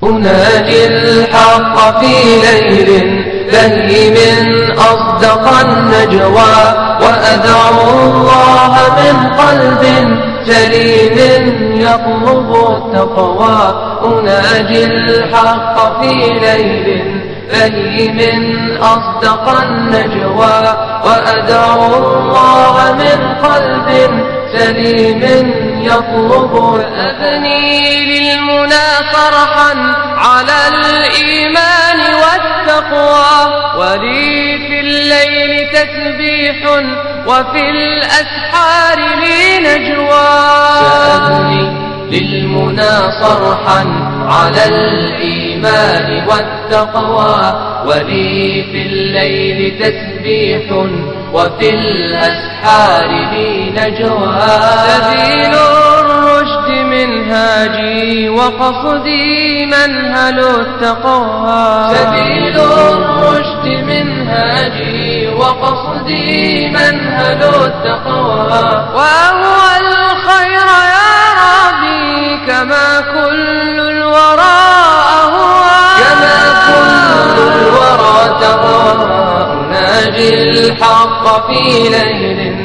أناجي الحق في ليل بهي من أصدق النجوى وأدعو الله من قلب سليم يطلب التقوى أناجي الحق في ليل فهي من أصدق النجوى وأدعو الله من قلب سليم يطلب أبني للمنى صرحا على الإيمان والتقوى ولي في الليل تسبيح وفي الأسحار لي نجوى سأبني للمنى صرحا على الإيمان والتقوى ولي في الليل تسبيح وفي الأسحار لي نجوى سبيل الرشد منهاجي وقصدي منهل التقوى سبيل الرشد منهاجي وقصدي منهل التقوى وهو الخير يا ربي كما كل الورى أهوى كما كل الورى تهوى أناجي الحق في ليل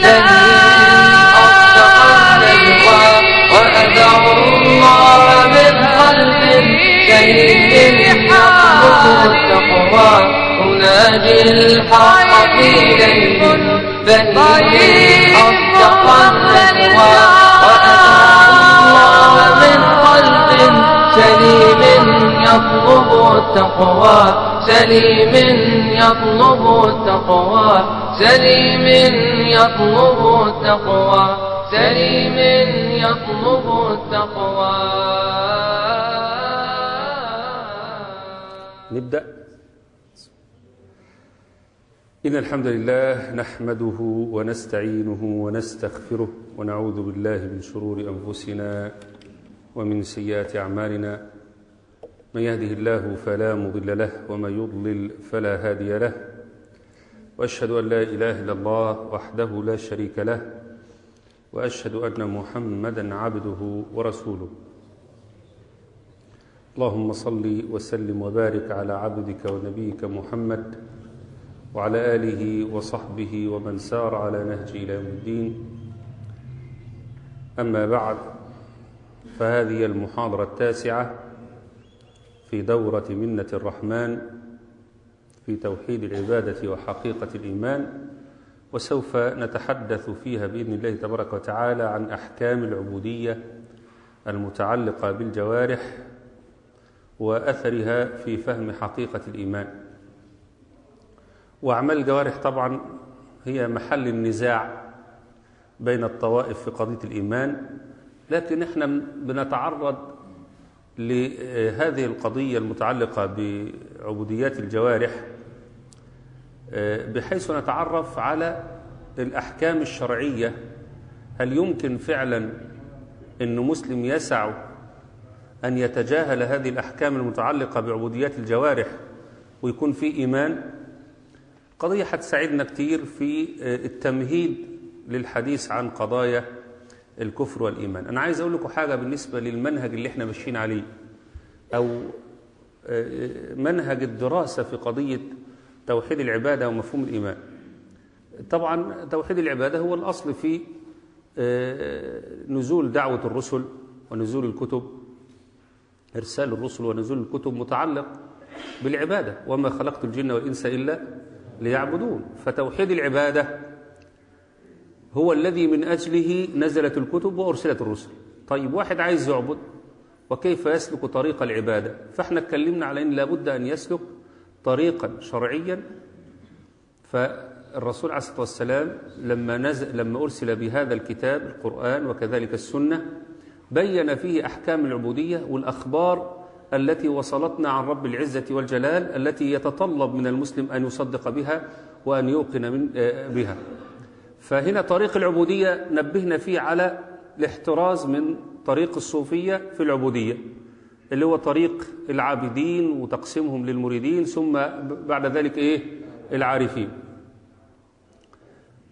أصدق النجوى وأدعو الله من قلب سليم يطلب التقوى أناجي الحق في ليل بهيم أصدق النجوى وأدعو الله من قلب سليم يطلب التقوى سليم يطلب التقوى سليم يطلب التقوى سليم يطلب التقوى نبدأ إن الحمد لله نحمده ونستعينه ونستغفره ونعوذ بالله من شرور أنفسنا ومن سيئات أعمالنا من يهده الله فلا مضل له ومن يضلل فلا هادي له وأشهد أن لا إله إلا الله وحده لا شريك له وأشهد أن محمدا عبده ورسوله اللهم صل وسلم وبارك على عبدك ونبيك محمد وعلى آله وصحبه ومن سار على نهج إلى يوم الدين أما بعد فهذه المحاضرة التاسعة في دورة منة الرحمن في توحيد العبادة وحقيقة الإيمان وسوف نتحدث فيها بإذن الله تبارك وتعالى عن أحكام العبودية المتعلقة بالجوارح وأثرها في فهم حقيقة الإيمان وأعمال الجوارح طبعا هي محل النزاع بين الطوائف في قضية الإيمان لكن احنا بنتعرض لهذه القضية المتعلقة بعبوديات الجوارح بحيث نتعرف على الأحكام الشرعية هل يمكن فعلا أن مسلم يسع أن يتجاهل هذه الأحكام المتعلقة بعبوديات الجوارح ويكون في إيمان قضية هتساعدنا كتير في التمهيد للحديث عن قضايا الكفر والإيمان أنا عايز أقول لكم حاجة بالنسبة للمنهج اللي احنا ماشيين عليه أو منهج الدراسة في قضية توحيد العبادة ومفهوم الإيمان طبعا توحيد العبادة هو الأصل في نزول دعوة الرسل ونزول الكتب إرسال الرسل ونزول الكتب متعلق بالعبادة وما خلقت الجن والإنس إلا ليعبدون فتوحيد العبادة هو الذي من أجله نزلت الكتب وأرسلت الرسل طيب واحد عايز يعبد وكيف يسلك طريق العبادة فاحنا اتكلمنا على أن لابد أن يسلك طريقا شرعيا فالرسول عليه الصلاة والسلام لما, نزل لما أرسل بهذا الكتاب القرآن وكذلك السنة بين فيه أحكام العبودية والأخبار التي وصلتنا عن رب العزة والجلال التي يتطلب من المسلم أن يصدق بها وأن يوقن من بها فهنا طريق العبودية نبهنا فيه على الاحتراز من طريق الصوفية في العبودية اللي هو طريق العابدين وتقسيمهم للمريدين ثم بعد ذلك إيه العارفين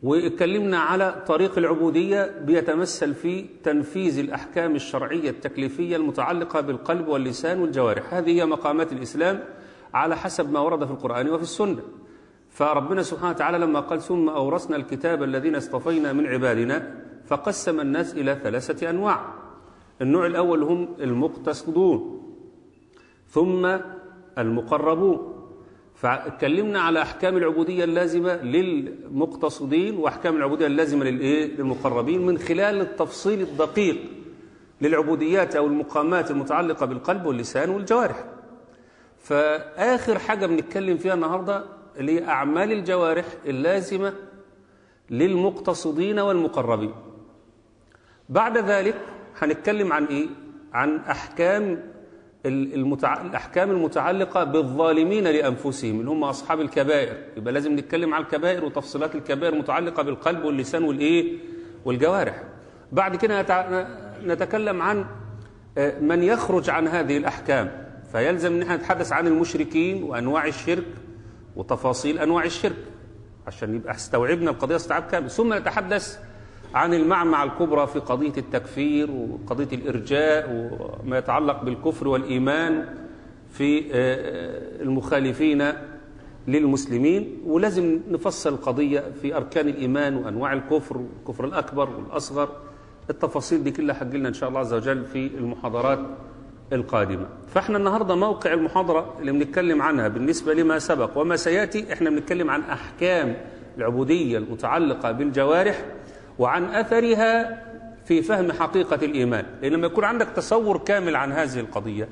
واتكلمنا على طريق العبودية بيتمثل في تنفيذ الأحكام الشرعية التكليفية المتعلقة بالقلب واللسان والجوارح هذه هي مقامات الإسلام على حسب ما ورد في القرآن وفي السنة فربنا سبحانه وتعالى لما قال ثم أورثنا الكتاب الذين اصطفينا من عبادنا فقسم الناس إلى ثلاثة أنواع النوع الأول هم المقتصدون ثم المقربون فاتكلمنا على احكام العبوديه اللازمه للمقتصدين واحكام العبوديه اللازمه للايه للمقربين من خلال التفصيل الدقيق للعبوديات او المقامات المتعلقه بالقلب واللسان والجوارح فاخر حاجه بنتكلم فيها النهارده اللي هي اعمال الجوارح اللازمه للمقتصدين والمقربين بعد ذلك هنتكلم عن ايه عن احكام المتع... الأحكام المتعلقة بالظالمين لأنفسهم اللي هم أصحاب الكبائر يبقى لازم نتكلم عن الكبائر وتفصيلات الكبائر متعلقة بالقلب واللسان والإيه والجوارح بعد كده نتع... نتكلم عن من يخرج عن هذه الأحكام فيلزم أن احنا نتحدث عن المشركين وأنواع الشرك وتفاصيل أنواع الشرك عشان يبقى استوعبنا القضية استيعاب كامل ثم نتحدث عن المعمعة الكبرى في قضية التكفير وقضية الإرجاء وما يتعلق بالكفر والإيمان في المخالفين للمسلمين ولازم نفصل القضية في أركان الإيمان وأنواع الكفر والكفر الأكبر والأصغر التفاصيل دي كلها هتجيلنا إن شاء الله عز وجل في المحاضرات القادمة فإحنا النهاردة موقع المحاضرة اللي بنتكلم عنها بالنسبة لما سبق وما سيأتي إحنا بنتكلم عن أحكام العبودية المتعلقة بالجوارح وعن أثرها في فهم حقيقة الإيمان لأن لما يكون عندك تصور كامل عن هذه القضية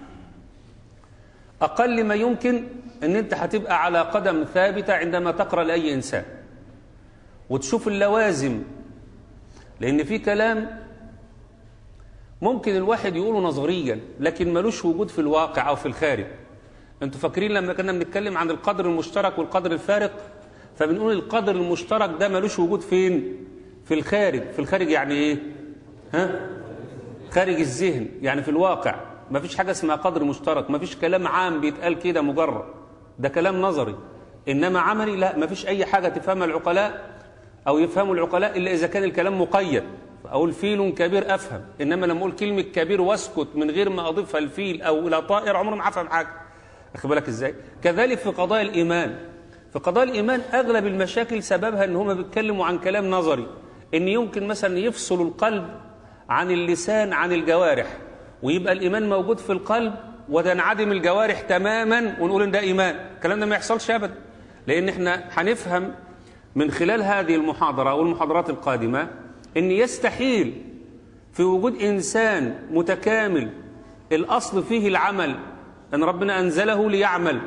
أقل ما يمكن أن أنت هتبقى على قدم ثابتة عندما تقرأ لأي إنسان وتشوف اللوازم لأن في كلام ممكن الواحد يقوله نظريا لكن ملوش وجود في الواقع أو في الخارج أنتوا فاكرين لما كنا بنتكلم عن القدر المشترك والقدر الفارق فبنقول القدر المشترك ده ملوش وجود فين في الخارج في الخارج يعني ايه ها خارج الذهن يعني في الواقع ما فيش حاجة اسمها قدر مشترك ما فيش كلام عام بيتقال كده مجرد ده كلام نظري إنما عملي لا ما فيش أي حاجة تفهمها العقلاء أو يفهموا العقلاء إلا إذا كان الكلام مقيد أقول فيل كبير أفهم إنما لما أقول كلمة كبير واسكت من غير ما أضيفها الفيل أو إلى طائر عمري ما هفهم حاجة أخد بالك إزاي كذلك في قضايا الإيمان في قضايا الإيمان أغلب المشاكل سببها إن هم بيتكلموا عن كلام نظري إن يمكن مثلا يفصل القلب عن اللسان عن الجوارح ويبقى الإيمان موجود في القلب وتنعدم الجوارح تماما ونقول إن ده إيمان الكلام ده ما يحصلش أبدا لأن إحنا هنفهم من خلال هذه المحاضرة أو المحاضرات القادمة إن يستحيل في وجود إنسان متكامل الأصل فيه العمل أن ربنا أنزله ليعمل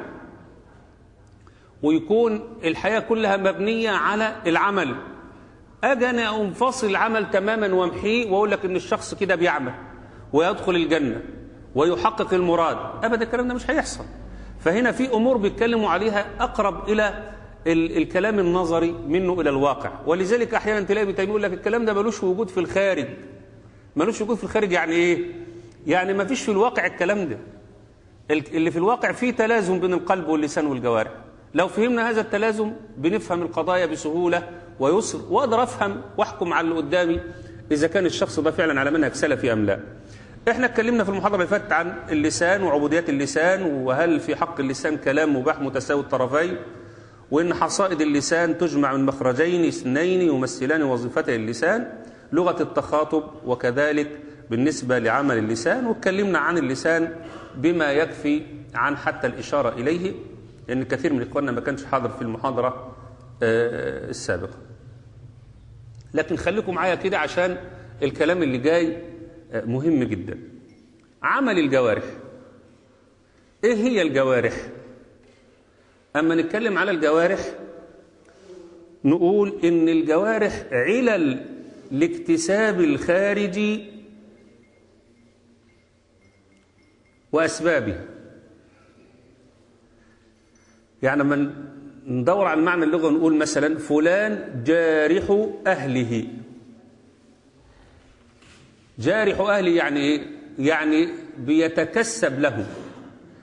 ويكون الحياة كلها مبنية على العمل أجي أنا أنفصل العمل تماما وامحيه وأقول لك إن الشخص كده بيعمل ويدخل الجنة ويحقق المراد أبدا الكلام ده مش هيحصل فهنا في أمور بيتكلموا عليها أقرب إلى ال الكلام النظري منه إلى الواقع ولذلك أحيانا تلاقي ابن تيمية يقول لك الكلام ده ملوش وجود في الخارج ملوش وجود في الخارج يعني إيه؟ يعني ما فيش في الواقع الكلام ده اللي في الواقع فيه تلازم بين القلب واللسان والجوارح لو فهمنا هذا التلازم بنفهم القضايا بسهولة ويسر وأقدر أفهم وأحكم على اللي قدامي إذا كان الشخص ده فعلا على منهج سلفي أم لا احنا اتكلمنا في المحاضرة اللي فاتت عن اللسان وعبوديات اللسان وهل في حق اللسان كلام مباح متساوي الطرفين وإن حصائد اللسان تجمع من مخرجين اثنين يمثلان وظيفتي اللسان لغة التخاطب وكذلك بالنسبة لعمل اللسان واتكلمنا عن اللسان بما يكفي عن حتى الإشارة إليه لأن كثير من إخواننا ما كانش حاضر في المحاضرة السابقة لكن خليكم معايا كده عشان الكلام اللي جاي مهم جدا عمل الجوارح ايه هي الجوارح اما نتكلم على الجوارح نقول ان الجوارح علل لاكتساب الخارج واسبابه يعني من ندور على معنى اللغه نقول مثلا فلان جارح اهله جارح أهلي يعني إيه؟ يعني بيتكسب له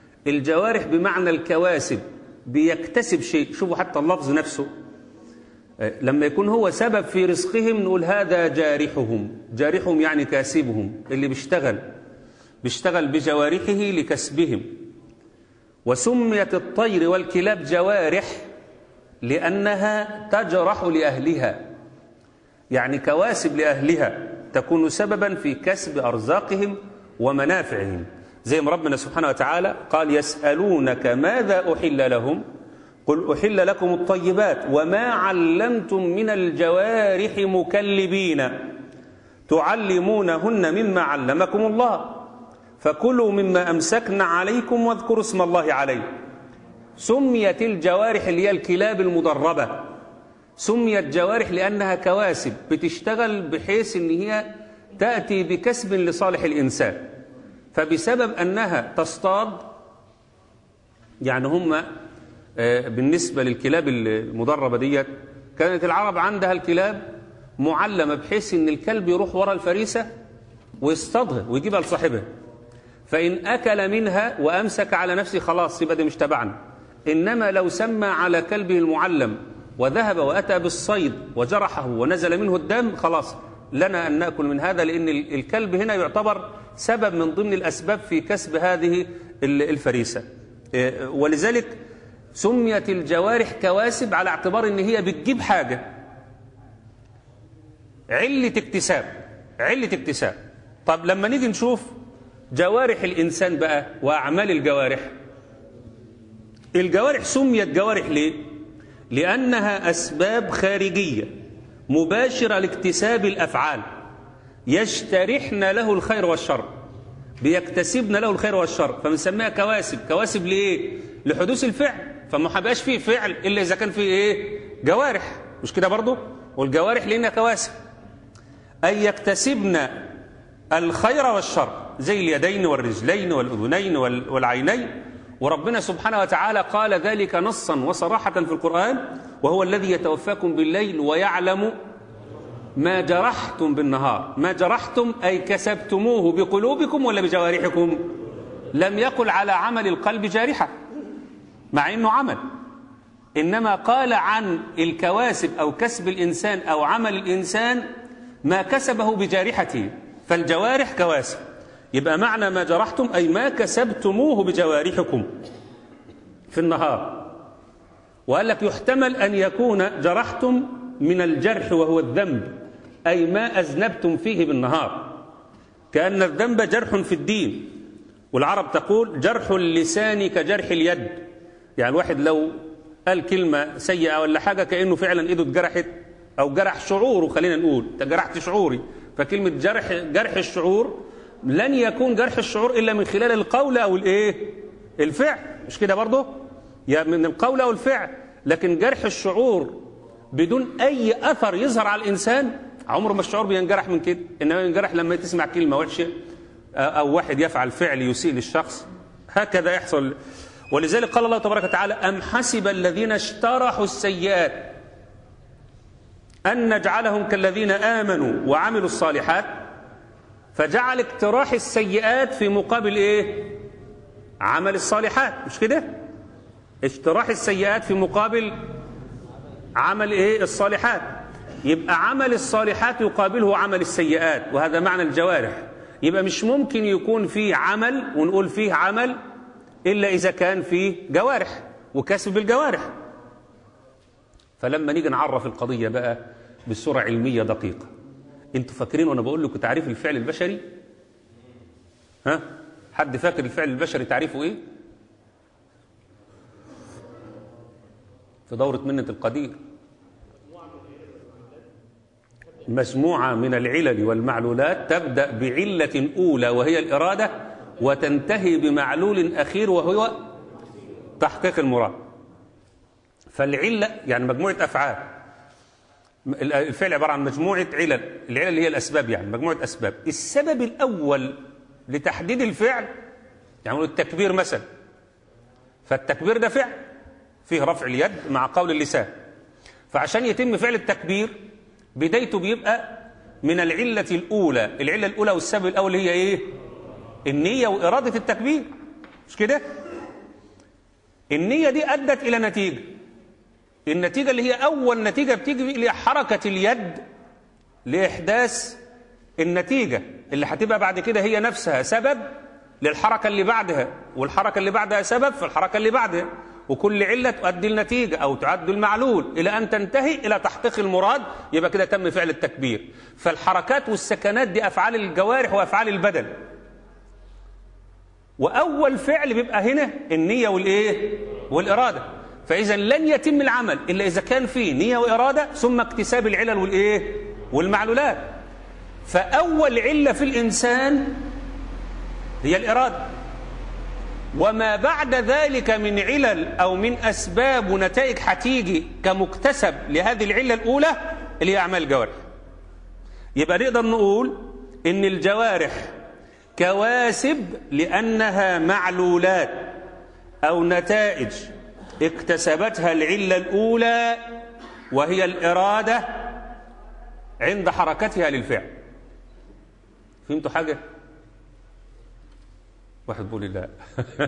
الجوارح بمعنى الكواسب بيكتسب شيء شوفوا حتى اللفظ نفسه لما يكون هو سبب في رزقهم نقول هذا جارحهم جارحهم يعني كاسبهم اللي بيشتغل بيشتغل بجوارحه لكسبهم وسميت الطير والكلاب جوارح لأنها تجرح لأهلها يعني كواسب لأهلها تكون سببا في كسب أرزاقهم ومنافعهم زي ما ربنا سبحانه وتعالى قال يسألونك ماذا أحل لهم قل أحل لكم الطيبات وما علمتم من الجوارح مكلبين تعلمونهن مما علمكم الله فكلوا مما أمسكن عليكم واذكروا اسم الله عليه سميت الجوارح اللي هي الكلاب المدربة سميت جوارح لأنها كواسب بتشتغل بحيث أن هي تأتي بكسب لصالح الإنسان فبسبب أنها تصطاد يعني هم بالنسبة للكلاب المدربة ديت كانت العرب عندها الكلاب معلمة بحيث أن الكلب يروح وراء الفريسة ويصطادها ويجيبها لصاحبها فإن أكل منها وأمسك على نفسه خلاص يبقى ده مش تبعنا إنما لو سمى على كلبه المعلم وذهب وأتى بالصيد وجرحه ونزل منه الدم خلاص لنا أن نأكل من هذا لأن الكلب هنا يعتبر سبب من ضمن الأسباب في كسب هذه الفريسة ولذلك سميت الجوارح كواسب على اعتبار ان هي بتجيب حاجة علة اكتساب علة اكتساب طب لما نيجي نشوف جوارح الإنسان بقى وأعمال الجوارح الجوارح سميت جوارح ليه لأنها أسباب خارجية مباشرة لاكتساب الأفعال يشترحن له الخير والشر بيكتسبن له الخير والشر فبنسميها كواسب كواسب لإيه لحدوث الفعل فما هيبقاش فيه فعل إلا إذا كان فيه إيه جوارح مش كده برضه والجوارح لأنها كواسب أي يكتسبن الخير والشر زي اليدين والرجلين والأذنين والعينين وربنا سبحانه وتعالى قال ذلك نصا وصراحة في القرآن وهو الذي يتوفاكم بالليل ويعلم ما جرحتم بالنهار ما جرحتم أي كسبتموه بقلوبكم ولا بجوارحكم لم يقل على عمل القلب جارحة مع أنه عمل إنما قال عن الكواسب أو كسب الإنسان أو عمل الإنسان ما كسبه بجارحته فالجوارح كواسب يبقى معنى ما جرحتم أي ما كسبتموه بجوارحكم في النهار وقال لك يحتمل أن يكون جرحتم من الجرح وهو الذنب أي ما أذنبتم فيه بالنهار كأن الذنب جرح في الدين والعرب تقول جرح اللسان كجرح اليد يعني الواحد لو قال كلمة سيئة ولا حاجة كأنه فعلا إيده اتجرحت أو جرح شعوره خلينا نقول جرحت شعوري فكلمة جرح جرح الشعور لن يكون جرح الشعور إلا من خلال القول أو الإيه الفعل مش كده برضه يا من القول أو الفعل لكن جرح الشعور بدون أي أثر يظهر على الإنسان عمره ما الشعور بينجرح من كده إنما ينجرح لما تسمع كلمة وحشة أو واحد يفعل فعل يسيء للشخص هكذا يحصل ولذلك قال الله تبارك وتعالى أم حسب الذين اشترحوا السيئات أن نجعلهم كالذين آمنوا وعملوا الصالحات فجعل اقتراح السيئات في مقابل إيه عمل الصالحات مش كده اقتراح السيئات في مقابل عمل إيه الصالحات يبقى عمل الصالحات يقابله عمل السيئات وهذا معنى الجوارح يبقى مش ممكن يكون فيه عمل ونقول فيه عمل إلا إذا كان فيه جوارح وكسب بالجوارح فلما نيجي نعرف القضية بقى بصورة علمية دقيقة انتوا فاكرين وانا بقول لكم تعريف الفعل البشري ها حد فاكر الفعل البشري تعريفه ايه في دورة منة القدير مجموعة من العلل والمعلولات تبدأ بعلة أولى وهي الإرادة وتنتهي بمعلول أخير وهو تحقيق المراد فالعلة يعني مجموعة أفعال الفعل عبارة عن مجموعة علل العلل اللي هي الأسباب يعني مجموعة أسباب السبب الأول لتحديد الفعل يعني التكبير مثلا فالتكبير ده فعل فيه رفع اليد مع قول اللسان فعشان يتم فعل التكبير بدايته بيبقى من العلة الأولى العلة الأولى والسبب الأول هي إيه النية وإرادة التكبير مش كده النية دي أدت إلى نتيجة النتيجة اللي هي أول نتيجة بتيجي اللي هي حركة اليد لإحداث النتيجة اللي هتبقى بعد كده هي نفسها سبب للحركة اللي بعدها والحركة اللي بعدها سبب في الحركة اللي بعدها وكل علة تؤدي النتيجة أو تعد المعلول إلى أن تنتهي إلى تحقيق المراد يبقى كده تم فعل التكبير فالحركات والسكنات دي أفعال الجوارح وأفعال البدن وأول فعل بيبقى هنا النية والإيه والإرادة فإذا لن يتم العمل إلا إذا كان فيه نية وإرادة ثم اكتساب العلل والإيه والمعلولات فأول علة في الإنسان هي الإرادة وما بعد ذلك من علل أو من أسباب ونتائج هتيجي كمكتسب لهذه العلة الأولى اللي هي أعمال الجوارح يبقى نقدر نقول إن الجوارح كواسب لأنها معلولات أو نتائج اكتسبتها العلة الأولى وهي الإرادة عند حركتها للفعل فهمتوا حاجة؟ واحد بيقول لي لا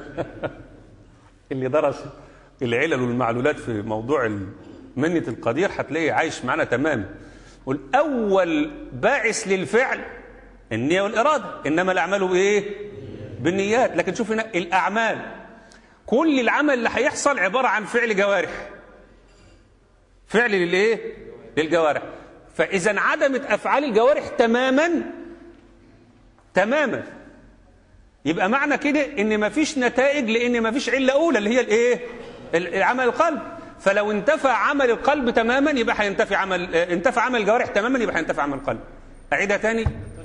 اللي درس العلل والمعلولات في موضوع منة القدير هتلاقيه عايش معانا تمام والأول باعث للفعل النية والإرادة إنما الأعمال إيه؟ بالنيات لكن شوف هنا الأعمال كل العمل اللي هيحصل عبارة عن فعل جوارح فعل للإيه؟ للجوارح فإذا انعدمت أفعال الجوارح تماما تماما يبقى معنى كده ان مفيش نتائج لان مفيش عله اولى اللي هي الايه عمل القلب فلو انتفى عمل القلب تماما يبقى هينتفي عمل انتفى عمل الجوارح تماما يبقى هينتفي عمل القلب اعيدها تاني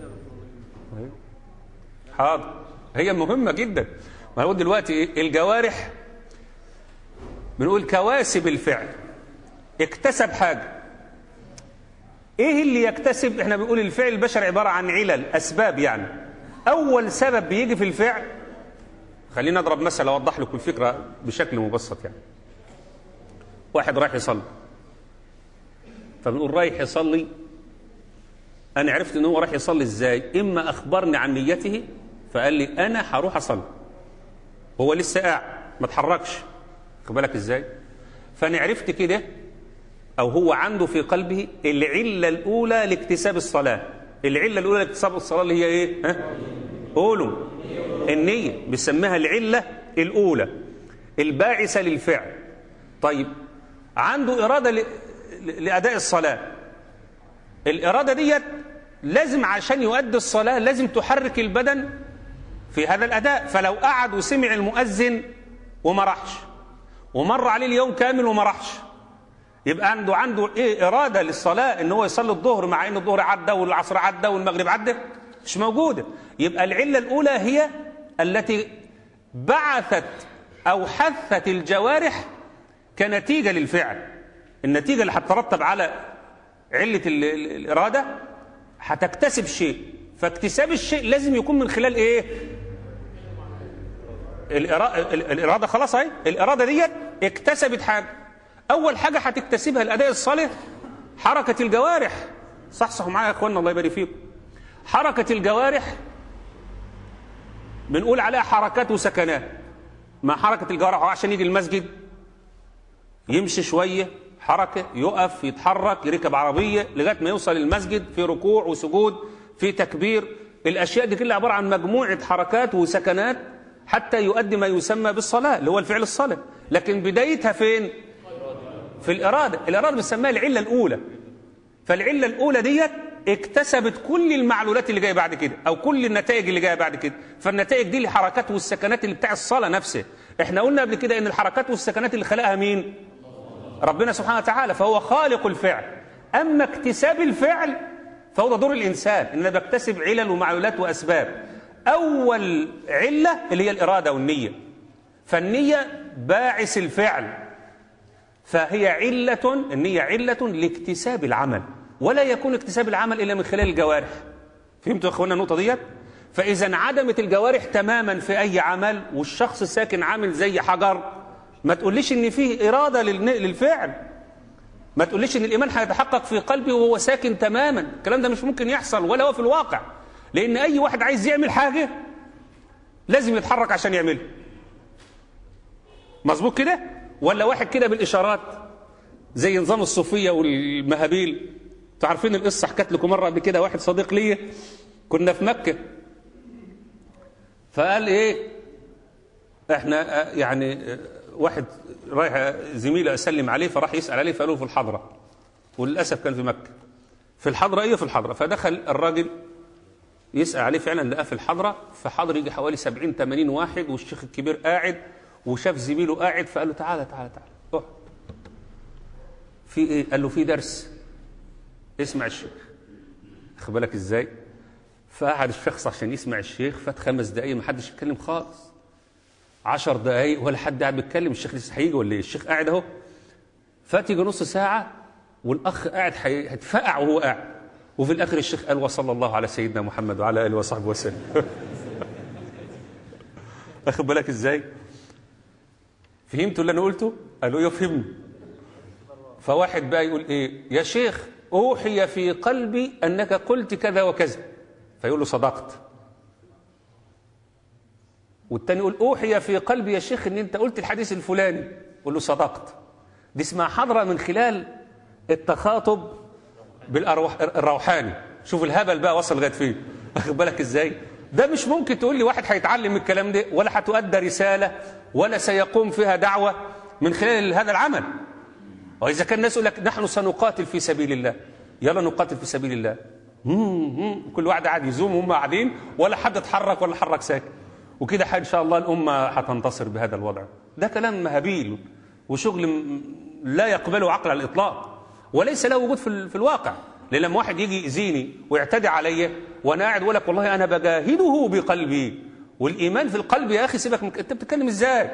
حاضر هي مهمه جدا ما هو دلوقتي الجوارح بنقول كواسب الفعل اكتسب حاجه ايه اللي يكتسب احنا بنقول الفعل البشري عباره عن علل اسباب يعني أول سبب بيجي في الفعل خلينا نضرب مثل أوضح لكم الفكرة بشكل مبسط يعني واحد رايح يصلي فبنقول رايح يصلي أنا عرفت إن هو رايح يصلي إزاي إما أخبرني عن نيته فقال لي أنا هروح أصلي هو لسه قاعد ما اتحركش خد بالك إزاي فأنا عرفت كده أو هو عنده في قلبه العلة الأولى لاكتساب الصلاة العلة الأولى لاكتساب الصلاة اللي هي إيه؟ ها؟ قولوا النية بنسميها العلة الأولى الباعثة للفعل طيب عنده إرادة ل... لأداء الصلاة الإرادة ديت لازم عشان يؤدي الصلاة لازم تحرك البدن في هذا الأداء فلو قعد وسمع المؤذن وما راحش ومر عليه اليوم كامل وما راحش يبقى عنده عنده ايه اراده للصلاه ان هو يصلي الظهر مع ان الظهر عدى والعصر عدى والمغرب عدى مش موجوده يبقى العله الاولى هي التي بعثت او حثت الجوارح كنتيجه للفعل النتيجه اللي هتترتب على عله الاراده هتكتسب شيء فاكتساب الشيء لازم يكون من خلال ايه الاراده خلاص اهي الاراده ديت اكتسبت حاجه أول حاجة هتكتسبها الأداء الصالح حركة الجوارح صح صح معايا يا أخوانا الله يبارك فيكم حركة الجوارح بنقول عليها حركات وسكنات ما حركة الجوارح هو عشان يجي المسجد يمشي شوية حركة يقف يتحرك يركب عربية لغاية ما يوصل المسجد في ركوع وسجود في تكبير الأشياء دي كلها عبارة عن مجموعة حركات وسكنات حتى يؤدي ما يسمى بالصلاة اللي هو الفعل الصلاة لكن بدايتها فين؟ في الإرادة الإرادة بنسميها العلة الأولى فالعلة الأولى ديت اكتسبت كل المعلولات اللي جايه بعد كده او كل النتائج اللي جايه بعد كده فالنتائج دي الحركات والسكنات اللي بتاع الصلاه نفسه احنا قلنا قبل كده ان الحركات والسكنات اللي خلقها مين ربنا سبحانه وتعالى فهو خالق الفعل اما اكتساب الفعل فهو ده دور الانسان ان انا بكتسب علل ومعلولات واسباب اول عله اللي هي الاراده والنيه فالنيه باعث الفعل فهي علة النية علة لاكتساب العمل ولا يكون اكتساب العمل إلا من خلال الجوارح فهمتوا يا أخوانا النقطة ديت فإذا انعدمت الجوارح تماما في أي عمل والشخص ساكن عامل زي حجر ما تقوليش إن فيه إرادة للفعل ما تقوليش إن الإيمان هيتحقق في قلبي وهو ساكن تماما الكلام ده مش ممكن يحصل ولا هو في الواقع لأن أي واحد عايز يعمل حاجة لازم يتحرك عشان يعملها مظبوط كده ولا واحد كده بالإشارات زي نظام الصوفيه والمهابيل انتوا عارفين القصه حكيت لكم مره قبل كده واحد صديق ليا كنا في مكه فقال ايه احنا آه، يعني آه، واحد رايح زميله اسلم عليه فراح يسال عليه فقالوا في الحضره وللاسف كان في مكه في الحضره ايه في الحضره فدخل الراجل يسال عليه فعلا لقاه في الحضره فحضر يجي حوالي 70 80 واحد والشيخ الكبير قاعد وشاف زميله قاعد فقال له تعالى تعالى تعالى اقعد في ايه قال له في درس اسمع الشيخ خد بالك ازاي فقعد الشخص عشان يسمع الشيخ فات خمس دقايق ما حدش يتكلم خالص عشر دقايق ولا حد قاعد بيتكلم الشيخ لسه هيجي ولا ايه الشيخ قاعد اهو فات يجي نص ساعه والاخ قاعد حي- هيتفقع وهو قاعد وفي الاخر الشيخ قال وصلى الله على سيدنا محمد وعلى اله وصحبه وسلم واخد بالك ازاي فهمتوا اللي انا قلته قالوا ايه فهمني فواحد بقى يقول ايه يا شيخ اوحي في قلبي انك قلت كذا وكذا فيقول له صدقت والتاني يقول اوحي في قلبي يا شيخ ان انت قلت الحديث الفلاني يقول له صدقت دي اسمها حضره من خلال التخاطب بالارواح الروحاني شوف الهبل بقى وصل لغايه فين واخد بالك ازاي ده مش ممكن تقول لي واحد هيتعلم الكلام ده ولا هتؤدى رساله ولا سيقوم فيها دعوه من خلال هذا العمل وإذا كان الناس يقول لك نحن سنقاتل في سبيل الله يلا نقاتل في سبيل الله مم، مم. كل واحد قاعد يزوم وهم قاعدين ولا حد اتحرك ولا حرك ساكن وكده ان شاء الله الامه هتنتصر بهذا الوضع ده كلام مهابيل وشغل م- لا يقبله عقل على الاطلاق وليس له وجود في, ال- في الواقع لان لما واحد يجي يأذيني ويعتدي عليا وانا قاعد اقول لك والله انا بجاهده بقلبي والايمان في القلب يا اخي سيبك من انت بتتكلم ازاي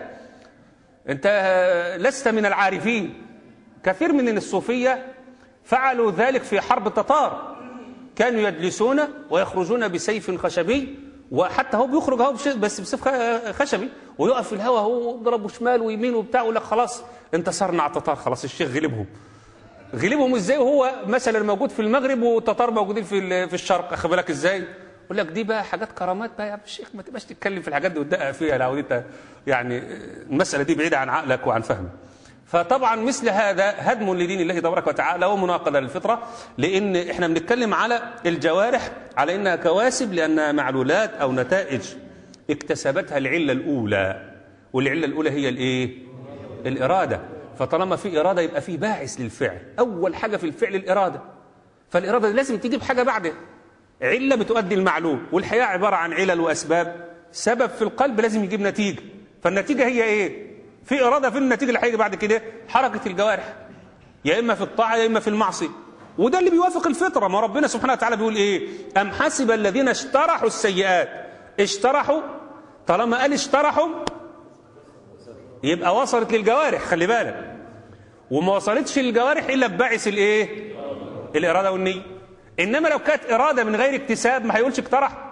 انت لست من العارفين كثير من الصوفية فعلوا ذلك في حرب التتار كانوا يجلسون ويخرجون بسيف خشبي وحتى هو بيخرج هو بش- بس بسيف خ- خشبي ويقف في الهواء هو يضرب شمال ويمين وبتاع ويقول لك خلاص انتصرنا على التتار خلاص الشيخ غلبهم غلبهم ازاي وهو مثلا موجود في المغرب والتتار موجودين في ال- في الشرق اخد بالك ازاي يقول لك دي بقى حاجات كرامات بقى يا عم الشيخ ما تبقاش تتكلم في الحاجات دي وتدقق فيها لو انت يعني المساله دي بعيده عن عقلك وعن فهمك فطبعا مثل هذا هدم لدين الله تبارك وتعالى ومناقضه للفطره لان احنا بنتكلم على الجوارح على انها كواسب لانها معلولات او نتائج اكتسبتها العله الاولى والعله الاولى هي الايه الاراده فطالما في اراده يبقى في باعث للفعل اول حاجه في الفعل الاراده فالاراده دي لازم تجيب حاجه بعدها عله بتؤدي المعلوم والحياه عباره عن علل واسباب سبب في القلب لازم يجيب نتيجه فالنتيجه هي ايه في اراده في النتيجه اللي هيجي بعد كده حركه الجوارح يا اما في الطاعه يا اما في المعصيه وده اللي بيوافق الفطره ما ربنا سبحانه وتعالى بيقول ايه ام حسب الذين اشترحوا السيئات اشترحوا طالما قال اشترحوا يبقى وصلت للجوارح خلي بالك وما وصلتش للجوارح الا بباعث الايه الاراده والنيه انما لو كانت اراده من غير اكتساب ما هيقولش اقترح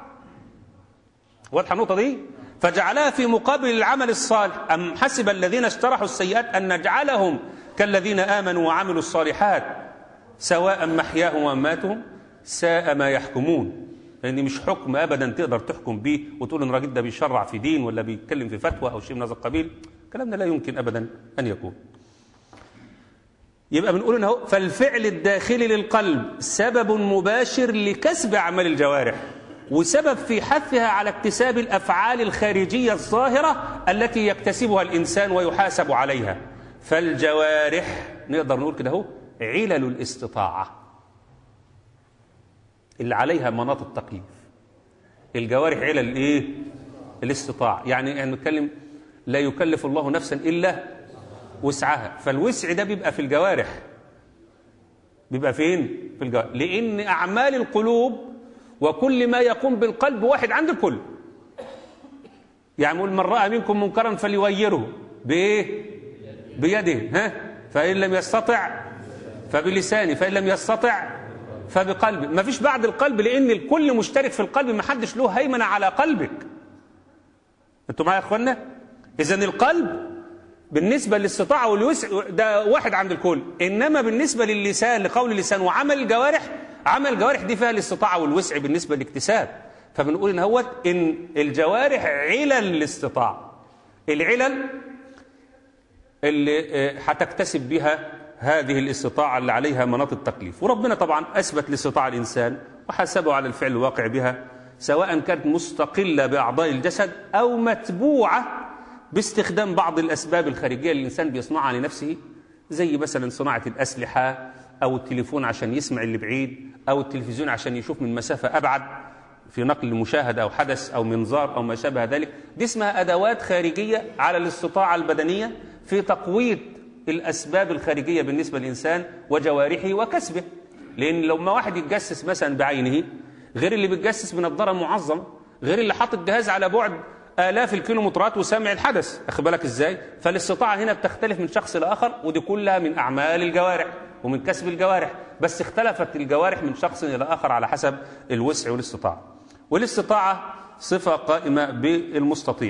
واضحه النقطه دي فجعلها في مقابل العمل الصالح ام حسب الذين اشترحوا السيئات ان نجعلهم كالذين امنوا وعملوا الصالحات سواء محياهم ومماتهم ساء ما يحكمون لان مش حكم ابدا تقدر تحكم به وتقول ان الراجل ده بيشرع في دين ولا بيتكلم في فتوى او شيء من هذا القبيل الكلام ده لا يمكن ابدا ان يكون يبقى بنقول ان هو فالفعل الداخلي للقلب سبب مباشر لكسب اعمال الجوارح وسبب في حثها على اكتساب الافعال الخارجيه الظاهره التي يكتسبها الانسان ويحاسب عليها فالجوارح نقدر نقول كده اهو علل الاستطاعه اللي عليها مناط التكليف الجوارح علل الايه الاستطاعه يعني احنا بنتكلم لا يكلف الله نفسا الا وسعها فالوسع ده بيبقى في الجوارح بيبقى فين في الجوارح لان اعمال القلوب وكل ما يقوم بالقلب واحد عند الكل يعني يقول من راى منكم منكرا فليغيره بايه بيده ها فان لم يستطع فبلسانه فان لم يستطع فبقلبه ما فيش بعد القلب لان الكل مشترك في القلب ما حدش له هيمنه على قلبك انتوا معايا يا اخوانا اذا القلب بالنسبة للاستطاعة والوسع ده واحد عند الكل إنما بالنسبة للسان لقول اللسان وعمل الجوارح عمل الجوارح دي فيها الاستطاعة والوسع بالنسبة للاكتساب فبنقول إن هوت إن الجوارح علل الاستطاعة العلل اللي آه، هتكتسب بها هذه الاستطاعة اللي عليها مناط التكليف وربنا طبعا أثبت الاستطاعة الإنسان وحاسبه على الفعل الواقع بها سواء كانت مستقلة بأعضاء الجسد أو متبوعة باستخدام بعض الأسباب الخارجية اللي الإنسان بيصنعها لنفسه زي مثلا صناعة الأسلحة أو التليفون عشان يسمع اللي بعيد أو التلفزيون عشان يشوف من مسافة أبعد في نقل مشاهدة أو حدث أو منظار أو ما شابه ذلك دي اسمها أدوات خارجية على الاستطاعة البدنية في تقويض الأسباب الخارجية بالنسبة للإنسان وجوارحه وكسبه لأن لو ما واحد يتجسس مثلا بعينه غير اللي بيتجسس بنظارة معظمة غير اللي حاطط جهاز على بعد آلاف الكيلومترات وسامع الحدث أخد بالك إزاي فالاستطاعة هنا بتختلف من شخص لآخر ودي كلها من أعمال الجوارح ومن كسب الجوارح بس اختلفت الجوارح من شخص إلى آخر على حسب الوسع والاستطاعة والاستطاعة صفة قائمة بالمستطيع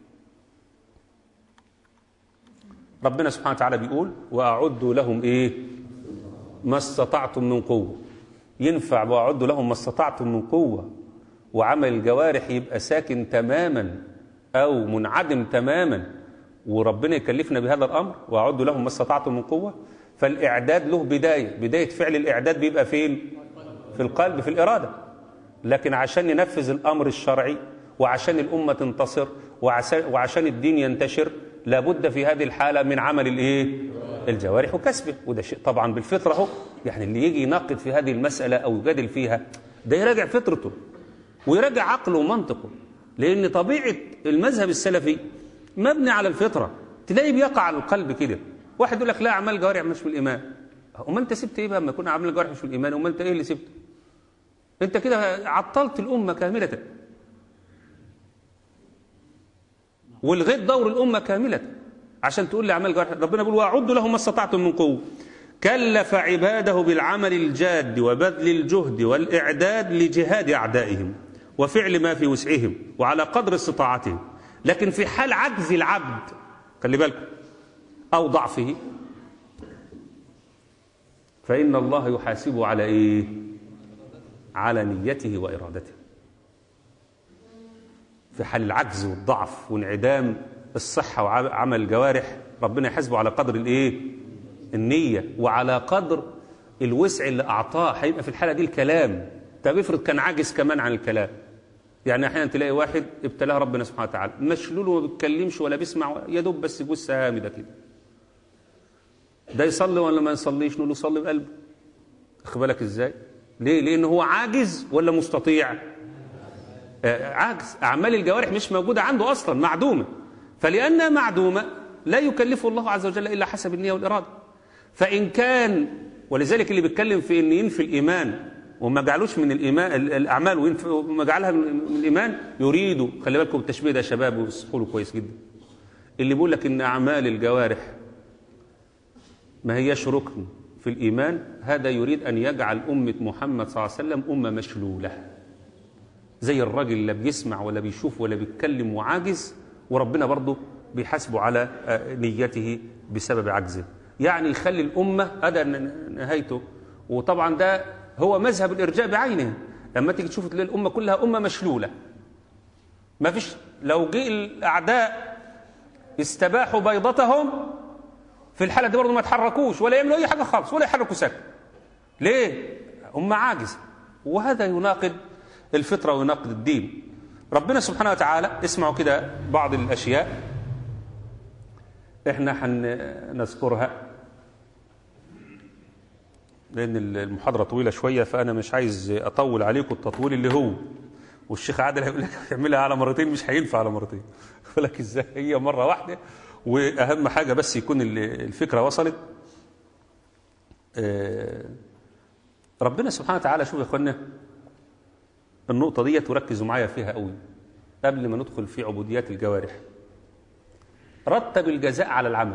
ربنا سبحانه وتعالى بيقول وأعدوا لهم إيه ما استطعتم من قوة ينفع وأعدوا لهم ما استطعتم من قوة وعمل الجوارح يبقى ساكن تماما أو منعدم تماما وربنا يكلفنا بهذا الأمر وأعدوا لهم ما استطعتم من قوة فالإعداد له بداية بداية فعل الإعداد بيبقى فين في القلب في الإرادة لكن عشان ننفذ الأمر الشرعي وعشان الأمة تنتصر وعشان الدين ينتشر لابد في هذه الحالة من عمل الإيه الجوارح وكسبه وده شيء طبعا بالفطرة هو يعني اللي يجي يناقض في هذه المسألة أو يجادل فيها ده يراجع فطرته ويراجع عقله ومنطقه لأن طبيعة المذهب السلفي مبني على الفطرة تلاقي بيقع على القلب كده واحد يقول لك لا أعمال الجوارح مش في الإيمان وما أنت سبت إيه بقى لما يكون أعمال الجوارح مش في الإيمان وما أنت إيه اللي سبته أنت كده عطلت الأمة كاملة والغيت دور الأمة كاملة عشان تقول لي أعمال الجوارح ربنا بيقول وأعد لهم ما استطعتم من قوة كلف عباده بالعمل الجاد وبذل الجهد والإعداد لجهاد أعدائهم وفعل ما في وسعهم وعلى قدر استطاعتهم لكن في حال عجز العبد خلي بالكم أو ضعفه فإن الله يحاسبه على إيه على نيته وإرادته في حال العجز والضعف وانعدام الصحة وعمل الجوارح ربنا يحاسبه على قدر الإيه النية وعلى قدر الوسع اللي أعطاه هيبقى في الحالة دي الكلام طب افرض كان عاجز كمان عن الكلام يعني أحيانا تلاقي واحد ابتلاه ربنا سبحانه وتعالى مشلول وما بيتكلمش ولا بيسمع يا دوب بس جثة هامدة كده ده يصلي ولا ما يصليش نقول له صلي بقلبه خد بالك ازاي ليه لأنه هو عاجز ولا مستطيع آه عاجز أعمال الجوارح مش موجودة عنده أصلا معدومة فلأنها معدومة لا يكلفه الله عز وجل إلا حسب النية والإرادة فإن كان ولذلك اللي بيتكلم في ان ينفي الايمان وما جعلوش من الايمان الاعمال وما جعلها من الايمان يريد خلي بالكم التشبيه ده يا شباب وصحوا كويس جدا اللي بيقول لك ان اعمال الجوارح ما هياش ركن في الايمان هذا يريد ان يجعل امه محمد صلى الله عليه وسلم امه مشلوله زي الراجل لا بيسمع ولا بيشوف ولا بيتكلم وعاجز وربنا برضه بيحاسبه على نيته بسبب عجزه يعني يخلي الأمة هذا نهايته وطبعا ده هو مذهب الإرجاء بعينه لما تيجي تشوف تلاقي الأمة كلها أمة مشلولة ما فيش لو جه الأعداء استباحوا بيضتهم في الحالة دي برضه ما يتحركوش ولا يعملوا أي حاجة خالص ولا يحركوا ساكن ليه؟ أمة عاجزة وهذا يناقض الفطرة ويناقض الدين ربنا سبحانه وتعالى اسمعوا كده بعض الأشياء احنا هنذكرها لان المحاضره طويله شويه فانا مش عايز اطول عليكم التطويل اللي هو والشيخ عادل هيقول لك اعملها على مرتين مش هينفع على مرتين يقول لك ازاي هي مره واحده واهم حاجه بس يكون الفكره وصلت ربنا سبحانه وتعالى شوف يا اخوانا النقطه ديت وركزوا معايا فيها قوي قبل ما ندخل في عبوديات الجوارح رتب الجزاء على العمل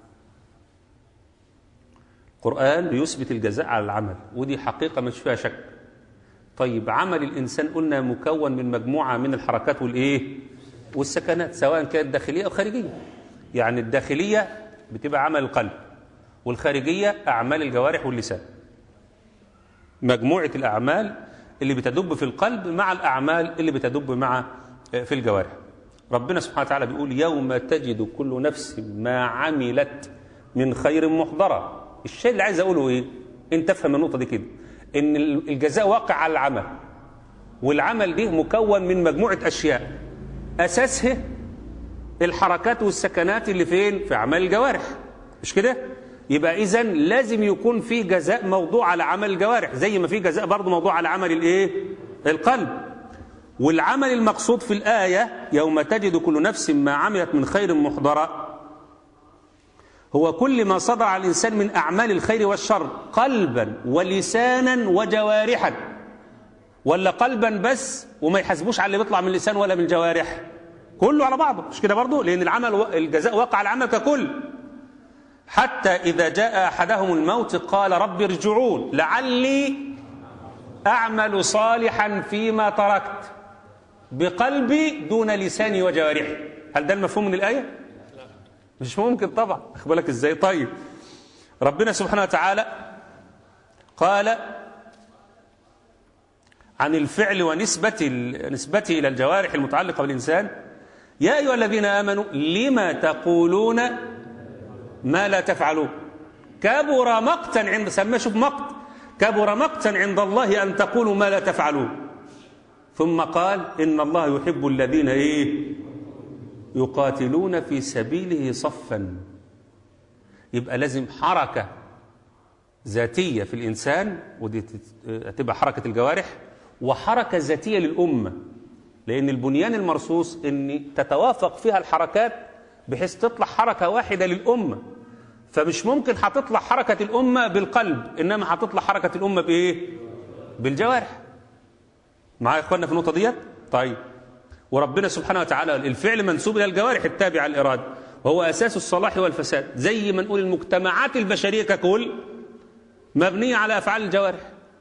القرآن بيثبت الجزاء على العمل ودي حقيقة مش فيها شك طيب عمل الإنسان قلنا مكون من مجموعة من الحركات والإيه والسكنات سواء كانت داخلية أو خارجية يعني الداخلية بتبقى عمل القلب والخارجية أعمال الجوارح واللسان مجموعة الأعمال اللي بتدب في القلب مع الأعمال اللي بتدب مع في الجوارح ربنا سبحانه وتعالى بيقول يوم تجد كل نفس ما عملت من خير محضرة الشيء اللي عايز اقوله ايه انت افهم النقطه دي كده ان الجزاء واقع على العمل والعمل دي مكون من مجموعه اشياء اساسها الحركات والسكنات اللي فين في اعمال الجوارح مش كده يبقى اذا لازم يكون في جزاء موضوع على عمل الجوارح زي ما في جزاء برضه موضوع على عمل الايه القلب والعمل المقصود في الايه يوم تجد كل نفس ما عملت من خير محضرا هو كل ما صدر على الانسان من اعمال الخير والشر قلبا ولسانا وجوارحا ولا قلبا بس وما يحاسبوش على اللي بيطلع من اللسان ولا من الجوارح كله على بعضه مش كده برضه لان العمل و... الجزاء وقع على العمل ككل حتى اذا جاء احدهم الموت قال رب ارجعون لعلي اعمل صالحا فيما تركت بقلبي دون لساني وجوارحي هل ده المفهوم من الايه مش ممكن طبعا اخد بالك ازاي طيب ربنا سبحانه وتعالى قال عن الفعل ونسبة نسبته إلى الجوارح المتعلقة بالإنسان يا أيها الذين آمنوا لما تقولون ما لا تفعلون كبر مقتا عند سماه شوف مقت كبر مقتا عند الله أن تقولوا ما لا تفعلون ثم قال إن الله يحب الذين إيه يقاتلون في سبيله صفا يبقى لازم حركة ذاتية في الإنسان ودي تبقى حركة الجوارح وحركة ذاتية للأمة لأن البنيان المرصوص أن تتوافق فيها الحركات بحيث تطلع حركة واحدة للأمة فمش ممكن هتطلع حركة الأمة بالقلب إنما هتطلع حركة الأمة بإيه؟ بالجوارح معايا يا إخواننا في النقطة ديت؟ طيب وربنا سبحانه وتعالى الفعل منسوب إلى الجوارح التابعة للإرادة وهو أساس الصلاح والفساد زي ما نقول المجتمعات البشرية ككل مبنية على أفعال الجوارح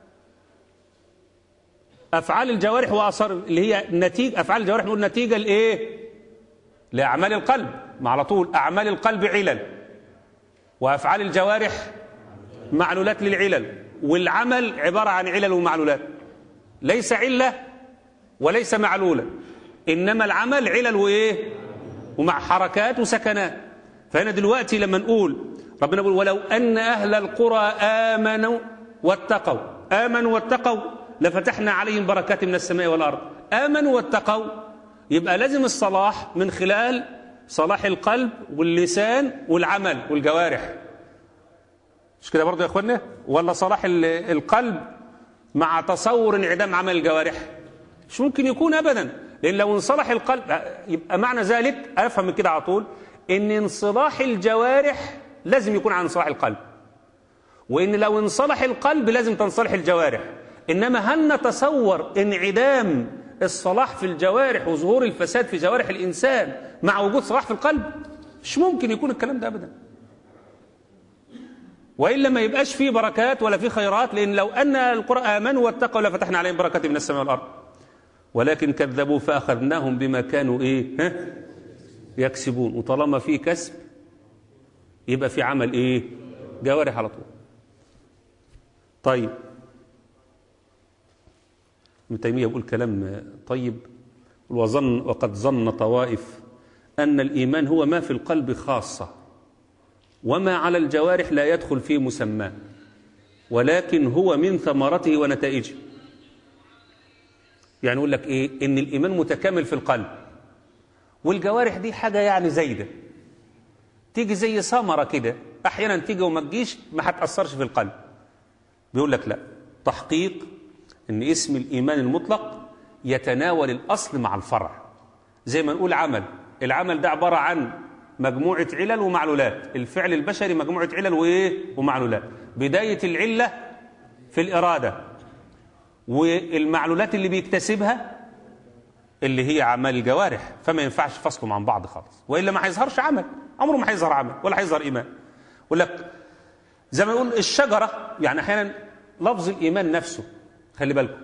أفعال الجوارح وأثر اللي هي نتيجة أفعال الجوارح نقول نتيجة لإيه؟ لأعمال القلب ما على طول أعمال القلب علل وأفعال الجوارح معلولات للعلل والعمل عبارة عن علل ومعلولات ليس علة وليس معلولة إنما العمل علل وإيه ومع حركات وسكنات فهنا دلوقتي لما نقول ربنا يقول ولو أن أهل القرى آمنوا واتقوا آمنوا واتقوا لفتحنا عليهم بركات من السماء والأرض آمنوا واتقوا يبقى لازم الصلاح من خلال صلاح القلب واللسان والعمل والجوارح مش كده برضه يا اخوانا ولا صلاح القلب مع تصور انعدام عمل الجوارح مش ممكن يكون ابدا لان لو انصلح القلب يبقى معنى ذلك افهم من كده على طول ان انصلاح الجوارح لازم يكون عن انصلاح القلب وان لو انصلح القلب لازم تنصلح الجوارح انما هل نتصور انعدام الصلاح في الجوارح وظهور الفساد في جوارح الانسان مع وجود صلاح في القلب مش ممكن يكون الكلام ده ابدا والا ما يبقاش فيه بركات ولا فيه خيرات لان لو ان القرى امنوا واتقوا لفتحنا عليهم بركات من السماء والارض ولكن كذبوا فاخذناهم بما كانوا ايه ها يكسبون وطالما في كسب يبقى في عمل ايه جوارح على طول طيب ابن تيميه يقول كلام طيب وظن وقد ظن طوائف ان الايمان هو ما في القلب خاصه وما على الجوارح لا يدخل في مسماه ولكن هو من ثمرته ونتائجه يعني يقول لك ايه ان الايمان متكامل في القلب والجوارح دي حاجه يعني زايده تيجي زي ثمره كده احيانا تيجي وما تجيش ما هتاثرش في القلب بيقول لك لا تحقيق ان اسم الايمان المطلق يتناول الاصل مع الفرع زي ما نقول عمل العمل ده عباره عن مجموعه علل ومعلولات الفعل البشري مجموعه علل وايه ومعلولات بدايه العله في الاراده والمعلولات اللي بيكتسبها اللي هي اعمال الجوارح فما ينفعش فصلهم عن بعض خالص والا ما هيظهرش عمل عمره ما هيظهر عمل ولا هيظهر ايمان يقول لك زي ما نقول الشجره يعني احيانا لفظ الايمان نفسه خلي بالكم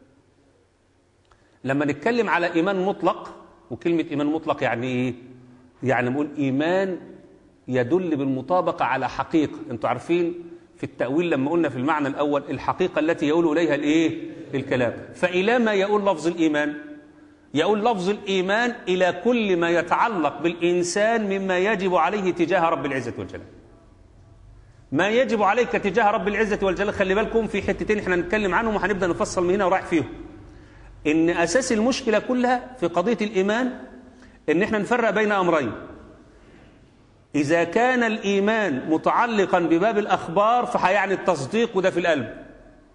لما نتكلم على ايمان مطلق وكلمه ايمان مطلق يعني ايه يعني نقول ايمان يدل بالمطابقه على حقيقه انتوا عارفين في التاويل لما قلنا في المعنى الاول الحقيقه التي يقول اليها الايه الكلام فالى ما يقول لفظ الايمان يقول لفظ الايمان الى كل ما يتعلق بالانسان مما يجب عليه تجاه رب العزه والجلال ما يجب عليك تجاه رب العزة والجلال خلي بالكم في حتتين احنا هنتكلم عنهم وهنبدأ نفصل من هنا ورايح فيهم ان اساس المشكلة كلها في قضية الايمان ان احنا نفرق بين امرين اذا كان الايمان متعلقا بباب الاخبار فهيعني التصديق وده في القلب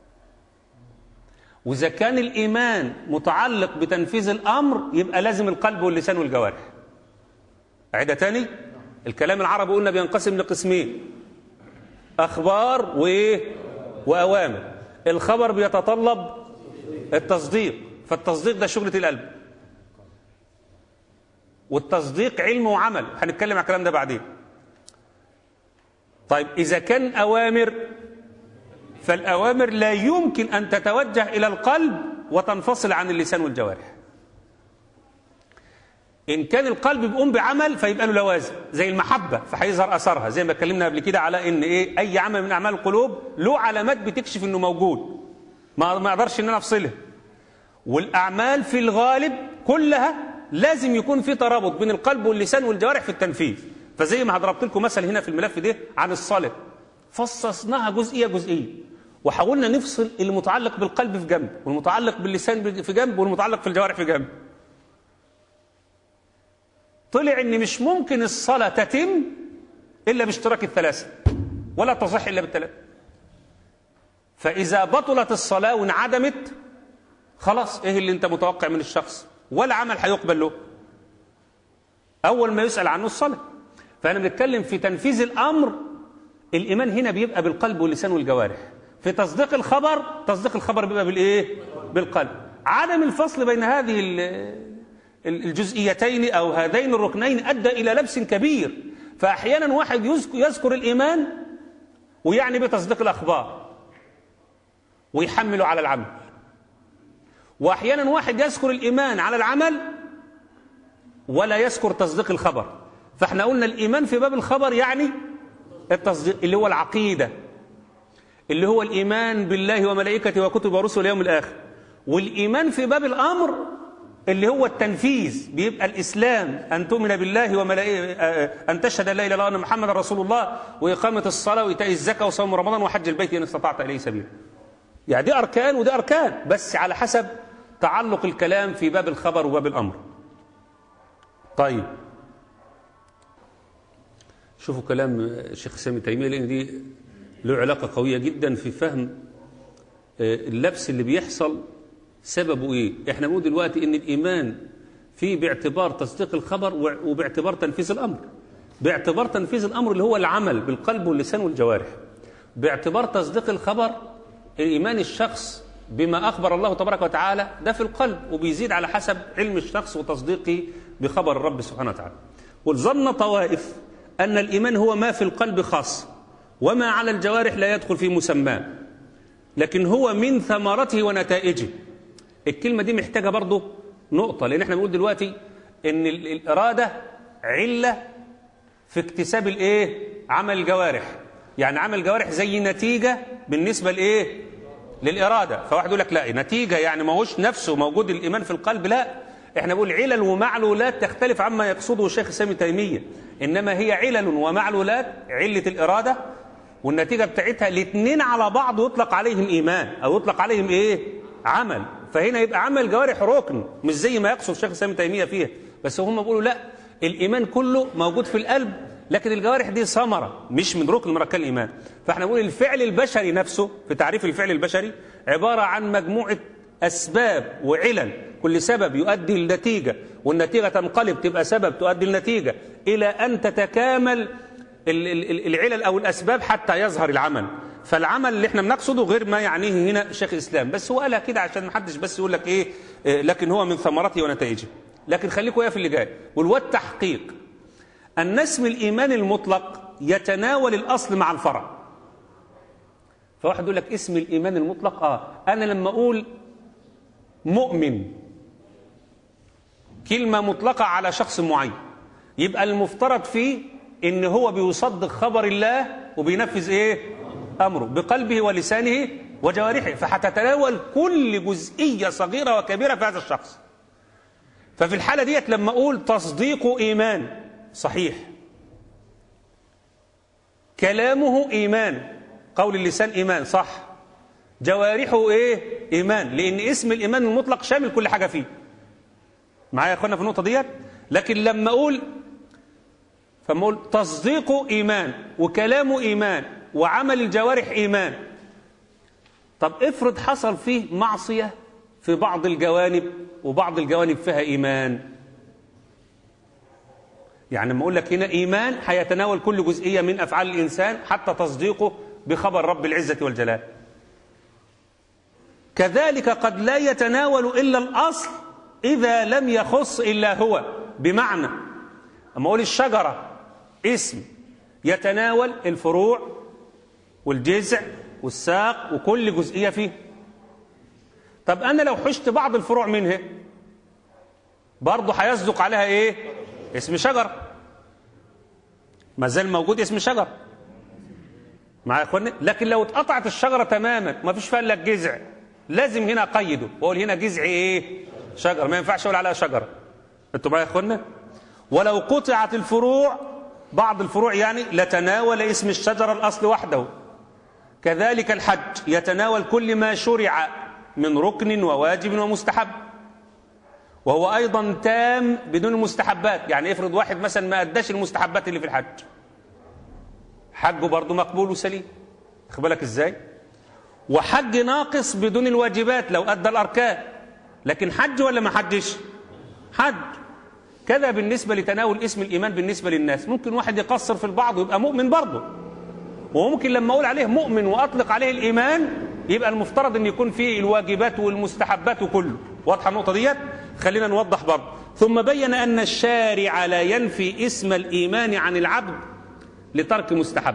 واذا كان الايمان متعلق بتنفيذ الامر يبقى لازم القلب واللسان والجوارح عيدة تاني الكلام العربي قلنا بينقسم لقسمين اخبار وايه واوامر الخبر بيتطلب التصديق فالتصديق ده شغلة القلب والتصديق علم وعمل هنتكلم على الكلام ده بعدين طيب إذا كان أوامر فالأوامر لا يمكن أن تتوجه إلى القلب وتنفصل عن اللسان والجوارح إن كان القلب بيقوم بعمل فيبقى له لوازم زي المحبة فهيظهر أثرها زي ما اتكلمنا قبل كده على إن إيه أي عمل من أعمال القلوب له علامات بتكشف إنه موجود ما ما أقدرش إن أنا أفصلها والأعمال في الغالب كلها لازم يكون في ترابط بين القلب واللسان والجوارح في التنفيذ فزي ما ضربت لكم مثل هنا في الملف ده عن الصلاة فصصناها جزئية جزئية وحاولنا نفصل المتعلق بالقلب في جنب والمتعلق باللسان في جنب والمتعلق في الجوارح في جنب طلع ان مش ممكن الصلاة تتم إلا باشتراك الثلاثة ولا تصح إلا بالثلاثة فإذا بطلت الصلاة وانعدمت خلاص ايه اللي انت متوقع من الشخص ولا عمل هيقبل له اول ما يسال عنه الصلاه فانا بنتكلم في تنفيذ الامر الايمان هنا بيبقى بالقلب واللسان والجوارح في تصديق الخبر تصديق الخبر بيبقى بالايه بالقلب عدم الفصل بين هذه الجزئيتين او هذين الركنين ادى الى لبس كبير فاحيانا واحد يذكر, يذكر الايمان ويعني بتصديق الاخبار ويحمله على العمل واحيانا واحد يذكر الايمان على العمل ولا يذكر تصديق الخبر فاحنا قلنا الايمان في باب الخبر يعني التصديق اللي هو العقيده اللي هو الايمان بالله وملائكته وكتب ورسل اليوم الاخر والايمان في باب الامر اللي هو التنفيذ بيبقى الاسلام ان تؤمن بالله وملائكته ان تشهد لا اله الا الله ان محمد رسول الله واقامه الصلاه وايتاء الزكاه وصوم رمضان وحج البيت ان استطعت اليه سبيلا يعني دي اركان ودي اركان بس على حسب تعلق الكلام في باب الخبر وباب الأمر طيب شوفوا كلام الشيخ سامي تيمية لأن دي له علاقة قوية جدا في فهم اللبس اللي بيحصل سببه إيه إحنا بنقول دلوقتي إن الإيمان فيه باعتبار تصديق الخبر وباعتبار تنفيذ الأمر باعتبار تنفيذ الأمر اللي هو العمل بالقلب واللسان والجوارح باعتبار تصديق الخبر الإيمان الشخص بما أخبر الله تبارك وتعالى ده في القلب وبيزيد على حسب علم الشخص وتصديقه بخبر الرب سبحانه وتعالى والظن طوائف أن الإيمان هو ما في القلب خاص وما على الجوارح لا يدخل في مسماه لكن هو من ثمرته ونتائجه الكلمة دي محتاجة برضه نقطة لأن احنا بنقول دلوقتي أن الإرادة علة في اكتساب الإيه؟ عمل الجوارح يعني عمل الجوارح زي نتيجة بالنسبة لإيه؟ للإرادة فواحد يقول لك لا نتيجة يعني ما هوش نفسه موجود الإيمان في القلب لا احنا بنقول علل ومعلولات تختلف عما يقصده الشيخ سامي تيمية إنما هي علل ومعلولات علة الإرادة والنتيجة بتاعتها الاثنين على بعض يطلق عليهم إيمان أو يطلق عليهم إيه عمل فهنا يبقى عمل جوارح ركن مش زي ما يقصد الشيخ سامي تيمية فيها بس هم بيقولوا لا الإيمان كله موجود في القلب لكن الجوارح دي ثمرة مش من ركن من أركان الإيمان فاحنا نقول الفعل البشري نفسه في تعريف الفعل البشري عبارة عن مجموعة أسباب وعلل كل سبب يؤدي لنتيجة والنتيجة تنقلب تبقى سبب تؤدي لنتيجة إلى أن تتكامل العلل أو الأسباب حتى يظهر العمل فالعمل اللي احنا بنقصده غير ما يعنيه هنا شيخ الإسلام بس هو قالها كده عشان ما حدش بس يقول لك إيه لكن هو من ثمرته ونتائجه لكن خليكم في اللي جاي والواد تحقيق أن اسم الإيمان المطلق يتناول الأصل مع الفرع فواحد يقول لك اسم الإيمان المطلق آه أنا لما أقول مؤمن كلمة مطلقة على شخص معين يبقى المفترض فيه إن هو بيصدق خبر الله وبينفذ إيه أمره بقلبه ولسانه وجوارحه فهتتناول كل جزئية صغيرة وكبيرة في هذا الشخص ففي الحالة ديت لما أقول تصديق إيمان صحيح كلامه إيمان قول اللسان إيمان صح جوارحه إيه إيمان لأن اسم الإيمان المطلق شامل كل حاجة فيه معايا يا أخوانا في النقطة ديت لكن لما أقول فما أقول تصديقه إيمان وكلامه إيمان وعمل الجوارح إيمان طب افرض حصل فيه معصية في بعض الجوانب وبعض الجوانب فيها إيمان يعني لما أقول لك هنا إيمان هيتناول كل جزئية من أفعال الإنسان حتى تصديقه بخبر رب العزة والجلال كذلك قد لا يتناول إلا الأصل إذا لم يخص إلا هو بمعنى أما أقول الشجرة اسم يتناول الفروع والجذع والساق وكل جزئية فيه طب أنا لو حشت بعض الفروع منها برضه هيصدق عليها إيه اسم شجر ما زال موجود اسم شجر معايا يا اخوانا لكن لو اتقطعت الشجره تماما ما فيش فيها الا الجذع لازم هنا اقيده واقول هنا جذع ايه شجر ما ينفعش اقول عليها شجره انتوا معايا يا اخوانا ولو قطعت الفروع بعض الفروع يعني لتناول اسم الشجره الاصل وحده كذلك الحج يتناول كل ما شرع من ركن وواجب ومستحب وهو ايضا تام بدون المستحبات يعني افرض واحد مثلا ما اداش المستحبات اللي في الحج حجه برضه مقبول وسليم خد بالك ازاي وحج ناقص بدون الواجبات لو ادى الاركان لكن حج ولا ما حجش حج كذا بالنسبه لتناول اسم الايمان بالنسبه للناس ممكن واحد يقصر في البعض ويبقى مؤمن برضه وممكن لما اقول عليه مؤمن واطلق عليه الايمان يبقى المفترض ان يكون فيه الواجبات والمستحبات وكله واضحه النقطه ديت خلينا نوضح برضه ثم بين ان الشارع لا ينفي اسم الايمان عن العبد لترك مستحب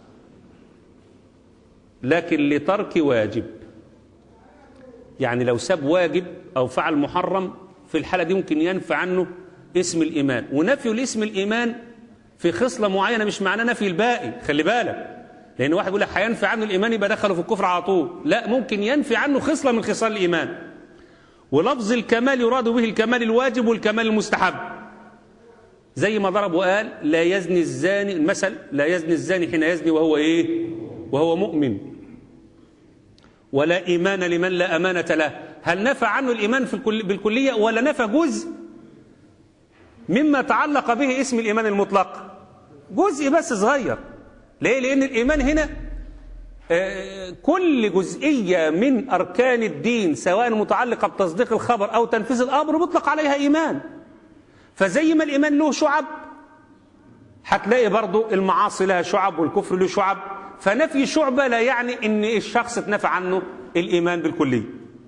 لكن لترك واجب يعني لو ساب واجب او فعل محرم في الحاله دي ممكن ينفي عنه اسم الايمان ونفي الاسم الايمان في خصله معينه مش معناه نفي الباقي خلي بالك لان واحد يقول لك هينفي عنه الايمان يبقى دخله في الكفر على طول لا ممكن ينفي عنه خصله من خصال الايمان ولفظ الكمال يراد به الكمال الواجب والكمال المستحب زي ما ضرب وقال لا يزني الزاني المثل لا يزني الزاني حين يزني وهو ايه وهو مؤمن ولا ايمان لمن لا امانه له هل نفى عنه الايمان في الكل بالكليه ولا نفى جزء مما تعلق به اسم الايمان المطلق جزء بس صغير ليه لان الايمان هنا آه، كل جزئيه من اركان الدين سواء متعلقه بتصديق الخبر او تنفيذ الامر مطلق عليها ايمان فزي ما الإيمان له شعب هتلاقي برضو المعاصي لها شعب والكفر له شعب فنفي شعبة لا يعني ان الشخص اتنفى عنه الإيمان بالكلية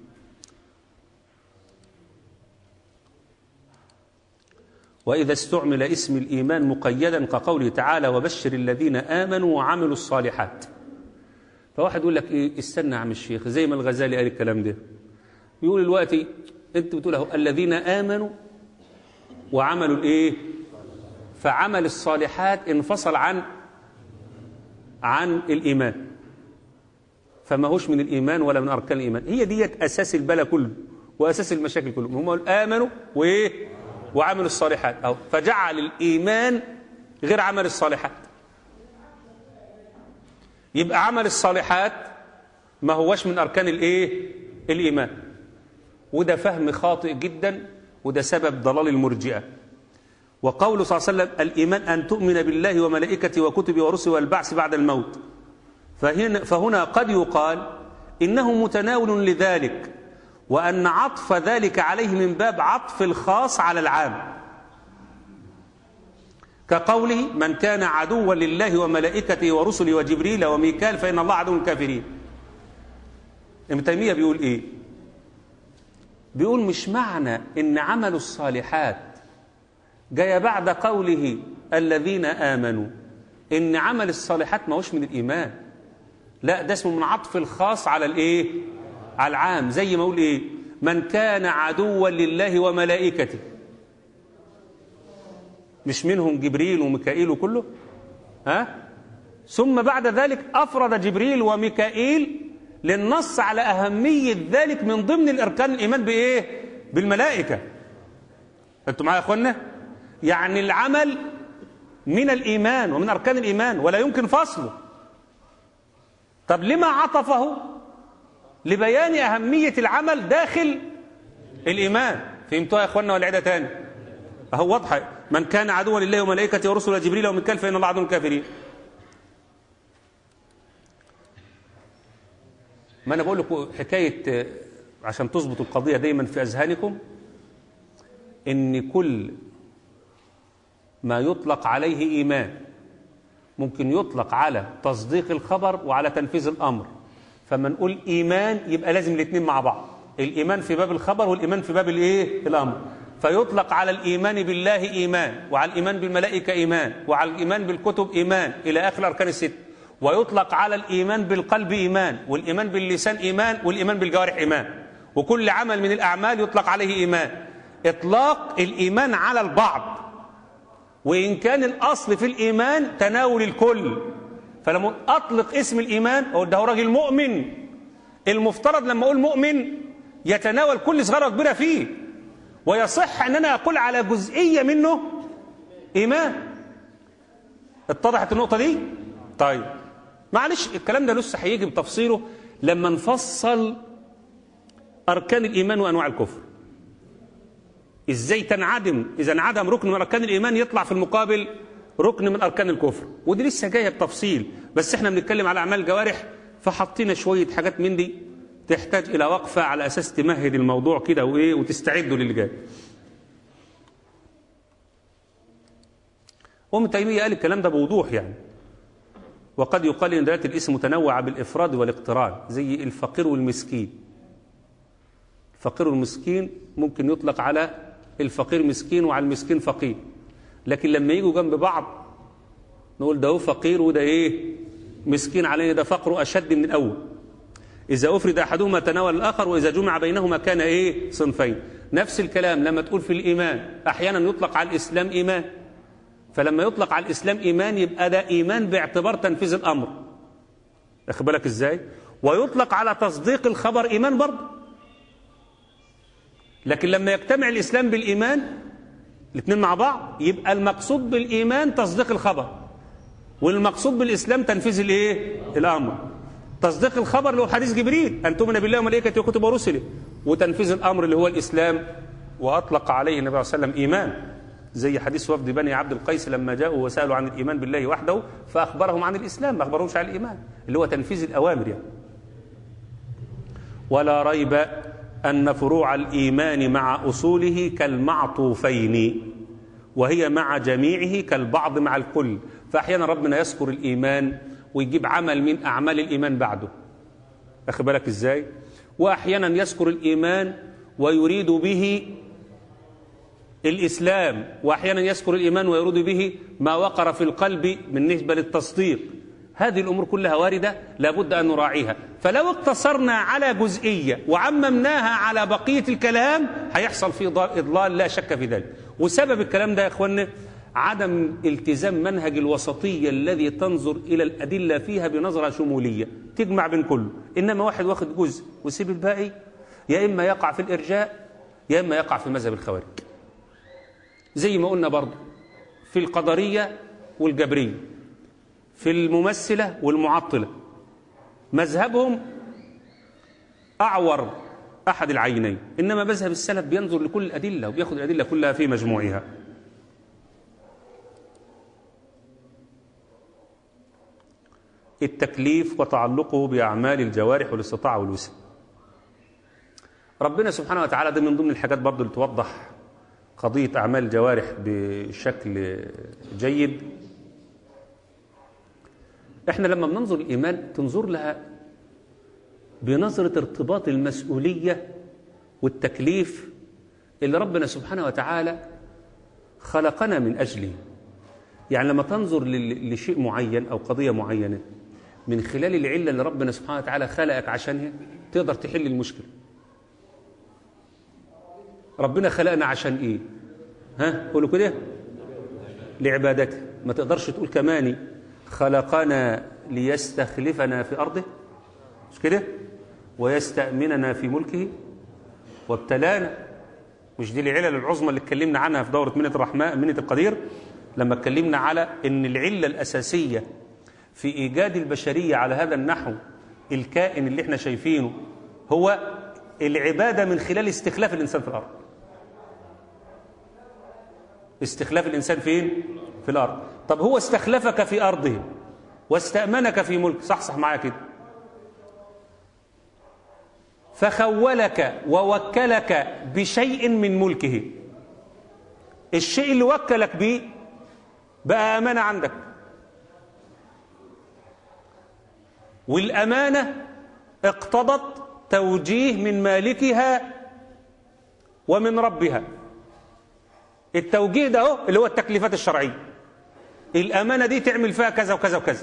وإذا استعمل اسم الإيمان مقيدا كقوله تعالى وبشر الذين آمنوا وعملوا الصالحات فواحد يقول لك إيه استنى يا عم الشيخ زي ما الغزالي قال الكلام ده يقول دلوقتي انت بتقول اهو الذين آمنوا وعملوا الايه فعمل الصالحات انفصل عن عن الايمان فما هوش من الايمان ولا من اركان الايمان هي ديت اساس البلا كله واساس المشاكل كله هم امنوا وايه وعملوا الصالحات أو فجعل الايمان غير عمل الصالحات يبقى عمل الصالحات ما هوش من اركان الايه الايمان وده فهم خاطئ جدا وده سبب ضلال المرجئة وقوله صلى الله عليه وسلم الإيمان أن تؤمن بالله وملائكته وكتبه ورسله والبعث بعد الموت فهنا, فهنا قد يقال إنه متناول لذلك وأن عطف ذلك عليه من باب عطف الخاص على العام كقوله من كان عدوا لله وملائكته ورسله وجبريل وميكال فإن الله عدو الكافرين ابن تيمية بيقول إيه بيقول مش معنى ان عملوا الصالحات جاي بعد قوله الذين امنوا ان عمل الصالحات ما هوش من الايمان لا ده اسمه من عطف الخاص على الايه على العام زي ما اقول ايه من كان عدوا لله وملائكته مش منهم جبريل وميكائيل وكله ها ثم بعد ذلك افرد جبريل وميكائيل للنص على أهمية ذلك من ضمن الأركان الإيمان بإيه؟ بالملائكة أنتوا معايا يا أخوانا؟ يعني العمل من الإيمان ومن أركان الإيمان ولا يمكن فصله طب لما عطفه لبيان أهمية العمل داخل الإيمان فهمتوها يا إخواننا ولا عيدة تاني أهو واضحة من كان عدوا لله وملائكته ورسله وجبريل وميكال فإن الله عدو الكافرين ما أنا بقول لكم حكاية عشان تظبط القضية دايما في أذهانكم إن كل ما يطلق عليه إيمان ممكن يطلق على تصديق الخبر وعلى تنفيذ الأمر فما نقول إيمان يبقى لازم الاثنين مع بعض الإيمان في باب الخبر والإيمان في باب الإيه الأمر فيطلق على الإيمان بالله إيمان وعلى الإيمان بالملائكة إيمان وعلى الإيمان بالكتب إيمان إلى آخر الأركان الست ويطلق على الإيمان بالقلب إيمان والإيمان باللسان إيمان والإيمان بالجوارح إيمان وكل عمل من الأعمال يطلق عليه إيمان إطلاق الإيمان على البعض وإن كان الأصل في الإيمان تناول الكل فلما أطلق اسم الإيمان أقول ده هو راجل مؤمن المفترض لما أقول مؤمن يتناول كل صغيرة وكبيرة فيه ويصح أن أنا أقول على جزئية منه إيمان اتضحت النقطة دي؟ طيب معلش الكلام ده لسه هيجي بتفصيله لما نفصل أركان الإيمان وأنواع الكفر ازاي تنعدم اذا انعدم ركن من اركان الايمان يطلع في المقابل ركن من اركان الكفر ودي لسه جايه بتفصيل بس احنا بنتكلم على اعمال الجوارح فحطينا شويه حاجات من دي تحتاج الى وقفه على اساس تمهد الموضوع كده وايه وتستعدوا للي جاي ام تيميه قال الكلام ده بوضوح يعني وقد يقال ان دلاله الاسم متنوعه بالافراد والاقتران زي الفقير والمسكين الفقير والمسكين ممكن يطلق على الفقير مسكين وعلى المسكين فقير لكن لما يجوا جنب بعض نقول ده هو فقير وده ايه مسكين عليه ده فقره اشد من الاول اذا افرد احدهما تناول الاخر واذا جمع بينهما كان ايه صنفين نفس الكلام لما تقول في الايمان احيانا يطلق على الاسلام ايمان فلما يطلق على الاسلام ايمان يبقى ده ايمان باعتبار تنفيذ الامر واخد بالك ازاي ويطلق على تصديق الخبر ايمان برضه لكن لما يجتمع الإسلام بالإيمان الاثنين مع بعض يبقى المقصود بالإيمان تصديق الخبر والمقصود بالإسلام تنفيذ الإيه؟ الأمر تصديق الخبر اللي هو حديث جبريل أن تؤمن بالله وملائكته وكتبه ورسله وتنفيذ الأمر اللي هو الإسلام وأطلق عليه النبي صلى الله عليه وسلم إيمان زي حديث وفد بني عبد القيس لما جاءوا وسألوا عن الإيمان بالله وحده فأخبرهم عن الإسلام ما أخبرهمش عن الإيمان اللي هو تنفيذ الأوامر يعني ولا ريب أن فروع الإيمان مع أصوله كالمعطوفين وهي مع جميعه كالبعض مع الكل فأحيانا ربنا يذكر الإيمان ويجيب عمل من أعمال الإيمان بعده أخي بالك إزاي وأحيانا يذكر الإيمان ويريد به الإسلام وأحيانا يذكر الإيمان ويريد به ما وقر في القلب بالنسبة للتصديق هذه الأمور كلها واردة لابد أن نراعيها فلو اقتصرنا على جزئية وعممناها على بقية الكلام هيحصل فيه إضلال لا شك في ذلك وسبب الكلام ده يا إخواننا عدم التزام منهج الوسطية الذي تنظر إلى الأدلة فيها بنظرة شمولية تجمع بين كله إنما واحد واخد جزء ويسيب الباقي يا إما يقع في الإرجاء يا إما يقع في مذهب الخوارج زي ما قلنا برضه في القدرية والجبرية في الممثلة والمعطلة مذهبهم أعور أحد العينين إنما مذهب السلف بينظر لكل الأدلة وبياخد الأدلة كلها في مجموعها التكليف وتعلقه بأعمال الجوارح والاستطاعة والوسع ربنا سبحانه وتعالى ده من ضمن الحاجات برضه اللي توضح قضية أعمال الجوارح بشكل جيد احنا لما بننظر الإيمان تنظر لها بنظرة ارتباط المسؤولية والتكليف اللي ربنا سبحانه وتعالى خلقنا من أجله يعني لما تنظر لشيء معين أو قضية معينة من خلال العلة اللي ربنا سبحانه وتعالى خلقك عشانها تقدر تحل المشكلة ربنا خلقنا عشان ايه ها قولوا كده لعبادته ما تقدرش تقول كماني خلقنا ليستخلفنا في أرضه مش كده ويستأمننا في ملكه وابتلانا مش دي العلل العظمى اللي اتكلمنا عنها في دورة منة الرحمن منة القدير لما اتكلمنا على ان العله الاساسيه في ايجاد البشريه على هذا النحو الكائن اللي احنا شايفينه هو العباده من خلال استخلاف الانسان في الارض استخلاف الانسان فين في الارض طب هو استخلفك في ارضه واستامنك في ملك صح صح معايا كده فخولك ووكلك بشيء من ملكه الشيء اللي وكلك بيه بقى امانه عندك والامانه اقتضت توجيه من مالكها ومن ربها التوجيه ده اهو اللي هو التكليفات الشرعيه الامانه دي تعمل فيها كذا وكذا وكذا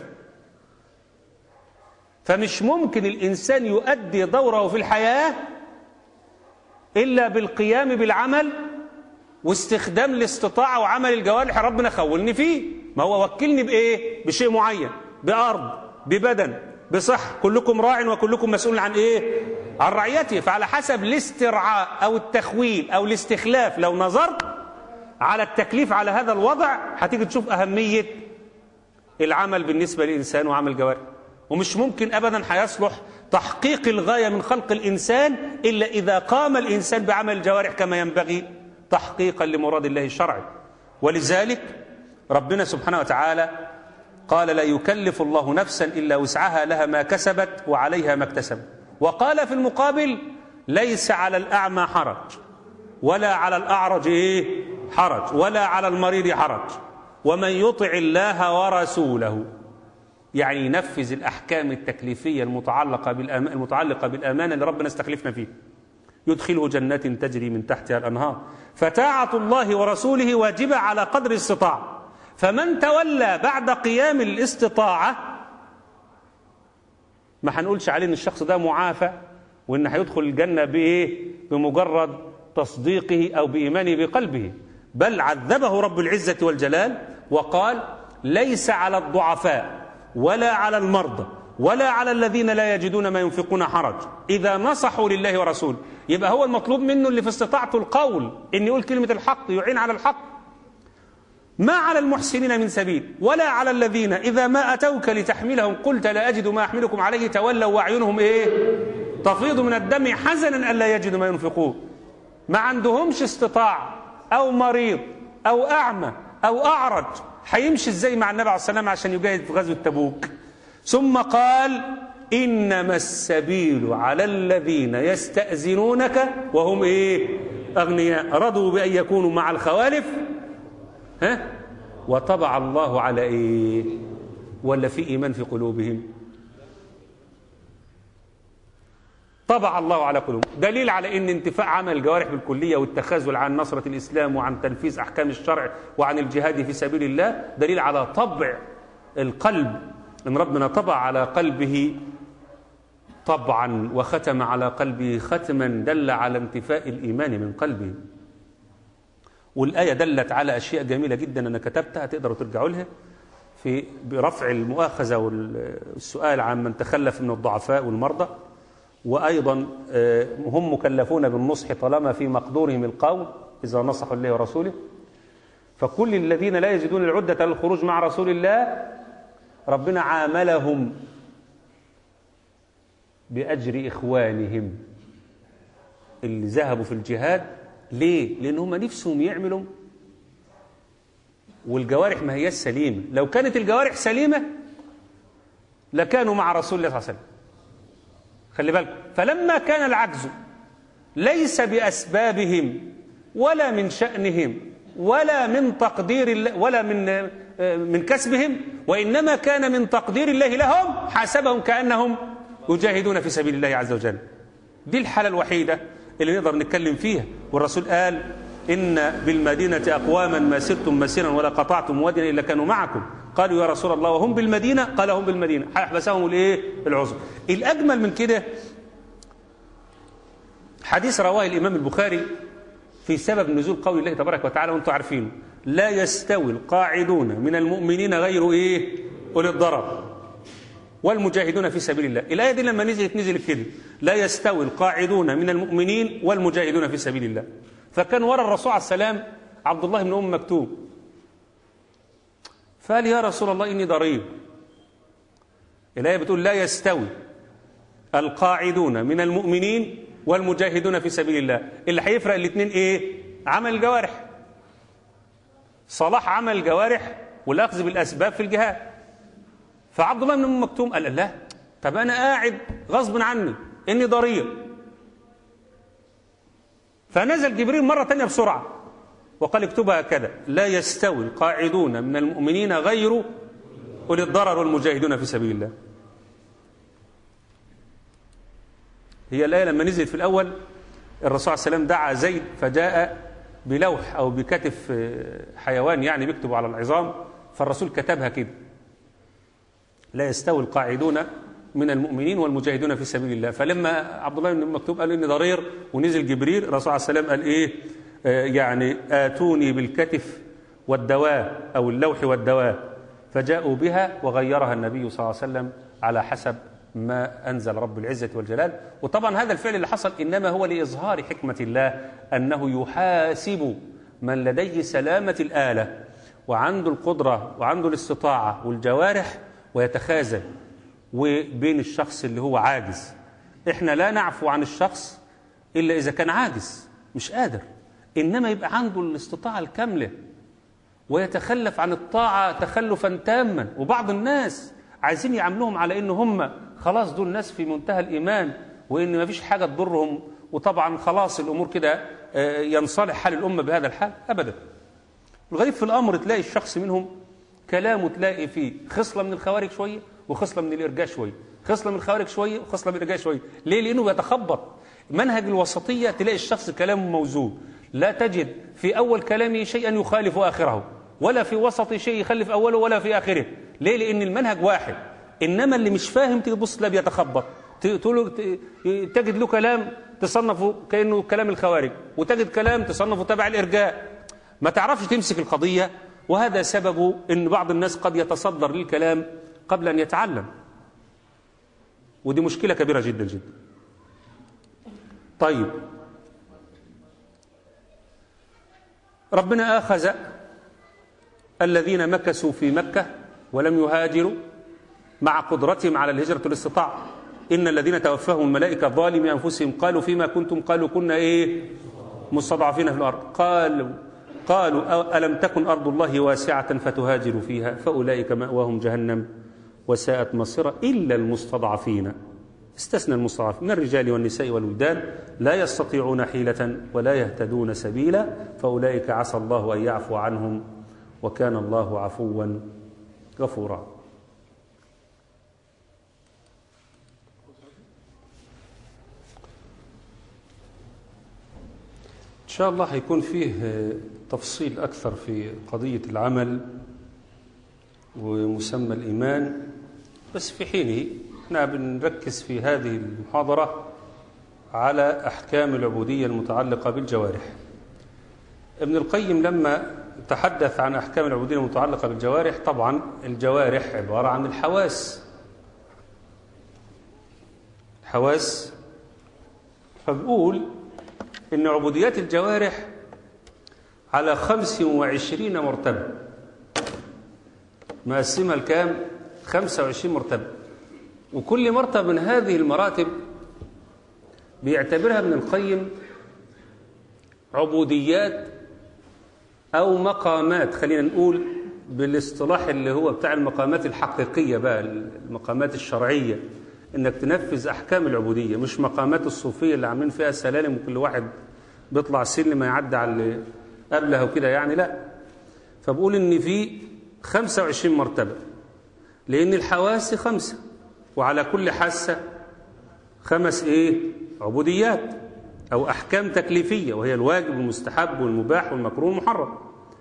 فمش ممكن الانسان يؤدي دوره في الحياه الا بالقيام بالعمل واستخدام الاستطاعه وعمل الجوارح ربنا خولني فيه ما هو وكلني بايه بشيء معين بارض ببدن بصح كلكم راع وكلكم مسؤول عن ايه عن رعيته فعلى حسب الاسترعاء او التخويل او الاستخلاف لو نظرت على التكليف على هذا الوضع هتيجي تشوف اهميه العمل بالنسبه للانسان وعمل الجوارح ومش ممكن ابدا هيصلح تحقيق الغايه من خلق الانسان الا اذا قام الانسان بعمل الجوارح كما ينبغي تحقيقا لمراد الله الشرعي ولذلك ربنا سبحانه وتعالى قال لا يكلف الله نفسا الا وسعها لها ما كسبت وعليها ما اكتسبت وقال في المقابل ليس على الاعمى حرج ولا على الاعرج ايه حرج ولا على المريض حرج ومن يطع الله ورسوله يعني ينفذ الأحكام التكليفية المتعلقة بالأمان المتعلقة بالأمانة اللي ربنا استخلفنا فيه يدخله جنات تجري من تحتها الأنهار فتاعة الله ورسوله واجبة على قدر الاستطاعة فمن تولى بعد قيام الاستطاعة ما هنقولش عليه ان الشخص ده معافى وان هيدخل الجنة بإيه بمجرد تصديقه أو بإيمانه بقلبه بل عذبه رب العزة والجلال وقال ليس على الضعفاء ولا على المرضى ولا على الذين لا يجدون ما ينفقون حرج إذا نصحوا لله ورسوله يبقى هو المطلوب منه اللي في استطاعته القول إن يقول كلمة الحق يعين على الحق ما على المحسنين من سبيل ولا على الذين إذا ما أتوك لتحملهم قلت لا أجد ما أحملكم عليه تولوا وأعينهم إيه تفيض من الدم حزنا ألا يجدوا ما ينفقون ما عندهمش استطاعة أو مريض أو أعمى أو أعرج هيمشي ازاي مع النبي عليه السلام عشان يجاهد في غزوة تبوك ثم قال إنما السبيل على الذين يستأذنونك وهم إيه أغنياء رضوا بأن يكونوا مع الخوالف ها وطبع الله على إيه ولا في إيمان في قلوبهم طبع الله على قلوبهم دليل على ان انتفاع عمل الجوارح بالكلية والتخاذل عن نصرة الإسلام وعن تنفيذ أحكام الشرع وعن الجهاد في سبيل الله دليل على طبع القلب ان ربنا طبع على قلبه طبعا وختم على قلبه ختما دل على انتفاء الإيمان من قلبه والآية دلت على أشياء جميلة جدا أنا كتبتها تقدروا ترجعوا لها في برفع المؤاخذة والسؤال عن من تخلف من الضعفاء والمرضى وأيضا هم مكلفون بالنصح طالما في مقدورهم القول إذا نصحوا الله ورسوله فكل الذين لا يجدون العدة للخروج مع رسول الله ربنا عاملهم بأجر إخوانهم اللي ذهبوا في الجهاد ليه؟ لأن هم نفسهم يعملوا والجوارح ما هي سليمة لو كانت الجوارح سليمة لكانوا مع رسول الله صلى الله عليه وسلم خلي بالك فلما كان العجز ليس بأسبابهم ولا من شأنهم ولا من تقدير الله ولا من من كسبهم وإنما كان من تقدير الله لهم حاسبهم كأنهم يجاهدون في سبيل الله عز وجل دي الحالة الوحيدة اللي نقدر نتكلم فيها والرسول قال إن بالمدينة أقواما ما سرتم مسيرا ولا قطعتم واديا إلا كانوا معكم قالوا يا رسول الله وهم بالمدينة قال هم بالمدينة حبسهم الايه العذر الأجمل من كده حديث رواه الإمام البخاري في سبب نزول قول الله تبارك وتعالى وانتم عارفين لا يستوي القاعدون من المؤمنين غير ايه اولي الضرر والمجاهدون في سبيل الله الآية دي لما نزلت نزلت كده لا يستوي القاعدون من المؤمنين والمجاهدون في سبيل الله فكان ورا الرسول عليه السلام عبد الله بن أم مكتوم فقال يا رسول الله إني ضريب الآية بتقول لا يستوي القاعدون من المؤمنين والمجاهدون في سبيل الله اللي هيفرق الاثنين ايه عمل الجوارح صلاح عمل الجوارح والاخذ بالاسباب في الجهاد فعبد الله بن ام مكتوم قال لا طب انا قاعد غصب عني اني ضرير فنزل جبريل مره تانية بسرعه وقال اكتبها هكذا لا يستوي القاعدون من المؤمنين غير اولي الضرر والمجاهدون في سبيل الله هي الآية لما نزلت في الأول الرسول صلى الله عليه وسلم دعا زيد فجاء بلوح أو بكتف حيوان يعني بيكتب على العظام فالرسول كتبها كده لا يستوي القاعدون من المؤمنين والمجاهدون في سبيل الله فلما عبد الله بن مكتوب قال إني ضرير ونزل جبريل الرسول عليه السلام قال إيه آه يعني آتوني بالكتف والدواء أو اللوح والدواء فجاءوا بها وغيرها النبي صلى الله عليه وسلم على حسب ما أنزل رب العزة والجلال وطبعا هذا الفعل اللي حصل إنما هو لإظهار حكمة الله أنه يحاسب من لديه سلامة الآلة وعنده القدرة وعنده الاستطاعة والجوارح ويتخاذل وبين الشخص اللي هو عاجز احنا لا نعفو عن الشخص إلا إذا كان عاجز مش قادر إنما يبقى عنده الاستطاعة الكاملة ويتخلف عن الطاعة تخلفا تاما وبعض الناس عايزين يعاملوهم على ان هم خلاص دول ناس في منتهى الايمان وان ما فيش حاجه تضرهم وطبعا خلاص الامور كده ينصلح حال الامه بهذا الحال ابدا الغريب في الامر تلاقي الشخص منهم كلامه تلاقي فيه خصله من الخوارج شويه وخصله من الارجاء شويه خصله من الخوارج شويه وخصله من الارجاء شويه ليه لانه بيتخبط منهج الوسطيه تلاقي الشخص كلامه موزون لا تجد في اول كلامه شيئا يخالف اخره ولا في وسط شيء يخلف اوله ولا في اخره ليه لان المنهج واحد انما اللي مش فاهم تيجي تبص لا بيتخبط تقول تجد له كلام تصنفه كانه كلام الخوارج وتجد كلام تصنفه تبع الارجاء ما تعرفش تمسك القضيه وهذا سببه ان بعض الناس قد يتصدر للكلام قبل ان يتعلم ودي مشكله كبيره جدا جدا طيب ربنا اخذ الذين مكثوا في مكه ولم يهاجروا مع قدرتهم على الهجرة والاستطاعة إن الذين توفاهم الملائكة ظالمي أنفسهم قالوا فيما كنتم قالوا كنا إيه مستضعفين في الأرض قالوا قالوا ألم تكن أرض الله واسعة فتهاجروا فيها فأولئك مأواهم جهنم وساءت مصيرا إلا المستضعفين استثنى المستضعفين من الرجال والنساء والولدان لا يستطيعون حيلة ولا يهتدون سبيلا فأولئك عسى الله أن يعفو عنهم وكان الله عفوا غفورا إن شاء الله هيكون فيه تفصيل أكثر في قضية العمل ومسمى الإيمان بس في حينه احنا بنركز في هذه المحاضرة على أحكام العبودية المتعلقة بالجوارح ابن القيم لما تحدث عن أحكام العبودية المتعلقة بالجوارح طبعا الجوارح عبارة عن الحواس الحواس فبقول إن عبوديات الجوارح على خمس وعشرين مرتبة مقسمها الكام خمسة وعشرين مرتبة وكل مرتبة من هذه المراتب بيعتبرها ابن القيم عبوديات أو مقامات خلينا نقول بالاصطلاح اللي هو بتاع المقامات الحقيقية بقى المقامات الشرعية إنك تنفذ أحكام العبودية مش مقامات الصوفية اللي عاملين فيها سلالم وكل واحد بيطلع سلم يعدي على اللي قبلها وكده يعني لا فبقول إن في 25 مرتبة لأن الحواس خمسة وعلى كل حاسة خمس إيه عبوديات أو أحكام تكليفية وهي الواجب والمستحب والمباح والمكروه والمحرم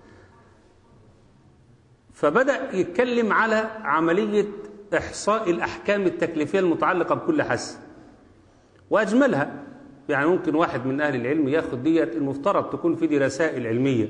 فبدأ يتكلم على عملية إحصاء الأحكام التكليفية المتعلقة بكل حاسة وأجملها يعني ممكن واحد من أهل العلم ياخد ديت المفترض تكون في دي رسائل علمية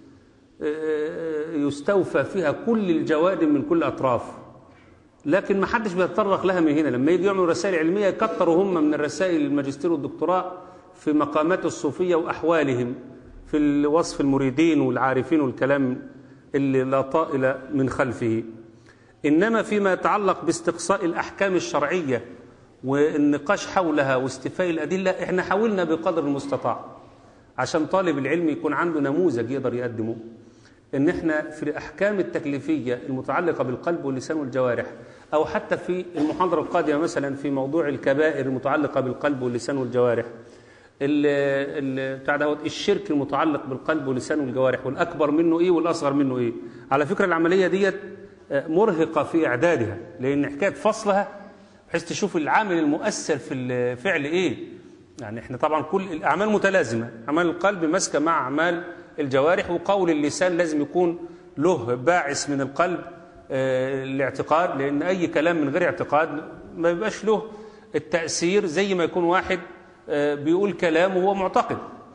يستوفى فيها كل الجوانب من كل أطراف لكن ما حدش بيتطرق لها من هنا لما يجي يعملوا رسائل علمية يكتروا هم من الرسائل الماجستير والدكتوراه في مقامات الصوفية وأحوالهم في وصف المريدين والعارفين والكلام اللي لا طائل من خلفه إنما فيما يتعلق باستقصاء الأحكام الشرعية والنقاش حولها واستفاء الأدلة إحنا حاولنا بقدر المستطاع عشان طالب العلم يكون عنده نموذج يقدر يقدمه إن إحنا في الأحكام التكليفية المتعلقة بالقلب واللسان والجوارح أو حتى في المحاضرة القادمة مثلا في موضوع الكبائر المتعلقة بالقلب واللسان والجوارح ال- ال- بتاع دوت الشرك المتعلق بالقلب واللسان والجوارح والاكبر منه ايه والاصغر منه ايه على فكره العمليه ديت آه، مرهقه في اعدادها لان حكايه فصلها بحيث تشوف العامل المؤثر في الفعل ايه يعني احنا طبعا كل الاعمال متلازمه اعمال القلب ماسكه مع اعمال الجوارح وقول اللسان لازم يكون له باعث من القلب آه، الاعتقاد لان اي كلام من غير اعتقاد ما بيبقاش له التاثير زي ما يكون واحد آه، بيقول كلام وهو معتقد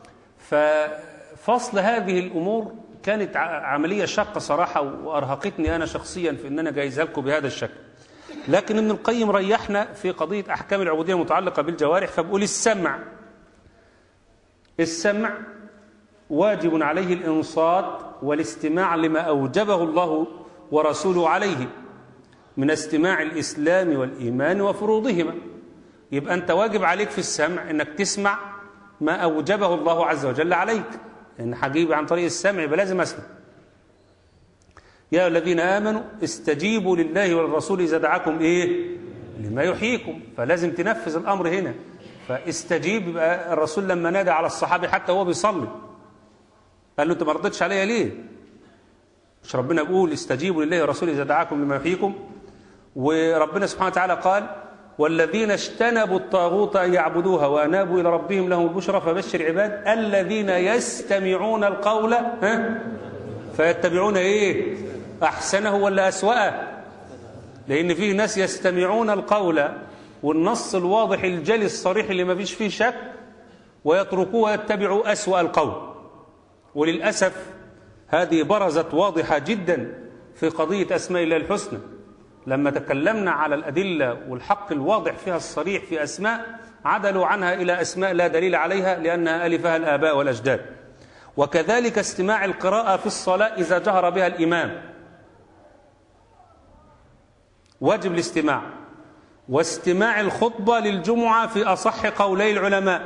ففصل هذه الامور كانت ع- عمليه شاقه صراحه وارهقتني انا شخصيا في ان انا جايزها لكم بهذا الشكل لكن ابن القيم ريحنا في قضيه احكام العبوديه المتعلقه بالجوارح فبقول السمع السمع واجب عليه الانصات والاستماع لما اوجبه الله ورسوله عليه من استماع الاسلام والايمان وفروضهما يبقى انت واجب عليك في السمع انك تسمع ما اوجبه الله عز وجل عليك ان هجيب عن طريق السمع يبقى لازم اسمع يا أيها الذين امنوا استجيبوا لله والرسول اذا دعاكم ايه لما يحييكم فلازم تنفذ الامر هنا فاستجيب يبقى الرسول لما نادى على الصحابي حتى وهو بيصلي قال له انت ما رضيتش عليا ليه مش ربنا بيقول استجيبوا لله والرسول اذا دعاكم لما يحييكم وربنا سبحانه وتعالى قال والذين اجتنبوا الطاغوت ان يعبدوها وانابوا الى ربهم لهم البشرى فبشر عباد الذين يستمعون القول ها فيتبعون ايه احسنه ولا اسوأه لان فيه ناس يستمعون القول والنص الواضح الجلي الصريح اللي ما فيش فيه شك ويتركوه ويتبعوا اسوأ القول وللاسف هذه برزت واضحه جدا في قضيه اسماء الله الحسنى لما تكلمنا على الأدلة والحق الواضح فيها الصريح في أسماء عدلوا عنها إلى أسماء لا دليل عليها لأنها ألفها الآباء والأجداد وكذلك استماع القراءة في الصلاة إذا جهر بها الإمام واجب الاستماع واستماع الخطبة للجمعة في أصح قولي العلماء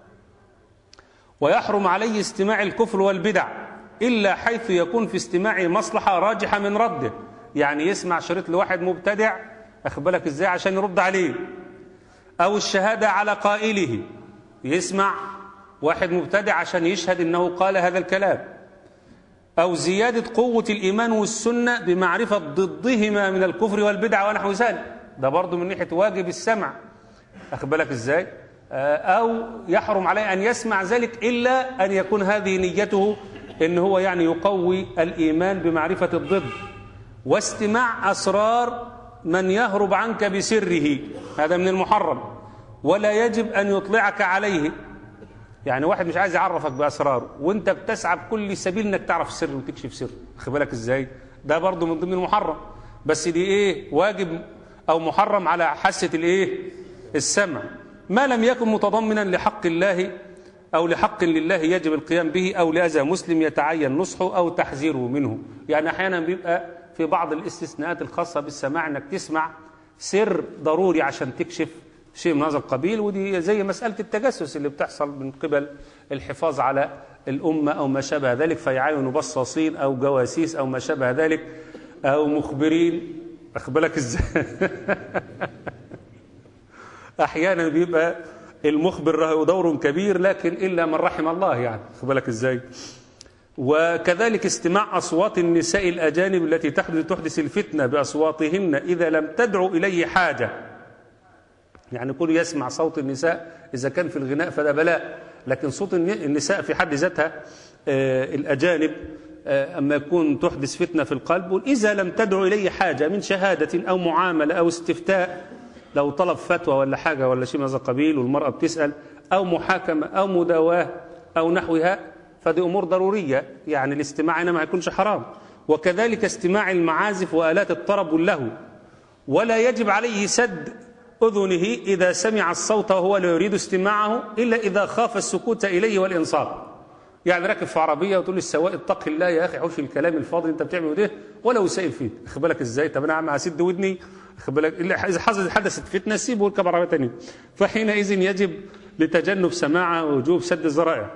ويحرم عليه استماع الكفر والبدع إلا حيث يكون في استماعه مصلحة راجحة من رده يعني يسمع شريط لواحد مبتدع أخبرك إزاي عشان يرد عليه أو الشهادة على قائله يسمع واحد مبتدع عشان يشهد إنه قال هذا الكلام أو زيادة قوة الإيمان والسنة بمعرفة ضدهما من الكفر والبدع ونحو ذلك ده برضه من ناحية واجب السمع أخبرك إزاي أو يحرم عليه أن يسمع ذلك إلا أن يكون هذه نيته إن هو يعني يقوي الإيمان بمعرفة الضد واستماع أسرار من يهرب عنك بسره هذا من المحرم ولا يجب أن يطلعك عليه يعني واحد مش عايز يعرفك بأسراره وانت بتسعى بكل سبيل انك تعرف سر وتكشف سر خد بالك ازاي ده برضه من ضمن المحرم بس دي ايه واجب او محرم على حاسة الايه السمع ما لم يكن متضمنا لحق الله أو لحق لله يجب القيام به أو لأذى مسلم يتعين نصحه أو تحذيره منه يعني أحيانا بيبقى في بعض الاستثناءات الخاصة بالسماع أنك تسمع سر ضروري عشان تكشف شيء من هذا القبيل ودي زي مسألة التجسس اللي بتحصل من قبل الحفاظ على الأمة أو ما شابه ذلك فيعاينوا بصاصين أو جواسيس أو ما شابه ذلك أو مخبرين أخبرك إزاي أحيانا بيبقى المخبر له دور كبير لكن إلا من رحم الله يعني بالك إزاي وكذلك استماع أصوات النساء الأجانب التي تحدث تحدث الفتنة بأصواتهن إذا لم تدعو إليه حاجة يعني كل يسمع صوت النساء إذا كان في الغناء فده بلاء لكن صوت النساء في حد ذاتها آه الأجانب آه أما يكون تحدث فتنة في القلب إذا لم تدعو إليه حاجة من شهادة أو معاملة أو استفتاء لو طلب فتوى ولا حاجة ولا شيء من هذا القبيل والمرأة بتسأل أو محاكمة أو مداواة أو نحوها فدي أمور ضرورية يعني الاستماع هنا ما يكونش حرام وكذلك استماع المعازف وآلات الطرب واللهو ولا يجب عليه سد أذنه إذا سمع الصوت وهو لا يريد استماعه إلا إذا خاف السكوت إليه والإنصات يعني راكب في عربيه وتقول للسواق اتق الله يا اخي حوش الكلام الفاضي انت بتعمل ده ولا وسائل فيه واخد بالك ازاي طب انا عم هسد ودني واخد بالك إلا اذا حصلت حدثت فتنه سيبه واركب عربيه ثانيه فحينئذ يجب لتجنب سماعه ووجوب سد الذرائع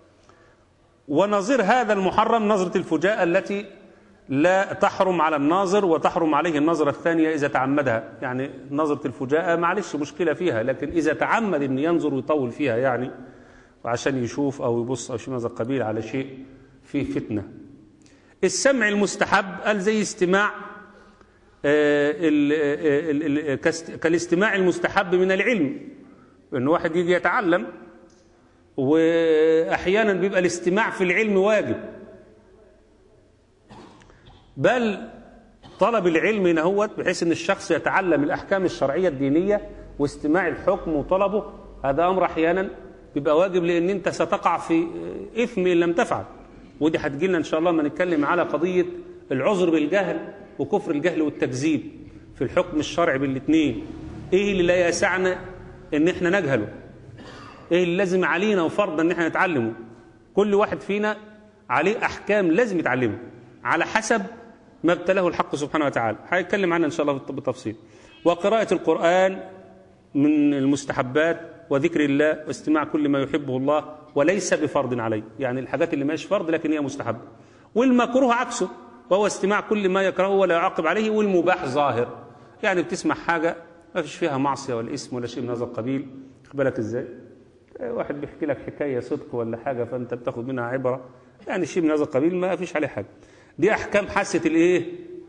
ونظير هذا المحرم نظرة الفجاءة التي لا تحرم على الناظر وتحرم عليه النظرة الثانية إذا تعمدها يعني نظرة الفجاءة معلش مشكلة فيها لكن إذا تعمد أن ينظر ويطول فيها يعني وعشان يشوف أو يبص أو شيء من هذا القبيل على شيء فيه فتنة السمع المستحب قال زي استماع آه، ال- آه، ال- ال- كاست- كالاستماع المستحب من العلم ان واحد يجي يتعلم واحيانا بيبقى الاستماع في العلم واجب بل طلب العلم هنا هو بحيث ان الشخص يتعلم الاحكام الشرعيه الدينيه واستماع الحكم وطلبه هذا امر احيانا بيبقى واجب لان انت ستقع في اثم ان لم تفعل ودي هتجي لنا ان شاء الله لما نتكلم على قضيه العذر بالجهل وكفر الجهل والتكذيب في الحكم الشرعي بالاثنين ايه اللي لا يسعنا ان احنا نجهله ايه اللي لازم علينا وفرضا ان احنا نتعلمه كل واحد فينا عليه احكام لازم يتعلمها على حسب ما ابتلاه الحق سبحانه وتعالى هيتكلم عنها ان شاء الله بالتفصيل وقراءه القران من المستحبات وذكر الله واستماع كل ما يحبه الله وليس بفرض عليه يعني الحاجات اللي ماهيش فرض لكن هي مستحبه والمكروه عكسه وهو استماع كل ما يكرهه ولا يعاقب عليه والمباح ظاهر يعني بتسمع حاجه ما فيش فيها معصيه ولا اسم ولا شيء من هذا القبيل خد بالك ازاي واحد بيحكي لك حكايه صدق ولا حاجه فانت بتاخد منها عبره يعني شيء من هذا القبيل ما فيش عليه حاجه دي احكام حاسه الايه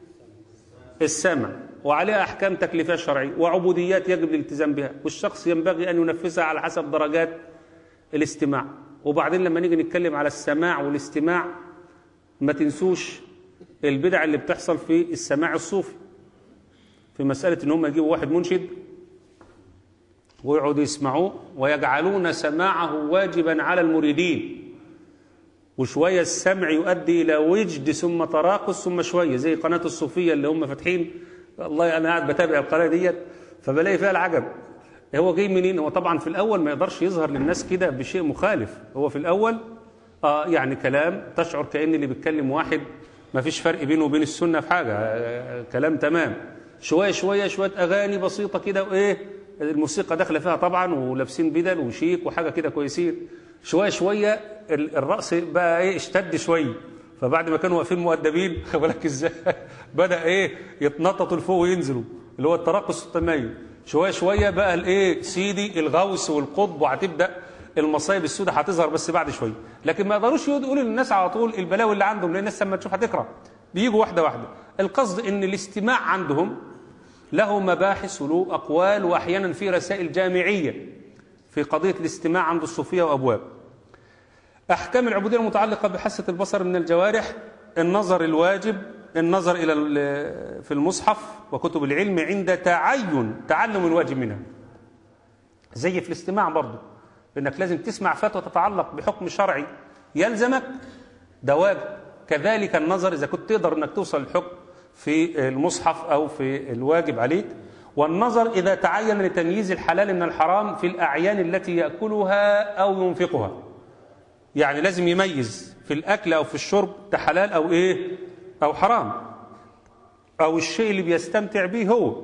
السمع وعليها احكام تكليفيه شرعيه وعبوديات يجب الالتزام بها والشخص ينبغي ان ينفذها على حسب درجات الاستماع وبعدين لما نيجي نتكلم على السماع والاستماع ما تنسوش البدع اللي بتحصل في السماع الصوفي في مساله ان هم يجيبوا واحد منشد ويقعدوا يسمعوه ويجعلون سماعه واجبا على المريدين وشوية السمع يؤدي إلى وجد ثم تراقص ثم شوية زي قناة الصوفية اللي هم فاتحين والله أنا قاعد بتابع القناة ديت فبلاقي فيها العجب هو جاي منين هو طبعا في الأول ما يقدرش يظهر للناس كده بشيء مخالف هو في الأول آه يعني كلام تشعر كأن اللي بيتكلم واحد ما فيش فرق بينه وبين السنة في حاجة آه كلام تمام شوية شوية شوية أغاني بسيطة كده وإيه الموسيقى داخله فيها طبعا ولابسين بدل وشيك وحاجه كده كويسين شويه شويه الرأس بقى ايه اشتد شويه فبعد ما كانوا واقفين مؤدبين خد بالك ازاي بدا ايه يتنططوا لفوق وينزلوا اللي هو الترقص والتميز شويه شويه بقى الايه سيدي الغوث والقطب وهتبدا المصايب السوداء هتظهر بس بعد شويه لكن ما يقدروش يقولوا للناس على طول البلاوي اللي عندهم لان الناس لما تشوف هتكره بيجوا واحده واحده القصد ان الاستماع عندهم له مباحث وله أقوال وأحيانا في رسائل جامعية في قضية الاستماع عند الصوفية وأبواب أحكام العبودية المتعلقة بحاسة البصر من الجوارح النظر الواجب النظر إلى في المصحف وكتب العلم عند تعين تعلم الواجب منها زي في الاستماع برضه انك لازم تسمع فتوى تتعلق بحكم شرعي يلزمك ده واجب كذلك النظر اذا كنت تقدر انك توصل للحكم في المصحف أو في الواجب عليك والنظر إذا تعين لتمييز الحلال من الحرام في الأعيان التي يأكلها أو ينفقها يعني لازم يميز في الأكل أو في الشرب ده حلال أو إيه أو حرام أو الشيء اللي بيستمتع به هو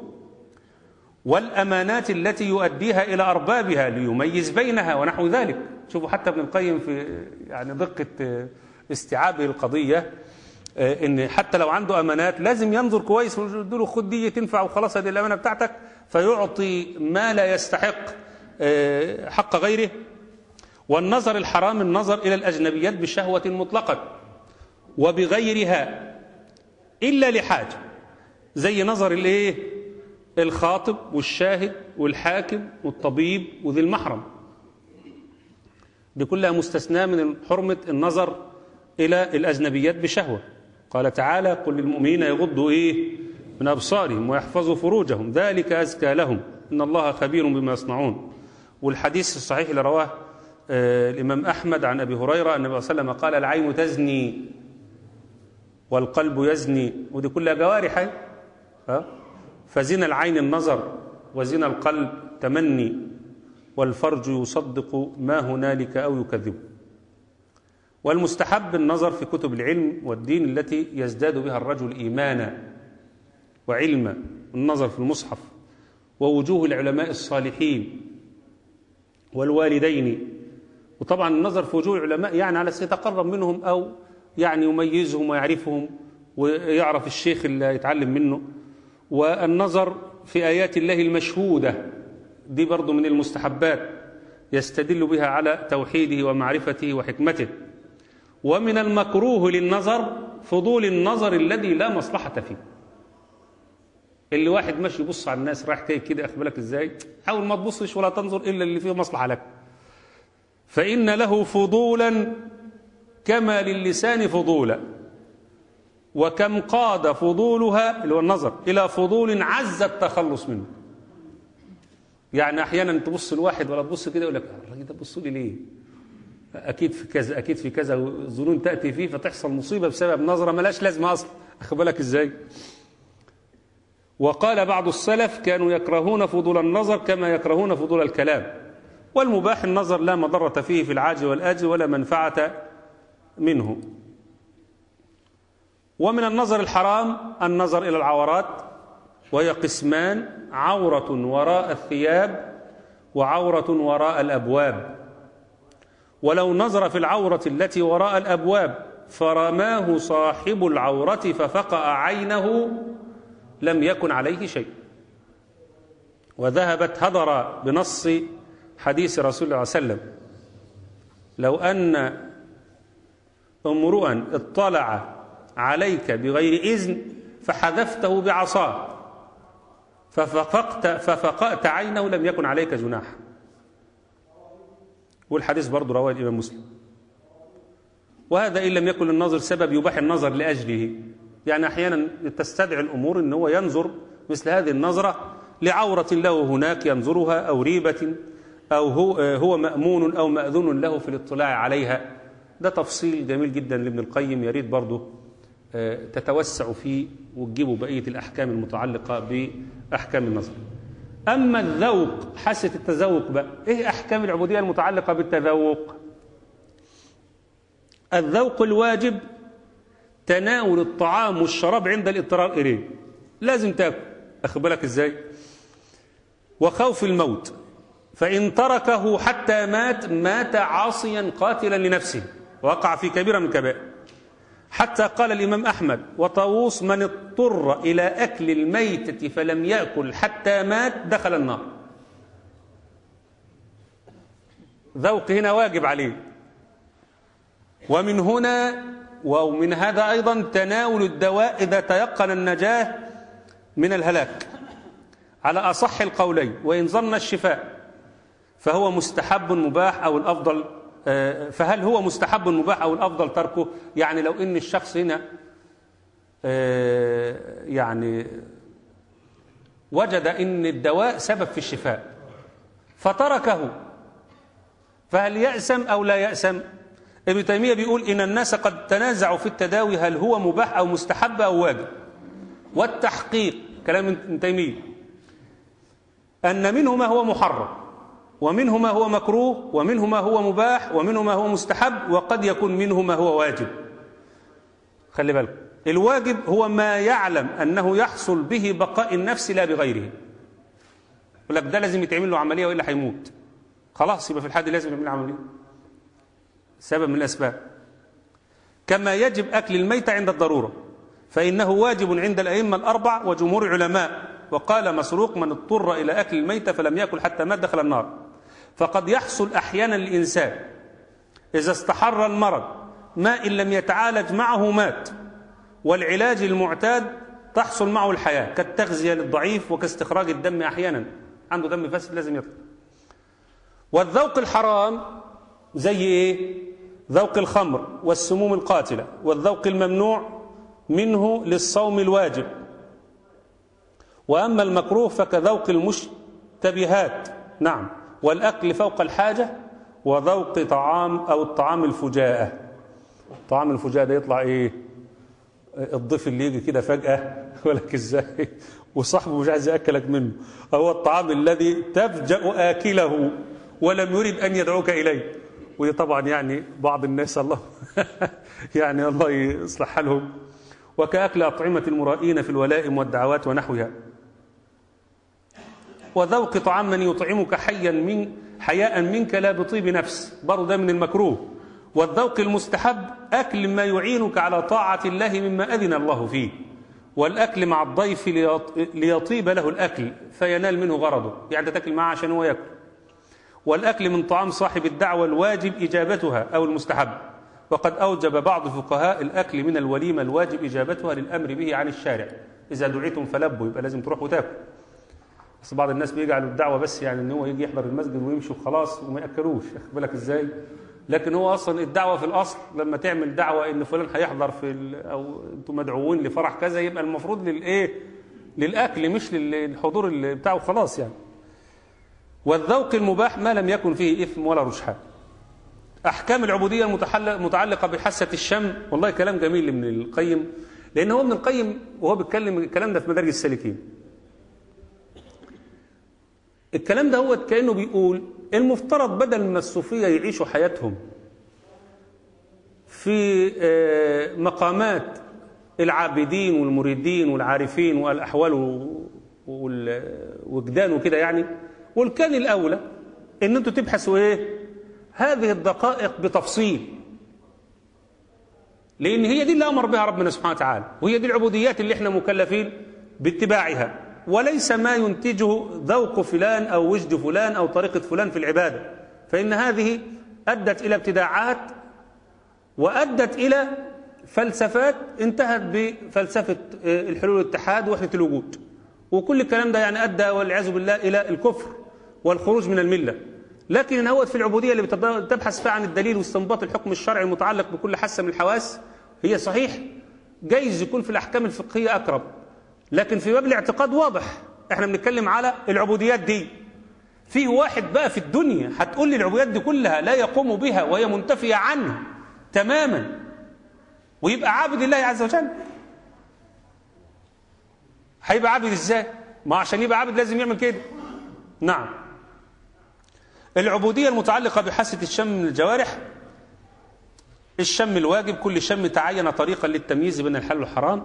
والأمانات التي يؤديها إلى أربابها ليميز بينها ونحو ذلك شوفوا حتى ابن القيم في يعني دقة استيعابه القضية ان حتى لو عنده امانات لازم ينظر كويس ويقول له خد دي تنفع وخلاص هذه الامانه بتاعتك فيعطي ما لا يستحق حق غيره والنظر الحرام النظر الى الاجنبيات بشهوه مطلقه وبغيرها الا لحاجه زي نظر الايه الخاطب والشاهد والحاكم والطبيب وذي المحرم دي كلها مستثناه من حرمه النظر الى الاجنبيات بشهوه قال تعالى قل للمؤمنين يغضوا ايه من ابصارهم ويحفظوا فروجهم ذلك ازكى لهم ان الله خبير بما يصنعون والحديث الصحيح اللي رواه آه الامام احمد عن ابي هريره ان النبي صلى الله عليه وسلم قال العين تزني والقلب يزني ودي كلها جوارح ها فزنا العين النظر وزنا القلب تمني والفرج يصدق ما هنالك او يكذبه والمستحب النظر في كتب العلم والدين التي يزداد بها الرجل إيمانا وعلما النظر في المصحف ووجوه العلماء الصالحين والوالدين وطبعا النظر في وجوه العلماء يعني على سيتقرب منهم أو يعني يميزهم ويعرفهم ويعرف الشيخ اللي يتعلم منه والنظر في آيات الله المشهودة دي برضو من المستحبات يستدل بها على توحيده ومعرفته وحكمته ومن المكروه للنظر فضول النظر الذي لا مصلحة فيه اللي واحد ماشي يبص على الناس رايح جاي كده اخد بالك ازاي حاول ما تبصش ولا تنظر الا اللي فيه مصلحه لك فان له فضولا كما للسان فضولا وكم قاد فضولها اللي هو النظر الى فضول عز التخلص منه يعني احيانا تبص لواحد ولا تبص كده يقول لك الراجل ده بص لي ليه اكيد في كذا اكيد في كذا ظنون تاتي فيه فتحصل مصيبه بسبب نظره ملاش لازمه اصلا اخد بالك ازاي وقال بعض السلف كانوا يكرهون فضول النظر كما يكرهون فضول الكلام والمباح النظر لا مضرة فيه في العاجل والآجل ولا منفعة منه ومن النظر الحرام النظر إلى العورات وهي قسمان عورة وراء الثياب وعورة وراء الأبواب ولو نظر في العورة التي وراء الأبواب فرماه صاحب العورة ففقأ عينه لم يكن عليه شيء وذهبت هدر بنص حديث رسول الله صلى الله عليه وسلم لو أن امرؤا اطلع عليك بغير إذن فحذفته بعصاه ففقت, ففقأت عينه لم يكن عليك جناح والحديث برضه رواه الإمام مسلم وهذا إن لم يكن النظر سبب يباح النظر لأجله يعني أحيانا تستدعي الأمور أن هو ينظر مثل هذه النظرة لعورة له هناك ينظرها أو ريبة أو هو, هو مأمون أو مأذون له في الاطلاع عليها ده تفصيل جميل جدا لابن القيم يريد برضه تتوسع فيه وتجيبوا بقية الأحكام المتعلقة بأحكام النظر أما الذوق حاسة التذوق بقى إيه أحكام العبودية المتعلقة بالتذوق الذوق الواجب تناول الطعام والشراب عند الاضطرار إليه لازم تاكل أخد بالك إزاي وخوف الموت فإن تركه حتى مات مات عاصيا قاتلا لنفسه وقع في كبيرة من الكبائر حتى قال الإمام أحمد وطاووس من اضطر إلى أكل الميتة فلم يأكل حتى مات دخل النار ذوق هنا واجب عليه ومن هنا ومن هذا أيضا تناول الدواء إذا تيقن النجاة من الهلاك على أصح القولين وإن ظن الشفاء فهو مستحب مباح أو الأفضل فهل هو مستحب مباح أو الأفضل تركه يعني لو إن الشخص هنا يعني وجد إن الدواء سبب في الشفاء فتركه فهل يأسم أو لا يأسم ابن تيمية بيقول إن الناس قد تنازعوا في التداوي هل هو مباح أو مستحب أو واجب والتحقيق كلام ابن تيمية أن منه ما هو محرم ومنه ما هو مكروه ومنه ما هو مباح ومنه ما هو مستحب وقد يكون منه ما هو واجب خلي بالك الواجب هو ما يعلم أنه يحصل به بقاء النفس لا بغيره يقول لك ده لازم يتعمل له عملية وإلا هيموت خلاص يبقى في الحد لازم يعمل عملية سبب من الأسباب كما يجب أكل الميت عند الضرورة فإنه واجب عند الأئمة الأربع وجمهور العلماء وقال مسروق من اضطر إلى أكل الميت فلم يأكل حتى مات دخل النار فقد يحصل أحيانا الإنسان إذا استحر المرض ما إن لم يتعالج معه مات والعلاج المعتاد تحصل معه الحياة كالتغذية للضعيف وكاستخراج الدم أحيانا عنده دم فاسد لازم يطلع والذوق الحرام زي إيه ذوق الخمر والسموم القاتلة والذوق الممنوع منه للصوم الواجب وأما المكروه فكذوق المشتبهات نعم والأكل فوق الحاجة وذوق طعام أو الطعام الفجاءة طعام الفجاءة ده يطلع إيه الضيف اللي يجي كده فجأة ولك إزاي وصاحبه مش عايز يأكلك منه هو الطعام الذي تفجأ آكله ولم يرد أن يدعوك إليه ودي طبعا يعني بعض الناس الله يعني الله يصلح حالهم وكأكل أطعمة المرائين في الولائم والدعوات ونحوها وذوق طعام من يطعمك حيا من حياء منك لا بطيب نفس برضه ده من المكروه والذوق المستحب أكل ما يعينك على طاعة الله مما أذن الله فيه والأكل مع الضيف ليط- ليطيب له الأكل فينال منه غرضه يعني تاكل معه عشان هو ياكل والأكل من طعام صاحب الدعوة الواجب إجابتها أو المستحب وقد أوجب بعض الفقهاء الأكل من الوليمة الواجب إجابتها للأمر به عن الشارع إذا دعيتم فلبوا يبقى لازم تروح وتاكل بس بعض الناس بيجعلوا الدعوة بس يعني ان هو يجي يحضر المسجد ويمشي وخلاص وما ياكلوش واخد بالك ازاي لكن هو اصلا الدعوة في الاصل لما تعمل دعوة ان فلان هيحضر في ال- او انتم مدعوين لفرح كذا يبقى المفروض للايه للاكل مش للحضور اللي بتاعه خلاص يعني والذوق المباح ما لم يكن فيه اثم ولا رجحان احكام العبوديه المتحل- المتعلقه بحاسه الشم والله كلام جميل من القيم لان هو ابن القيم وهو بيتكلم الكلام ده في مدارج السالكين الكلام ده هو كأنه بيقول المفترض بدل ما الصوفية يعيشوا حياتهم في آه، مقامات العابدين والمريدين والعارفين والأحوال والوجدان وكده يعني والكان الأولى إن أنتوا تبحثوا إيه هذه الدقائق بتفصيل لأن هي دي اللي أمر بها ربنا سبحانه وتعالى وهي دي العبوديات اللي احنا مكلفين باتباعها وليس ما ينتجه ذوق فلان أو وجد فلان أو طريقة فلان في العبادة فإن هذه أدت إلى ابتداعات وأدت إلى فلسفات انتهت بفلسفة آه، الحلول والاتحاد ووحدة الوجود وكل الكلام ده يعني أدى والعياذ بالله إلى الكفر والخروج من الملة لكن هو في العبودية اللي بتد- بتبحث فيها عن الدليل واستنباط الحكم الشرعي المتعلق بكل حاسة من الحواس هي صحيح جايز يكون في الأحكام الفقهية أقرب لكن في باب الاعتقاد واضح احنا بنتكلم على العبوديات دي في واحد بقى في الدنيا هتقول لي العبوديات دي كلها لا يقوم بها وهي منتفية عنه تماما ويبقى عابد الله عز وجل هيبقى عابد ازاي ما عشان يبقى عابد لازم يعمل كده نعم العبودية المتعلقة بحاسة الشم من الجوارح الشم الواجب كل شم تعين طريقا للتمييز بين الحلال والحرام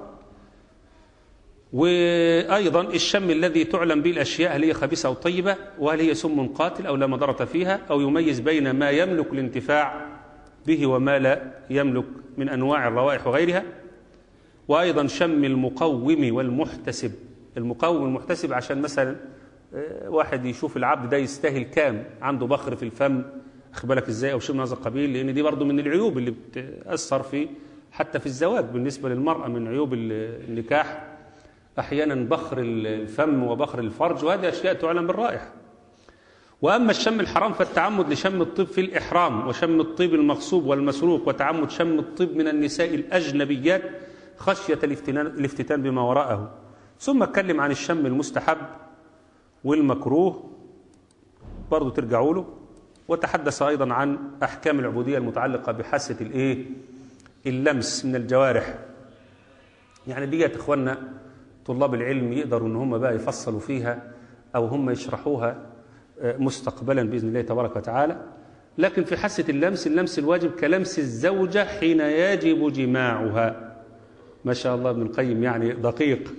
وأيضا الشم الذي تعلم به الأشياء هل هي خبيثة أو طيبة وهل هي سم قاتل أو لا مضرة فيها أو يميز بين ما يملك الانتفاع به وما لا يملك من أنواع الروائح وغيرها وأيضا شم المقوم والمحتسب المقوم والمحتسب عشان مثلا آه، واحد يشوف العبد ده يستاهل كام عنده بخر في الفم أخد بالك ازاي او شيء من هذا القبيل لان دي برضه من العيوب اللي بتاثر في حتى في الزواج بالنسبه للمراه من عيوب النكاح احيانا بخر الفم وبخر الفرج وهذه اشياء تعلم بالرائحه واما الشم الحرام فالتعمد لشم الطيب في الاحرام وشم الطيب المغصوب والمسروق وتعمد شم الطيب من النساء الاجنبيات خشيه الافتتان الافتتان بما وراءه ثم اتكلم عن الشم المستحب والمكروه برضه ترجعوا له وتحدث ايضا عن احكام العبوديه المتعلقه بحاسه الايه اللمس من الجوارح يعني ديت اخواننا طلاب العلم يقدروا ان هم بقى يفصلوا فيها او هم يشرحوها مستقبلا باذن الله تبارك وتعالى لكن في حاسه اللمس اللمس الواجب كلمس الزوجه حين يجب جماعها ما شاء الله ابن القيم يعني دقيق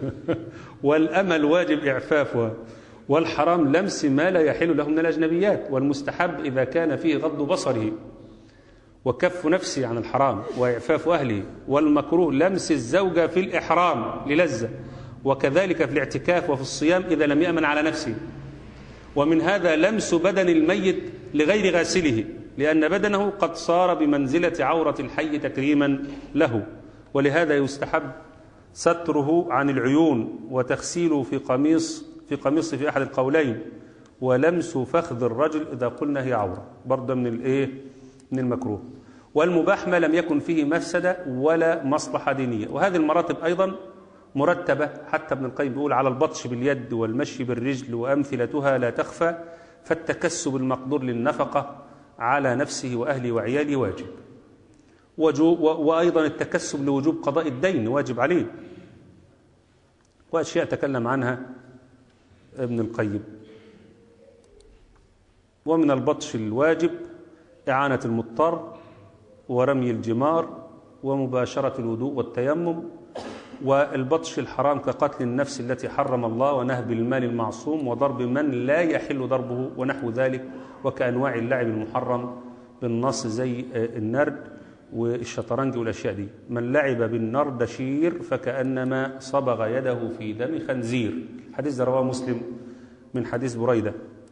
والامل واجب اعفافها والحرام لمس ما لا يحل له من الاجنبيات والمستحب اذا كان فيه غض بصره وكف نفسه عن الحرام واعفاف اهله والمكروه لمس الزوجه في الاحرام للذه وكذلك في الاعتكاف وفي الصيام اذا لم يامن على نفسه ومن هذا لمس بدن الميت لغير غاسله لان بدنه قد صار بمنزله عوره الحي تكريما له ولهذا يستحب ستره عن العيون وتغسيله في قميص في قميص في احد القولين ولمس فخذ الرجل اذا قلنا هي عوره برضه من الايه من المكروه والمباح ما لم يكن فيه مفسده ولا مصلحه دينيه وهذه المراتب ايضا مرتبه حتى ابن القيم بيقول على البطش باليد والمشي بالرجل وامثلتها لا تخفى فالتكسب المقدور للنفقه على نفسه واهله وعياله واجب وايضا التكسب لوجوب قضاء الدين واجب عليه واشياء تكلم عنها ابن القيم ومن البطش الواجب إعانة المضطر ورمي الجمار ومباشرة الوضوء والتيمم والبطش الحرام كقتل النفس التي حرم الله ونهب المال المعصوم وضرب من لا يحل ضربه ونحو ذلك وكأنواع اللعب المحرم بالنص زي النرد والشطرنج والأشياء دي من لعب بالنردشير فكأنما صبغ يده في دم خنزير حديث ده رواه مسلم من حديث بريدة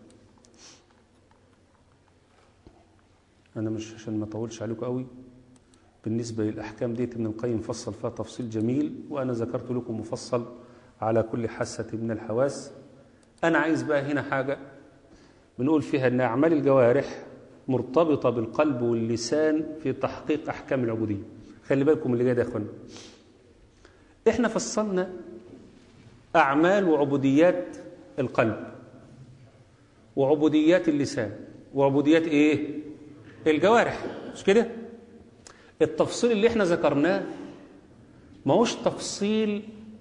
أنا مش عشان ما أطولش عليكم قوي بالنسبة للأحكام دي ابن القيم فصل فيها تفصيل جميل وأنا ذكرت لكم مفصل على كل حاسة من الحواس أنا عايز بقى هنا حاجة بنقول فيها أن أعمال الجوارح مرتبطة بالقلب واللسان في تحقيق أحكام العبودية خلي بالكم اللي جاي ده يا أخوانا إحنا فصلنا أعمال وعبوديات القلب وعبوديات اللسان وعبوديات إيه؟ الجوارح مش كده؟ التفصيل اللي احنا ذكرناه ما هوش تفصيل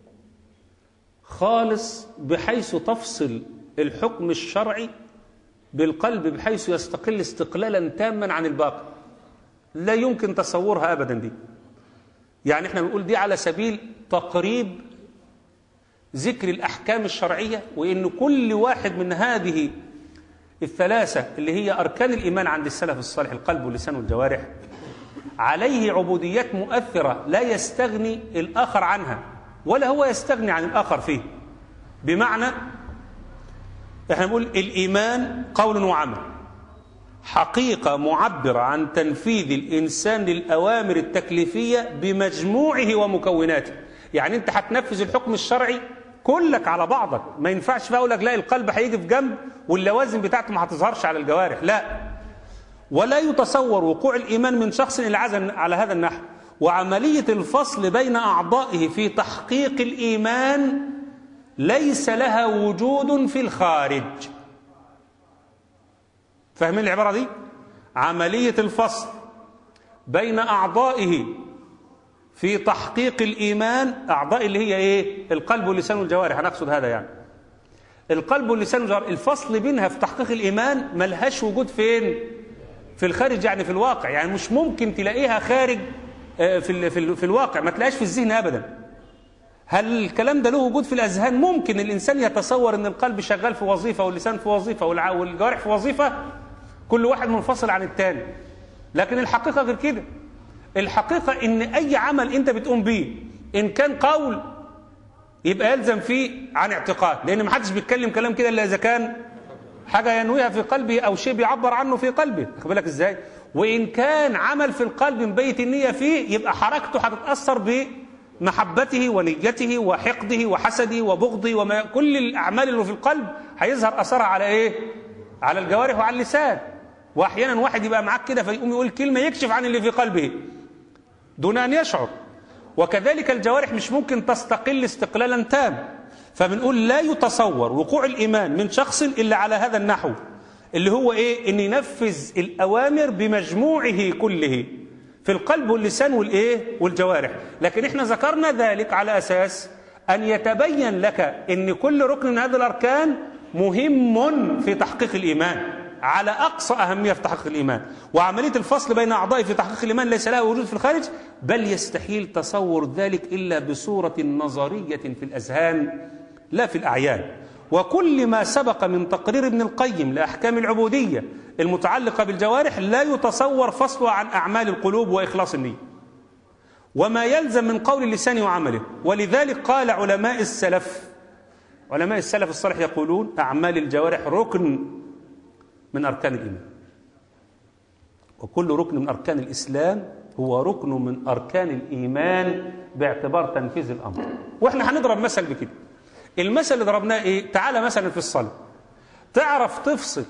خالص بحيث تفصل الحكم الشرعي بالقلب بحيث يستقل استقلالا تاما عن الباقي لا يمكن تصورها ابدا دي يعني احنا بنقول دي على سبيل تقريب ذكر الاحكام الشرعيه وان كل واحد من هذه الثلاثه اللي هي اركان الايمان عند السلف الصالح القلب واللسان والجوارح عليه عبوديات مؤثره لا يستغني الاخر عنها ولا هو يستغني عن الاخر فيه بمعنى احنا بنقول الايمان قول وعمل حقيقه معبره عن تنفيذ الانسان للاوامر التكليفيه بمجموعه ومكوناته يعني انت هتنفذ الحكم الشرعي كلك على بعضك ما ينفعش بقى اقول لك لا القلب هيجي في جنب واللوازم بتاعته ما هتظهرش على الجوارح لا ولا يتصور وقوع الايمان من شخص الا عزم على هذا النحو وعمليه الفصل بين اعضائه في تحقيق الايمان ليس لها وجود في الخارج فاهمين العبارة دي عملية الفصل بين أعضائه في تحقيق الإيمان أعضاء اللي هي إيه القلب واللسان والجوارح هنقصد هذا يعني القلب واللسان والجوارح الفصل بينها في تحقيق الإيمان ملهاش وجود فين في الخارج يعني في الواقع يعني مش ممكن تلاقيها خارج في, في, في الواقع ما تلاقيش في الذهن أبداً هل الكلام ده له وجود في الأذهان ممكن الإنسان يتصور أن القلب شغال في وظيفة واللسان في وظيفة والجوارح في وظيفة كل واحد منفصل عن الثاني لكن الحقيقة غير كده الحقيقة أن أي عمل أنت بتقوم به إن كان قول يبقى يلزم فيه عن اعتقاد لأن ما حدش بيتكلم كلام كده إلا إذا كان حاجة ينويها في قلبه أو شيء بيعبر عنه في قلبه خد بالك إزاي وإن كان عمل في القلب مبيت النية فيه يبقى حركته هتتأثر به محبته ونيته وحقده وحسده وبغضه وما كل الاعمال اللي في القلب هيظهر اثرها على ايه على الجوارح وعلى اللسان واحيانا واحد يبقى معاك كده فيقوم يقول كلمه يكشف عن اللي في قلبه دون ان يشعر وكذلك الجوارح مش ممكن تستقل استقلالا تام فبنقول لا يتصور وقوع الايمان من شخص الا على هذا النحو اللي هو ايه ان ينفذ الاوامر بمجموعه كله في القلب واللسان والايه والجوارح لكن احنا ذكرنا ذلك على اساس ان يتبين لك ان كل ركن من هذه الاركان مهم في تحقيق الايمان على اقصى اهميه في تحقيق الايمان وعمليه الفصل بين اعضائه في تحقيق الايمان ليس لها وجود في الخارج بل يستحيل تصور ذلك الا بصوره نظريه في الاذهان لا في الاعيان وكل ما سبق من تقرير ابن القيم لاحكام العبوديه المتعلقه بالجوارح لا يتصور فصلها عن اعمال القلوب واخلاص النيه وما يلزم من قول اللسان وعمله ولذلك قال علماء السلف علماء السلف الصالح يقولون اعمال الجوارح ركن من اركان الايمان وكل ركن من اركان الاسلام هو ركن من اركان الايمان باعتبار تنفيذ الامر واحنا هنضرب مثل بكده المثل اللي ضربناه ايه تعالى مثلا في الصلاه تعرف تفصل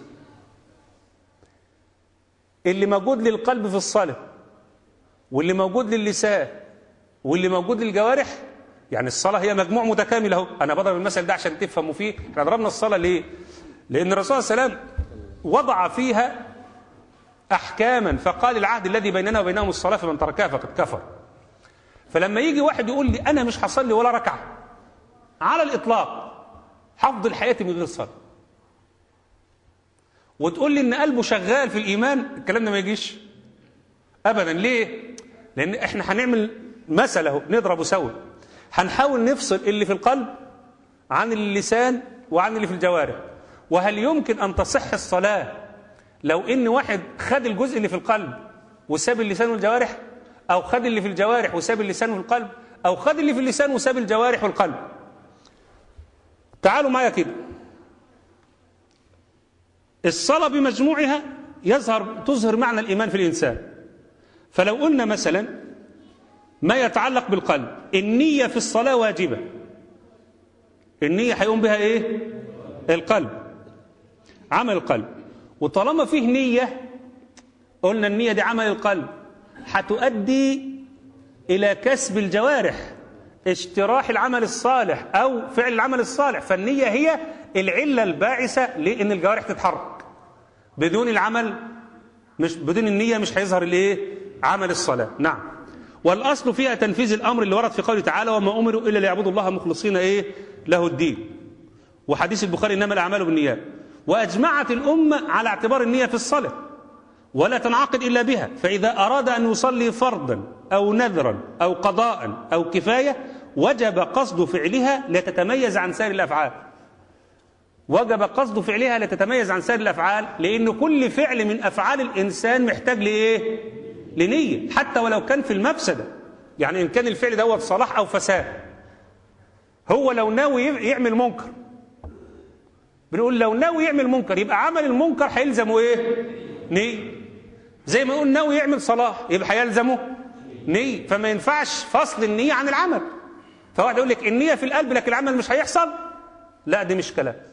اللي موجود للقلب في الصلاه واللي موجود للسان واللي موجود للجوارح يعني الصلاه هي مجموع متكامل اهو انا بضرب المثل ده عشان تفهموا فيه احنا ضربنا الصلاه ليه لان الرسول صلى الله عليه وسلم وضع فيها احكاما فقال العهد الذي بيننا وبينهم الصلاه فمن تركها فقد كفر فلما يجي واحد يقول لي انا مش هصلي ولا ركعه على الإطلاق حفظ الحياة من غير صلاة وتقول لي ان قلبه شغال في الايمان الكلام ده ما يجيش ابدا ليه لان احنا هنعمل مثل اهو نضربه سوا هنحاول نفصل اللي في القلب عن اللسان وعن اللي في الجوارح وهل يمكن ان تصح الصلاه لو ان واحد خد الجزء اللي في القلب وساب اللسان والجوارح او خد اللي في الجوارح وساب اللسان والقلب او خد اللي في اللسان وساب الجوارح والقلب تعالوا معايا كده الصلاة بمجموعها يظهر تظهر معنى الإيمان في الإنسان فلو قلنا مثلا ما يتعلق بالقلب النية في الصلاة واجبة النية هيقوم بها إيه القلب عمل القلب وطالما فيه نية قلنا النية دي عمل القلب هتؤدي إلى كسب الجوارح اشتراح العمل الصالح أو فعل العمل الصالح فالنية هي العلة الباعثة لأن الجوارح تتحرك بدون العمل مش بدون النية مش هيظهر الايه عمل الصلاة نعم والأصل فيها تنفيذ الأمر اللي ورد في قوله تعالى وما أمروا إلا ليعبدوا الله مخلصين إيه له الدين وحديث البخاري إنما الأعمال بالنيات وأجمعت الأمة على اعتبار النية في الصلاة ولا تنعقد إلا بها فإذا أراد أن يصلي فرضا أو نذرا أو قضاء أو كفاية وجب قصد فعلها لتتميز عن سائر الأفعال وجب قصد فعلها لتتميز عن سائر الأفعال لأن كل فعل من أفعال الإنسان محتاج لإيه؟ لنية حتى ولو كان في المفسدة يعني إن كان الفعل دوت صلاح أو فساد هو لو ناوي يعمل منكر بنقول لو ناوي يعمل منكر يبقى عمل المنكر هيلزمه إيه؟ نية زي ما نقول ناوي يعمل صلاح يبقى هيلزمه نية فما ينفعش فصل النية عن العمل فواحد يقول لك النية في القلب لكن العمل مش هيحصل لا دي مش كلام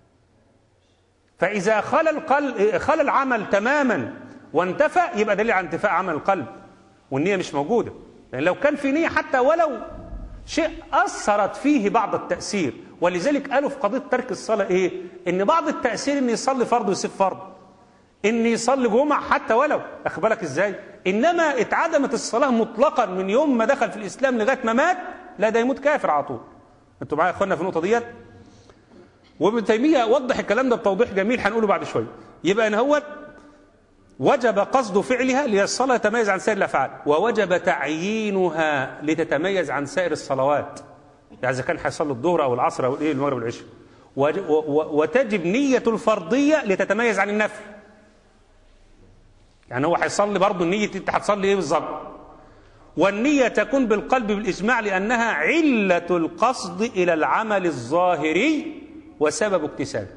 فإذا خلى القلب خلى العمل تماما وانتفى يبقى دليل على انتفاء عمل القلب والنية مش موجودة يعني لو كان في نية حتى ولو شيء أثرت فيه بعض التأثير ولذلك قالوا في قضية ترك الصلاة إيه؟ إن بعض التأثير إن يصلي فرض ويسيب فرض إن يصلي جمعة حتى ولو أخد بالك إزاي؟ إنما اتعدمت الصلاة مطلقا من يوم ما دخل في الإسلام لغاية ما مات لا ده يموت كافر على طول أنتوا معايا يا إخوانا في النقطة ديت؟ وابن تيمية وضح الكلام ده بتوضيح جميل هنقوله بعد شوية يبقى ان هو وجب قصد فعلها للصلاة يتميز عن سائر الأفعال ووجب تعيينها لتتميز عن سائر الصلوات يعني إذا كان هيصلي الظهر أو العصر أو الإيه المغرب والعشاء وتجب نية الفرضية لتتميز عن النفل يعني هو هيصلي برضه النية أنت هتصلي إيه بالظبط والنية تكون بالقلب بالإجماع لأنها علة القصد إلى العمل الظاهري وسبب اكتسابه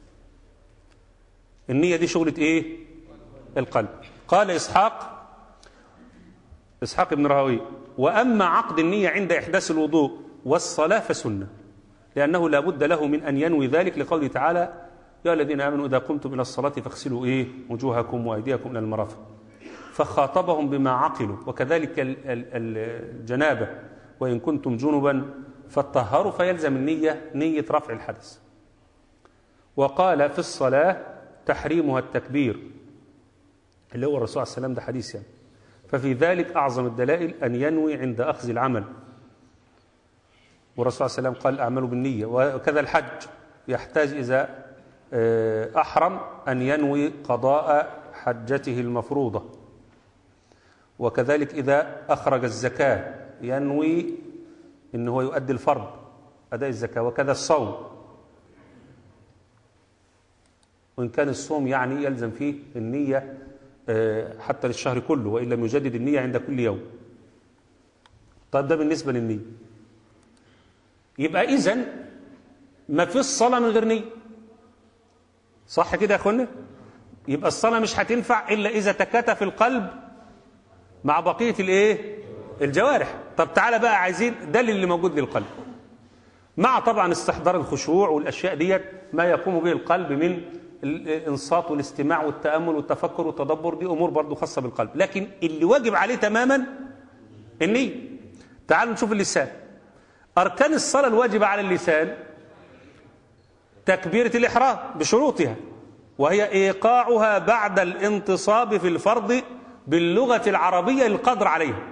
النية دي شغلة ايه القلب قال إسحاق إسحاق بن راهوي وأما عقد النية عند إحداث الوضوء والصلاة فسنة لأنه لا بد له من أن ينوي ذلك لقوله تعالى يا الذين آمنوا إذا قمتم إلى الصلاة فاغسلوا إيه وجوهكم وأيديكم إلى المرافق فخاطبهم بما عقلوا وكذلك الجنابة وإن كنتم جنبا فاتطهروا فيلزم النية نية رفع الحدث وقال في الصلاة تحريمها التكبير اللي هو الرسول عليه السلام ده حديث يعني ففي ذلك أعظم الدلائل أن ينوي عند أخذ العمل والرسول عليه السلام قال أعمل بالنية وكذا الحج يحتاج إذا أحرم أن ينوي قضاء حجته المفروضة وكذلك إذا أخرج الزكاة ينوي إن هو يؤدي الفرض أداء الزكاة وكذا الصوم وإن كان الصوم يعني يلزم فيه النية حتى للشهر كله وإن لم يجدد النية عند كل يوم طيب ده بالنسبة للنية يبقى إذن ما في الصلاة من غير نية صح كده يا أخوانا يبقى الصلاة مش هتنفع إلا إذا تكاتف القلب مع بقية الإيه الجوارح طب تعالى بقى عايزين ده اللي موجود للقلب مع طبعا استحضار الخشوع والأشياء ديت ما يقوم به القلب من الانصات والاستماع والتامل والتفكر والتدبر دي امور برضه خاصه بالقلب لكن اللي واجب عليه تماما النيه تعالوا نشوف اللسان اركان الصلاه الواجبه على اللسان تكبيره الاحرام بشروطها وهي ايقاعها بعد الانتصاب في الفرض باللغه العربيه للقدر عليها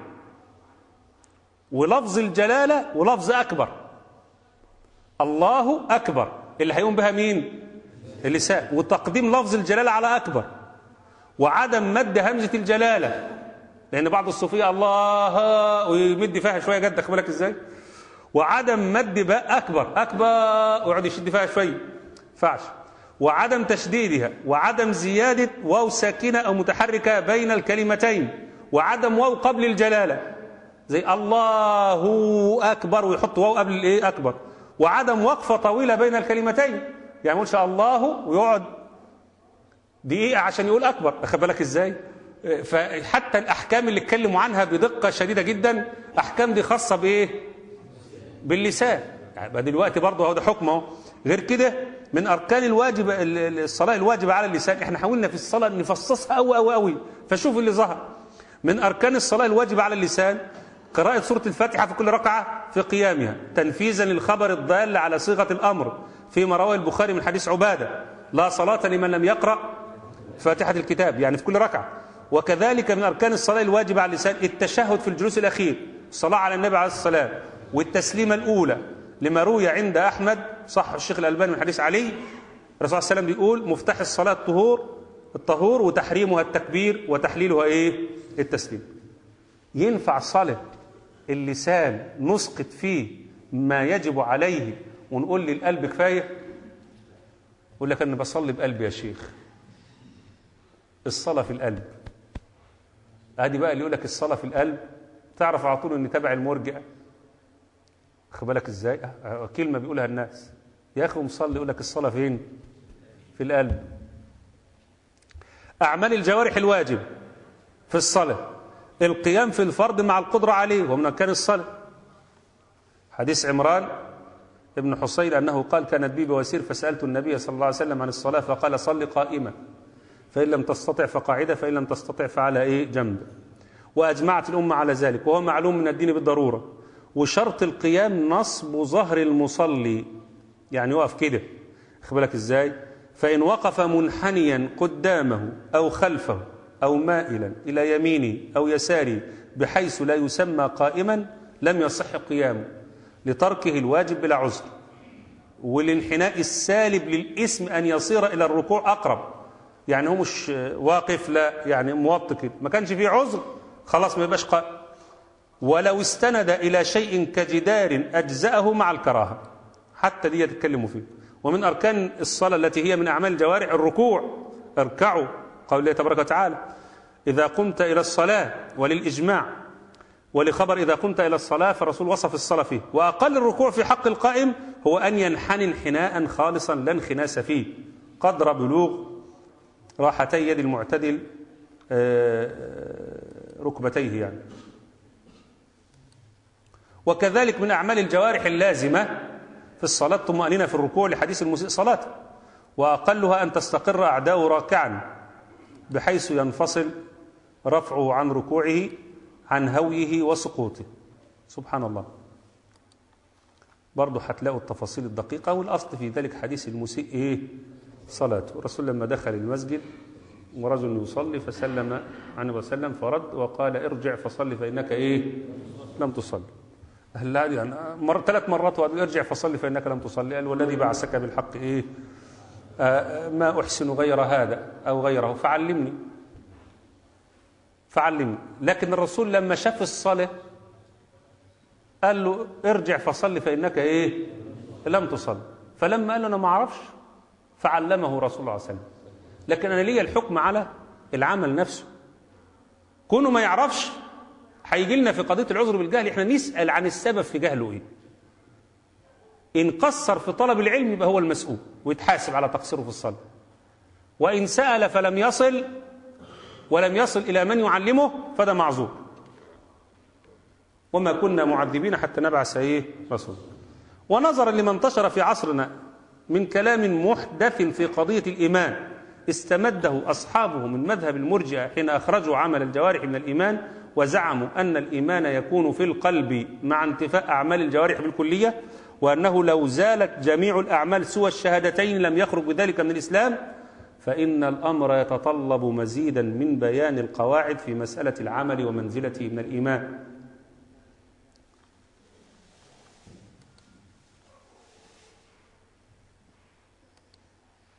ولفظ الجلاله ولفظ اكبر الله اكبر اللي هيقوم بها مين اللسان وتقديم لفظ الجلالة على أكبر وعدم مد همزة الجلالة لأن بعض الصوفية الله ويمد فيها شوية جد بالك إزاي وعدم مد باء أكبر أكبر ويقعد يشد فيها شوية فعش وعدم تشديدها وعدم زيادة واو ساكنة أو متحركة بين الكلمتين وعدم واو قبل الجلالة زي الله أكبر ويحط واو قبل الإيه أكبر وعدم وقفة طويلة بين الكلمتين يعني يقولش الله ويقعد دقيقة عشان يقول أكبر أخد بالك إزاي فحتى الأحكام اللي اتكلموا عنها بدقة شديدة جدا أحكام دي خاصة بإيه باللسان يعني دلوقتي برضه هو ده حكمه غير كده من أركان الواجب الصلاة الواجبة على اللسان احنا حاولنا في الصلاة نفصصها قوي قوي قوي فشوف اللي ظهر من أركان الصلاة الواجبة على اللسان قراءة سورة الفاتحة في كل ركعة في قيامها تنفيذا للخبر الضال على صيغة الأمر فيما رواه البخاري من حديث عبادة لا صلاة لمن لم يقرأ فاتحة الكتاب يعني في كل ركعة وكذلك من أركان الصلاة الواجبة على اللسان التشهد في الجلوس الأخير الصلاة على النبي عليه الصلاة والتسليمة الأولى لما روي عند أحمد صح الشيخ الألباني من حديث علي الرسول صلى الله عليه وسلم بيقول مفتاح الصلاة الطهور الطهور وتحريمها التكبير وتحليلها إيه التسليم ينفع صلاة اللسان نسقط فيه ما يجب عليه ونقول للقلب كفاية يقول لك أنا بصلي بقلبي يا شيخ الصلاة في القلب ادي بقى اللي يقول لك الصلاة في القلب تعرف على طول ان تبع المرجئة خد بالك ازاي أه كلمة بيقولها الناس يا اخي مصلي يقول لك الصلاة فين في القلب اعمال الجوارح الواجب في الصلاة القيام في الفرض مع القدرة عليه ومن أركان الصلاة حديث عمران ابن حصين أنه قال كانت بي بواسير فسألت النبي صلى الله عليه وسلم عن الصلاة فقال صل قائما فإن لم تستطع فقاعدة فإن لم تستطع فعلى إيه جنب وأجمعت الأمة على ذلك وهو معلوم من الدين بالضرورة وشرط القيام نصب ظهر المصلي يعني يقف كده خد بالك إزاي فإن وقف منحنيا قدامه أو خلفه أو مائلا إلى يمينه أو يساره بحيث لا يسمى قائما لم يصح قيامه لتركه الواجب بلا عذر والانحناء السالب للاسم أن يصير إلى الركوع أقرب يعني هو مش واقف لا يعني موطي كده ما كانش فيه عذر خلاص ما يبقاش قائم ولو استند إلى شيء كجدار أجزأه مع الكراهة حتى دي يتكلموا فيه ومن أركان الصلاة التي هي من أعمال الجوارح الركوع اركعوا قول الله تبارك وتعالى إذا قمت إلى الصلاة وللإجماع ولخبر إذا قمت إلى الصلاة فالرسول وصف الصلاة فيه وأقل الركوع في حق القائم هو أن ينحني انحناء خالصا لا انخناس فيه قدر بلوغ راحتي يد المعتدل ركبتيه يعني وكذلك من أعمال الجوارح اللازمة في الصلاة طمأنينة في الركوع لحديث المسيء صلاته وأقلها أن تستقر أعداء راكعا بحيث ينفصل رفعه عن ركوعه عن هويه وسقوطه سبحان الله برضه هتلاقوا التفاصيل الدقيقة والأصل في ذلك حديث المسيء إيه صلاته الرسول لما دخل المسجد ورجل يصلي فسلم عن وسلم فرد وقال ارجع فصلي فإنك إيه لم تصلي هل يعني مر ثلاث مرات وقال ارجع فصلي فإنك لم تصلي قال والذي بعثك بالحق إيه آه ما أحسن غير هذا أو غيره فعلمني فعلمني لكن الرسول لما شاف الصلاة قال له ارجع فصلي فإنك إيه لم تصلي فلما قال له أنا ما أعرفش فعلمه رسول الله صلى الله عليه وسلم لكن أنا لي الحكم على العمل نفسه كونه ما يعرفش هيجي لنا في قضية العذر بالجهل احنا نسأل عن السبب في جهله ايه إن قصر في طلب العلم يبقى هو المسؤول ويتحاسب على تقصيره في الصلاة وإن سأل فلم يصل ولم يصل إلى من يعلمه فده معذور وما كنا معذبين حتى نبعث ايه رسول ونظرا لما انتشر في عصرنا من كلام محدث في قضية الإيمان استمده أصحابه من مذهب المرجئة حين أخرجوا عمل الجوارح من الإيمان وزعموا أن الإيمان يكون في القلب مع انتفاء أعمال الجوارح بالكلية وأنه لو زالت جميع الأعمال سوى الشهادتين لم يخرج بذلك من الإسلام فإن الأمر يتطلب مزيدا من بيان القواعد في مسألة العمل ومنزلته من الإيمان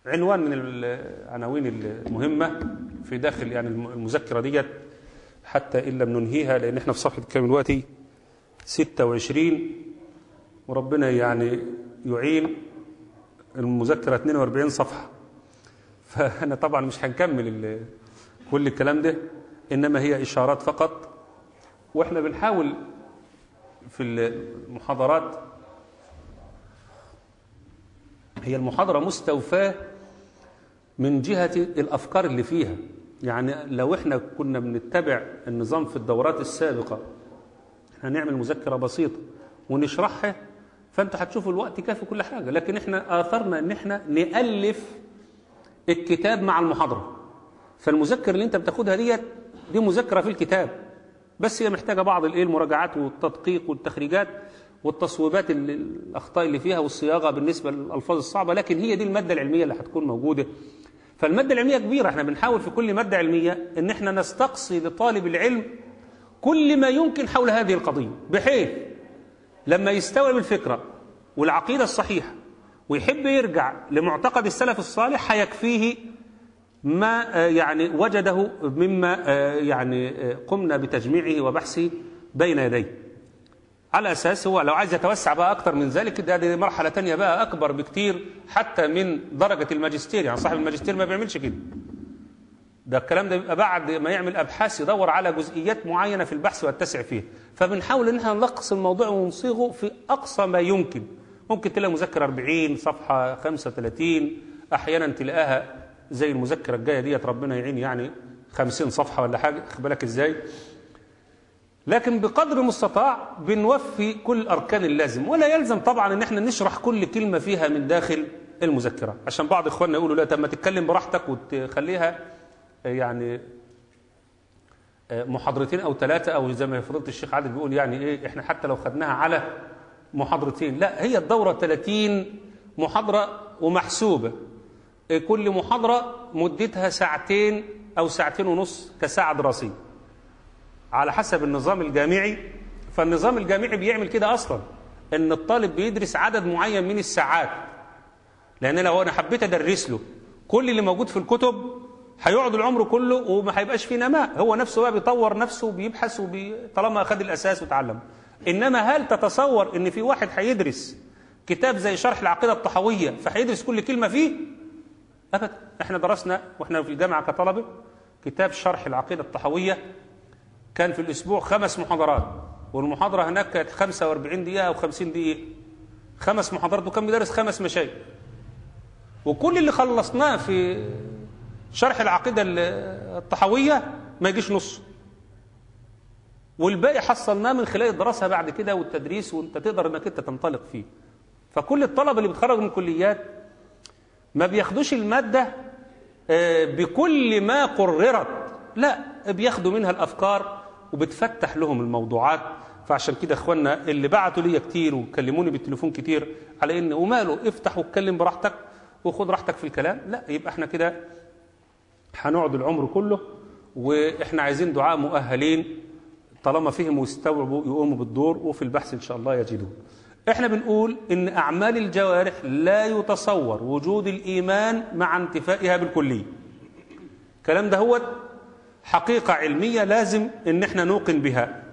عنوان من العناوين المهمة في داخل يعني المذكرة ديت حتى إن لم ننهيها لأن احنا في صفحة كام دلوقتي 26 وربنا يعني يعين المذكرة 42 صفحة فأنا طبعا مش هنكمل ال- كل الكلام ده إنما هي إشارات فقط وإحنا بنحاول في المحاضرات هي المحاضرة مستوفاة من جهة الأفكار اللي فيها يعني لو إحنا كنا بنتبع النظام في الدورات السابقة هنعمل مذكرة بسيطة ونشرحها فأنتوا هتشوفوا الوقت كافي كل حاجة لكن إحنا آثرنا إن إحنا نألف الكتاب مع المحاضرة فالمذكرة اللي أنت بتاخدها ديت دي مذكرة في الكتاب بس هي محتاجة بعض الإيه المراجعات والتدقيق والتخريجات والتصويبات اللي الأخطاء اللي فيها والصياغة بالنسبة للألفاظ الصعبة لكن هي دي المادة العلمية اللي هتكون موجودة فالمادة العلمية كبيرة احنا بنحاول في كل مادة علمية ان احنا نستقصي لطالب العلم كل ما يمكن حول هذه القضية بحيث لما يستوعب الفكرة والعقيدة الصحيحة ويحب يرجع لمعتقد السلف الصالح هيكفيه ما آه، يعني وجده مما آه، يعني آه، قمنا بتجميعه وبحثه بين يديه على اساس هو لو عايز يتوسع بقى اكتر من ذلك ده دي مرحله تانية بقى اكبر بكتير حتى من درجه الماجستير يعني صاحب الماجستير ما بيعملش كده ده الكلام ده بيبقى بعد ما يعمل ابحاث يدور على جزئيات معينه في البحث ويتسع فيها فبنحاول ان احنا نلخص الموضوع ونصيغه في اقصى ما يمكن ممكن تلاقي مذكره 40 صفحه 35 احيانا تلاقيها زي المذكره الجايه ديت ربنا يعين يعني 50 صفحه ولا حاجه خد بالك ازاي لكن بقدر المستطاع بنوفي كل الاركان اللازم ولا يلزم طبعا ان احنا نشرح كل كلمه فيها من داخل المذكره عشان بعض اخواننا يقولوا لا طب ما تتكلم براحتك وتخليها آه، يعني آه، محاضرتين او ثلاثه او زي ما فضيله الشيخ عادل بيقول يعني ايه احنا حتى لو خدناها على محاضرتين لا هي الدوره 30 محاضره ومحسوبه آه، كل محاضره مدتها ساعتين او ساعتين ونص كساعه دراسيه على حسب النظام الجامعي فالنظام الجامعي بيعمل كده اصلا ان الطالب بيدرس عدد معين من الساعات لان لو انا حبيت ادرس له كل اللي موجود في الكتب هيقعد العمر كله وما هيبقاش فيه نماء هو نفسه بقى بيطور نفسه وبيبحث وبي... طالما اخذ الاساس وتعلم انما هل تتصور ان في واحد هيدرس كتاب زي شرح العقيده الطحويه فهيدرس كل كلمه فيه ابدا احنا درسنا واحنا في الجامعه كطلبه كتاب شرح العقيده الطحويه كان في الأسبوع خمس محاضرات والمحاضرة هناك كانت 45 دقيقة أو 50 دقيقة خمس محاضرات وكان بيدرس خمس مشايخ وكل اللي خلصناه في شرح العقيدة الطحوية ما يجيش نص والباقي حصلناه من خلال الدراسة بعد كده والتدريس وانت تقدر انك انت تنطلق فيه فكل الطلبة اللي بيتخرجوا من الكليات ما بياخدوش المادة آه، بكل ما قررت لا بياخدوا منها الافكار وبتفتح لهم الموضوعات فعشان كده اخواننا اللي بعتوا ليا كتير وكلموني بالتليفون كتير على ان وماله افتح واتكلم براحتك وخد راحتك في الكلام لا يبقى احنا كده هنقعد العمر كله واحنا عايزين دعاء مؤهلين طالما فهموا واستوعبوا يقوموا بالدور وفي البحث ان شاء الله يجدون احنا بنقول ان اعمال الجوارح لا يتصور وجود الايمان مع انتفائها بالكليه الكلام ده هو حقيقة علمية لازم ان احنا نوقن بها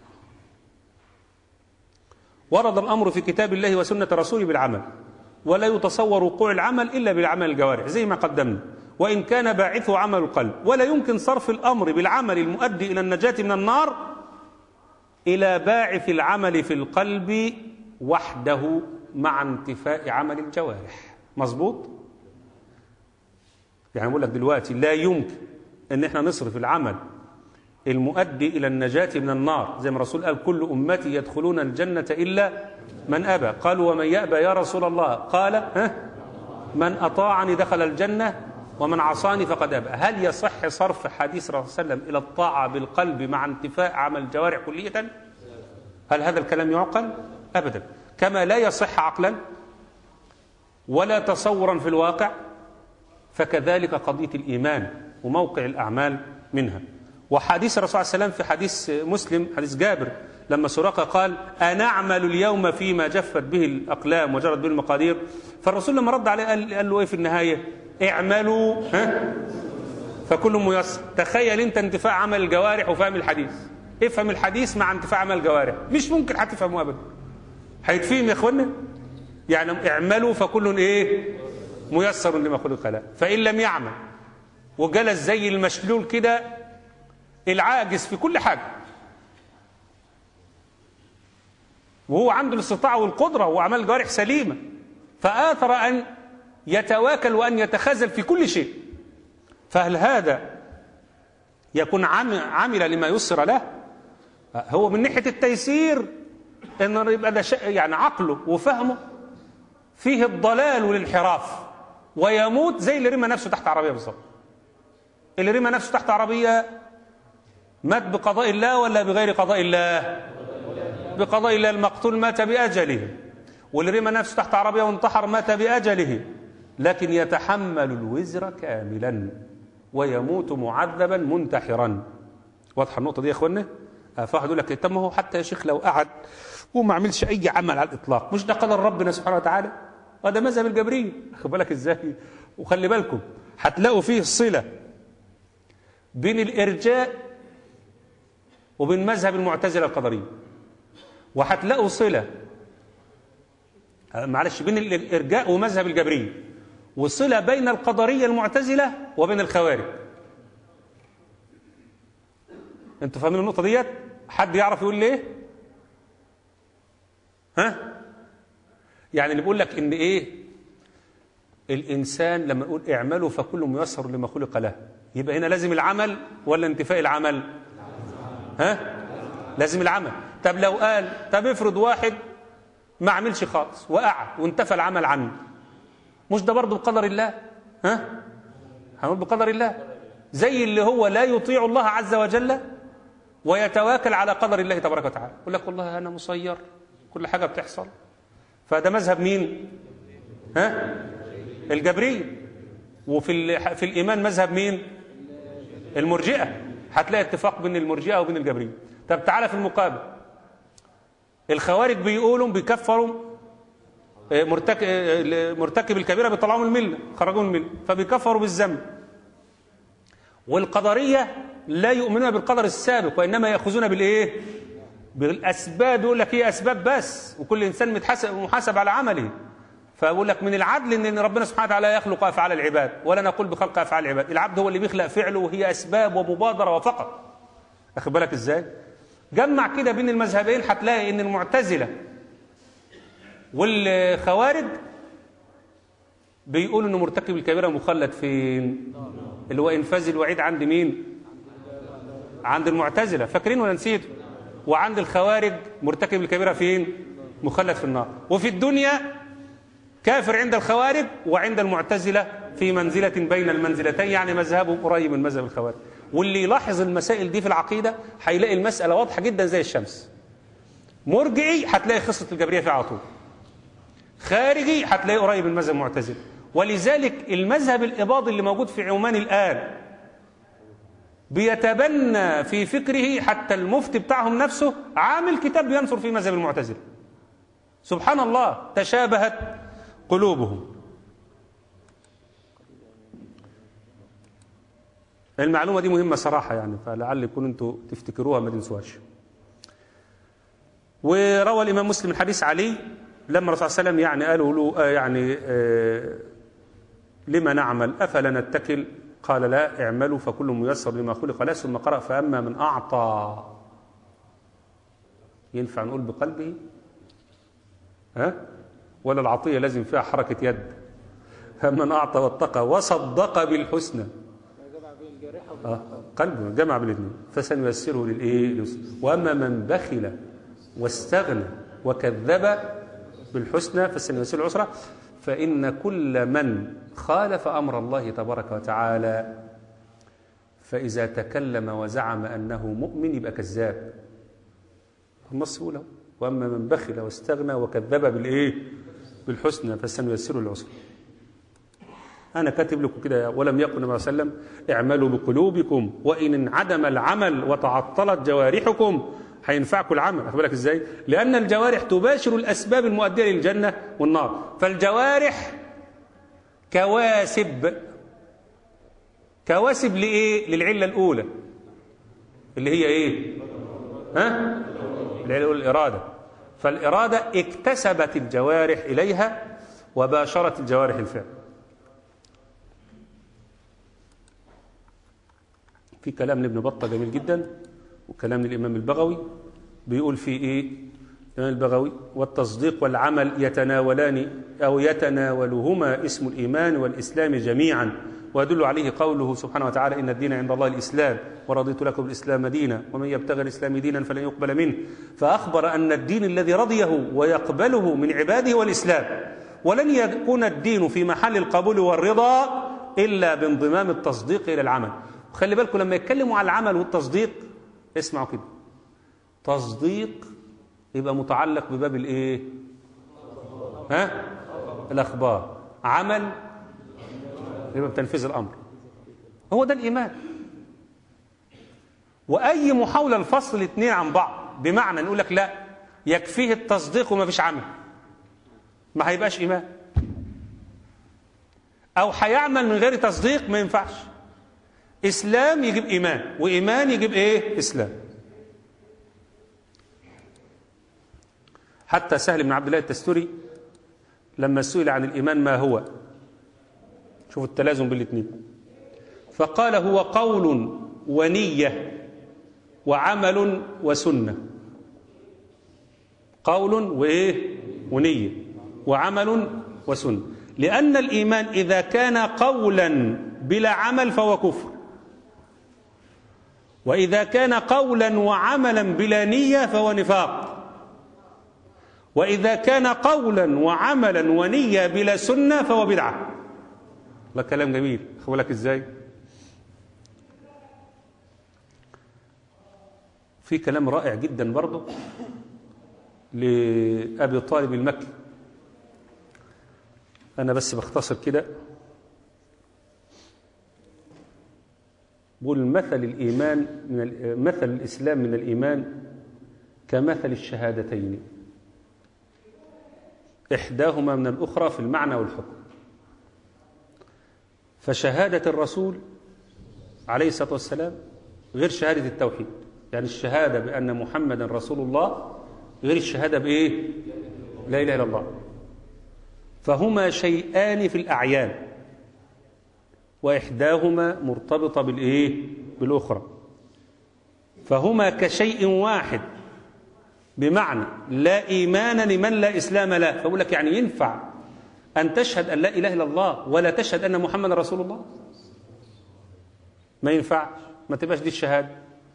ورد الامر في كتاب الله وسنة رسوله بالعمل ولا يتصور وقوع العمل الا بالعمل الجوارح زي ما قدمنا وان كان باعثه عمل القلب ولا يمكن صرف الامر بالعمل المؤدي الى النجاة من النار الى باعث العمل في القلب وحده مع انتفاء عمل الجوارح مظبوط يعني بقول لك دلوقتي لا يمكن ان احنا نصرف العمل المؤدي الى النجاة من النار زي ما الرسول قال كل امتي يدخلون الجنة الا من ابى قالوا ومن يأبى يا رسول الله قال ها من اطاعني دخل الجنة ومن عصاني فقد ابى هل يصح صرف حديث الرسول صلى الله عليه وسلم الى الطاعة بالقلب مع انتفاء عمل الجوارح كلية هل هذا الكلام يعقل ابدا كما لا يصح عقلا ولا تصورا في الواقع فكذلك قضية الإيمان وموقع الأعمال منها وحديث الرسول صلى الله عليه وسلم في حديث مسلم حديث جابر لما سراقة قال أنعمل اليوم فيما جفت به الأقلام وجرت به المقادير فالرسول لما رد عليه قال, قال له إيه في النهاية اعملوا ها فكل ميسر تخيل انت انتفاع عمل الجوارح وفهم الحديث افهم الحديث مع انتفاع عمل الجوارح مش ممكن هتفهمه ابدا هيتفهم يا اخوانا يعني اعملوا فكل ايه ميسر لما خلق له فان لم يعمل وجلس زي المشلول كده العاجز في كل حاجه وهو عنده الاستطاعه والقدره وعمل الجوارح سليمه فاثر ان يتواكل وان يتخاذل في كل شيء فهل هذا يكون عم- عمل لما يسر له هو من ناحيه التيسير ان يبقى ده شيء- يعني عقله وفهمه فيه الضلال والانحراف ويموت زي اللي رمى نفسه تحت عربيه بالظبط اللي رمى نفسه تحت عربيه مات بقضاء الله ولا بغير قضاء الله بقضاء الله المقتول مات باجله واللي رمى نفسه تحت عربيه وانتحر مات باجله لكن يتحمل الوزر كاملا ويموت معذبا منتحرا واضحه النقطه دي يا اخوانا آه، فواحد يقول لك طب ما هو حتى يا شيخ لو قعد وما عملش اي عمل على الاطلاق مش ده قدر ربنا سبحانه وتعالى وده مذهب الجبريه خد بالك ازاي وخلي بالكم هتلاقوا فيه صله بين الارجاء وبين مذهب المعتزله القدريه وهتلاقوا صله آه، معلش بين الارجاء ومذهب الجبريه وصله بين القدريه المعتزله وبين الخوارج انتوا فاهمين النقطه ديت حد يعرف يقول ليه ها يعني اللي بيقول لك ان ايه الانسان لما نقول اعملوا فكل ميسر لما خلق له يبقى هنا لازم العمل ولا انتفاء العمل ها لازم العمل طب لو قال طب افرض واحد ما عملش خالص وقعد وانتفى العمل عنه مش ده برضه بقدر الله ها هنقول بقدر الله زي اللي هو لا يطيع الله عز وجل ويتواكل على قدر الله تبارك وتعالى يقول لك والله انا مسير كل حاجه بتحصل فده مذهب مين ها الجبريه وفي ال- في الايمان مذهب مين المرجئه هتلاقي اتفاق بين المرجئه وبين الجبريه طب تعالى في المقابل الخوارج بيقولوا بيكفروا آه، مرتك- آه، مرتكب الكبيره بيطلعوه من المله خرجوه من المله فبيكفروا بالذنب والقدريه لا يؤمنون بالقدر السابق وانما ياخذون بالايه بالاسباب يقول لك هي اسباب بس وكل انسان متحاسب محاسب على عمله فاقول لك من العدل ان ربنا سبحانه وتعالى يخلق افعال العباد ولا نقول بخلق افعال العباد العبد هو اللي بيخلق فعله وهي اسباب ومبادره وفقط اخد بالك ازاي جمع كده بين المذهبين هتلاقي ان المعتزله والخوارج بيقولوا ان مرتكب الكبيره مخلد فين اللي هو انفاذ الوعيد عند مين عند المعتزله فاكرين ولا نسيتوا وعند الخوارج مرتكب الكبيره فين مخلد في النار وفي الدنيا كافر عند الخوارج وعند المعتزله في منزله بين المنزلتين يعني مذهبهم قريب من مذهب الخوارج واللي يلاحظ المسائل دي في العقيده هيلاقي المساله واضحه جدا زي الشمس مرجعي هتلاقي قصه الجبريه فيها على طول خارجي هتلاقيه قريب من مذهب المعتزله ولذلك المذهب الاباضي اللي موجود في عمان الان بيتبنى في فكره حتى المفتي بتاعهم نفسه عامل كتاب بينصر فيه مذهب المعتزله سبحان الله تشابهت قلوبهم المعلومه دي مهمه صراحه يعني فلعل يكون انتوا تفتكروها ما تنسوهاش وروى الامام مسلم الحديث علي لما الرسول صلى الله عليه وسلم يعني قالوا له آه يعني آه لما نعمل افلا نتكل قال لا اعملوا فكل ميسر لما خلق له ثم قرأ فاما من اعطى ينفع نقول بقلبه ها ولا العطيه لازم فيها حركه يد من اعطى واتقى وصدق بالحسنى آه قلبه جمع بالاثنين فسنيسره للايه لليسر. واما من بخل واستغنى وكذب بالحسنى فسنيسره العسرى فان كل من خالف امر الله تبارك وتعالى فاذا تكلم وزعم انه مؤمن يبقى كذاب النص يقول أهو. واما من بخل واستغنى وكذب بالايه بالحسنى فسنيسره العسرى أنا كاتب لكم كده ولم يقل النبي صلى الله عليه وسلم اعملوا بقلوبكم وإن انعدم العمل وتعطلت جوارحكم هينفعكم العمل أخد بالك إزاي؟ لأن الجوارح تباشر الأسباب المؤدية للجنة والنار فالجوارح كواسب كواسب لإيه للعلة الأولى اللي هي إيه ها العلة الأولى الإرادة فالإرادة اكتسبت الجوارح إليها وباشرت الجوارح الفعل في كلام لابن بطة جميل جدا وكلام للإمام البغوي بيقول في إيه الإمام البغوي والتصديق والعمل يتناولان أو يتناولهما اسم الإيمان والإسلام جميعا ويدل عليه قوله سبحانه وتعالى إن الدين عند الله الإسلام ورضيت لكم الإسلام دينا ومن يبتغي الإسلام دينا فلن يقبل منه فأخبر أن الدين الذي رضيه ويقبله من عباده هو الإسلام ولن يكون الدين في محل القبول والرضا إلا بانضمام التصديق إلى العمل وخلي بالكم لما يتكلموا على العمل والتصديق اسمعوا كده تصديق يبقى متعلق بباب الايه ها الاخبار عمل يبقى بتنفيذ الامر هو ده الايمان واي محاوله لفصل الاثنين عن بعض بمعنى نقول لك لا يكفيه التصديق وما فيش عمل ما هيبقاش ايمان او هيعمل من غير تصديق ما ينفعش اسلام يجيب ايمان وايمان يجيب ايه اسلام حتى سهل بن عبد الله التستوري لما سئل عن الإيمان ما هو شوفوا التلازم بالاثنين فقال هو قول ونية وعمل وسنة قول وإيه ونية وعمل وسنة لأن الإيمان إذا كان قولا بلا عمل فهو كفر وإذا كان قولا وعملا بلا نية فهو نفاق وإذا كان قولا وعملا ونية بلا سنة فهو بدعة الله كلام جميل أخبر لك إزاي في كلام رائع جدا برضه لأبي طالب المكي أنا بس بختصر كده بقول مثل الإيمان من مثل الإسلام من الإيمان كمثل الشهادتين إحداهما من الأخرى في المعنى والحكم فشهادة الرسول عليه الصلاة والسلام غير شهادة التوحيد يعني الشهادة بأن محمدا رسول الله غير الشهادة بإيه لا إله إلا الله فهما شيئان في الأعيان وإحداهما مرتبطة بالإيه بالأخرى فهما كشيء واحد بمعنى لا إيمان لمن لا إسلام له فأقول لك يعني ينفع أن تشهد أن لا إله إلا الله ولا تشهد أن محمد رسول الله ما ينفعش ما تبقاش دي الشهادة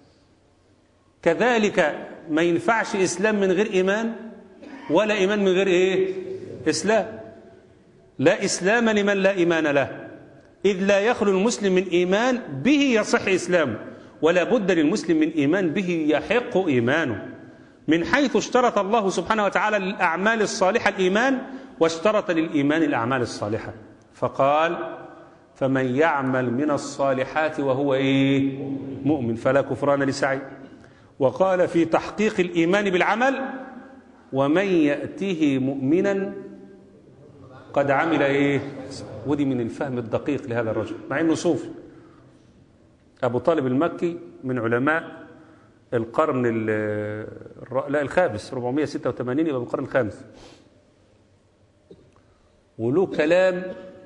كذلك ما ينفعش إسلام من غير إيمان ولا إيمان من غير إيه إسلام لا إسلام لمن لا إيمان له إذ لا يخلو المسلم من إيمان به يصح إسلامه ولا بد للمسلم من إيمان به يحق إيمانه من حيث اشترط الله سبحانه وتعالى للأعمال الصالحة الإيمان واشترط للإيمان الأعمال الصالحة فقال فمن يعمل من الصالحات وهو إيه مؤمن فلا كفران لسعي وقال في تحقيق الإيمان بالعمل ومن يأته مؤمنا قد عمل إيه ودي من الفهم الدقيق لهذا الرجل مع أنه صوفي أبو طالب المكي من علماء القرن لا الخامس 486 يبقى القرن الخامس وله كلام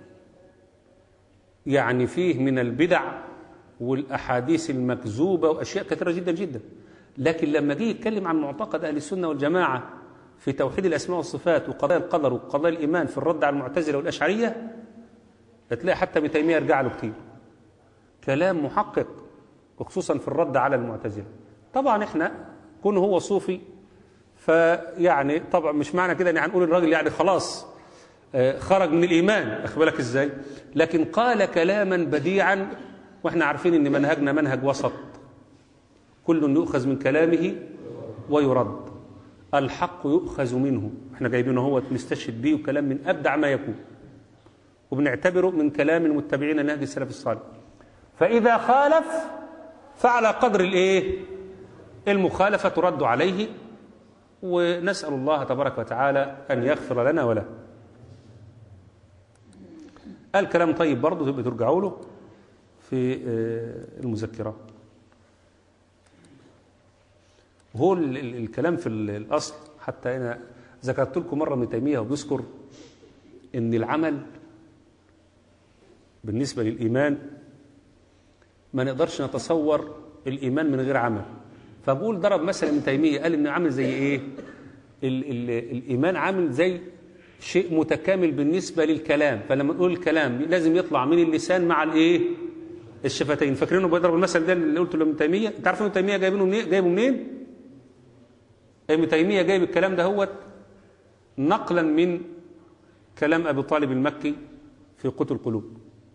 يعني فيه من البدع والأحاديث المكذوبة وأشياء كثيرة جدا جدا لكن لما جه يتكلم عن معتقد أهل السنة والجماعة في توحيد الأسماء والصفات وقضايا القدر وقضايا الإيمان في الرد على المعتزلة والأشعرية هتلاقي حتى ابن تيمية يرجع له كتير كلام محقق وخصوصا في الرد على المعتزلة طبعا احنا كون هو صوفي فيعني طبعا مش معنى كده ان هنقول الراجل يعني خلاص خرج من الايمان اخبرك ازاي لكن قال كلاما بديعا واحنا عارفين ان منهجنا منهج وسط كل يؤخذ من كلامه ويرد الحق يؤخذ منه احنا جايبينه هو نستشهد به وكلام من ابدع ما يكون وبنعتبره من كلام المتبعين نهج السلف الصالح فاذا خالف فعلى قدر الايه المخالفة ترد عليه ونسأل الله تبارك وتعالى أن يغفر لنا وله الكلام طيب برضه تبقى ترجعوا له في آه، المذكرات هو ال- ال- الكلام في ال- الأصل حتى أنا ذكرت لكم مرة ابن تيمية وبيذكر إن العمل بالنسبة للإيمان ما نقدرش نتصور الإيمان من غير عمل فبقول ضرب مثلا ابن تيمية قال إنه عامل زي إيه ال ال الإيمان عامل زي شيء متكامل بالنسبة للكلام فلما نقول الكلام لازم يطلع من اللسان مع الإيه الشفتين فاكرينه بيضرب المثل ده اللي قلته لابن تيمية انت عارفين ابن تيمية جايبينه منين جايبه منين ابن تيمية جايب الكلام ده هو نقلا من كلام أبي طالب المكي في قوت القلوب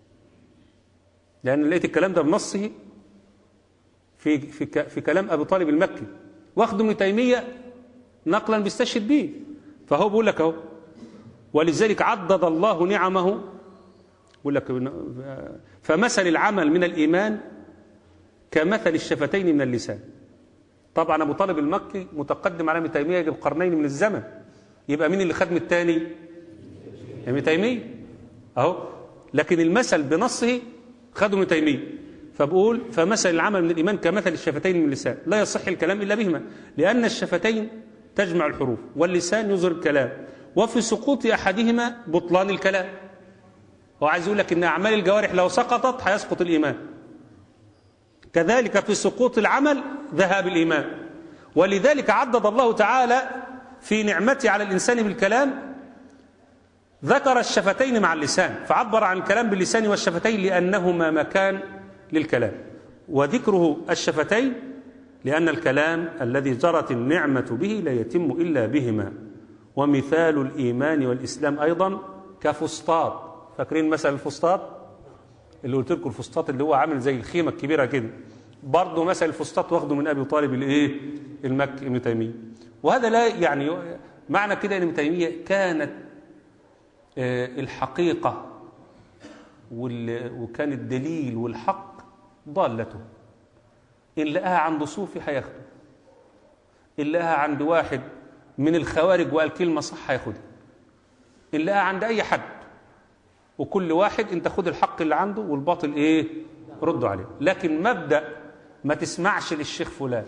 لأن لقيت الكلام ده بنصه في في ك- في كلام أبي طالب المكي واخده ابن تيمية نقلا بيستشهد به فهو بيقول لك اهو ولذلك عضد الله نعمه بيقول لك فمثل العمل من الإيمان كمثل الشفتين من اللسان طبعا أبو طالب المكي متقدم على ابن تيمية يجب قرنين من الزمن يبقى مين اللي خدم الثاني ابن تيمية أهو لكن المثل بنصه خده ابن تيمية فبقول فمثل العمل من الإيمان كمثل الشفتين من اللسان لا يصح الكلام إلا بهما لأن الشفتين تجمع الحروف واللسان يظهر الكلام وفي سقوط أحدهما بطلان الكلام هو عايز يقول لك إن أعمال الجوارح لو سقطت هيسقط الإيمان كذلك في سقوط العمل ذهاب الإيمان ولذلك عدد الله تعالى في نعمته على الإنسان بالكلام ذكر الشفتين مع اللسان فعبر عن الكلام باللسان والشفتين لأنهما مكان للكلام وذكره الشفتين لأن الكلام الذي جرت النعمة به لا يتم إلا بهما ومثال الإيمان والإسلام أيضا كفسطاط فاكرين مثل الفسطاط اللي قلت لكم الفسطاط اللي هو عامل زي الخيمة الكبيرة كده برضه مثل الفسطاط واخده من أبي طالب الإيه المكي ابن تيمية وهذا لا يعني معنى كده ان ابن تيمية كانت آه، الحقيقة وال- وكان الدليل والحق ضالته إن لقاها عند صوفي هياخده إن لقاها عند واحد من الخوارج وقال كلمة صح هياخدها إن لقاها عند أي حد وكل واحد أنت خد الحق اللي عنده والباطل إيه ردوا عليه لكن مبدأ ما تسمعش للشيخ فلان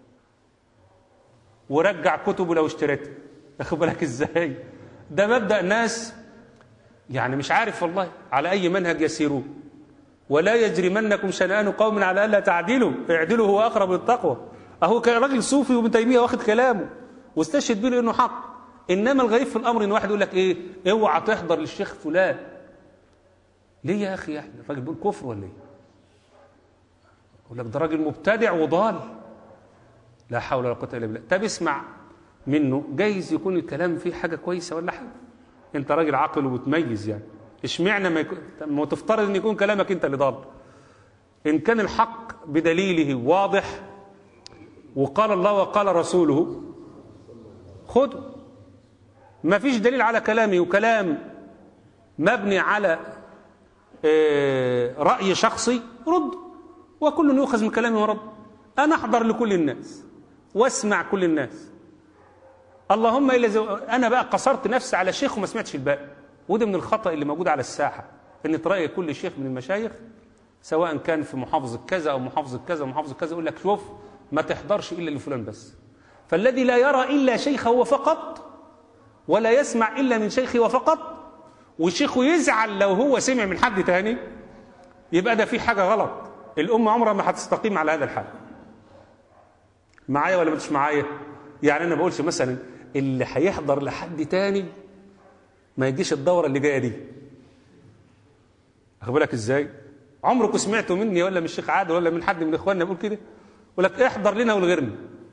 ورجع كتبه لو اشتريتها واخد بالك ازاي ده مبدأ ناس يعني مش عارف والله على أي منهج يسيرون ولا يجرمنكم شنآن قوم على ألا تعدلوا اعدلوا هو أقرب للتقوى أهو كان راجل صوفي وابن تيمية واخد كلامه واستشهد بيه لأنه حق إنما الغريب في الأمر إن واحد يقول لك إيه اوعى تحضر للشيخ فلان ليه يا أخي احنا الراجل بيقول كفر ولا إيه يقول لك ده راجل مبتدع وضال لا حول ولا قوة إلا بالله طب اسمع منه جايز يكون الكلام فيه حاجة كويسة ولا حاجة انت راجل عاقل وبتميز يعني اشمعنى ما يكون طب ما هو تفترض ان يكون كلامك انت اللي ضال ان كان الحق بدليله واضح وقال الله وقال رسوله خده ما فيش دليل على كلامي وكلام مبني على آه، رأي شخصي رد وكل يؤخذ من كلامي ورد أنا أحضر لكل الناس واسمع كل الناس اللهم إلا زو... أنا بقى قصرت نفسي على شيخ وما سمعتش الباقي وده من الخطأ اللي موجود على الساحة إن ترأي كل شيخ من المشايخ سواء كان في محافظة كذا أو محافظة كذا ومحافظة كذا يقول لك شوف ما تحضرش إلا لفلان بس فالذي لا يرى إلا شيخه وفقط ولا يسمع إلا من شيخه وفقط وشيخه يزعل لو هو سمع من حد تاني يبقى ده في حاجة غلط الأمة عمرها ما هتستقيم على هذا الحال معايا ولا مش معايا يعني أنا بقولش مثلا اللي هيحضر لحد تاني ما يجيش الدورة اللي جاية دي أخد بالك إزاي عمركم سمعتوا مني ولا من الشيخ عادل ولا من حد من إخواننا بيقول كده يقول لك احضر لنا ولغيرنا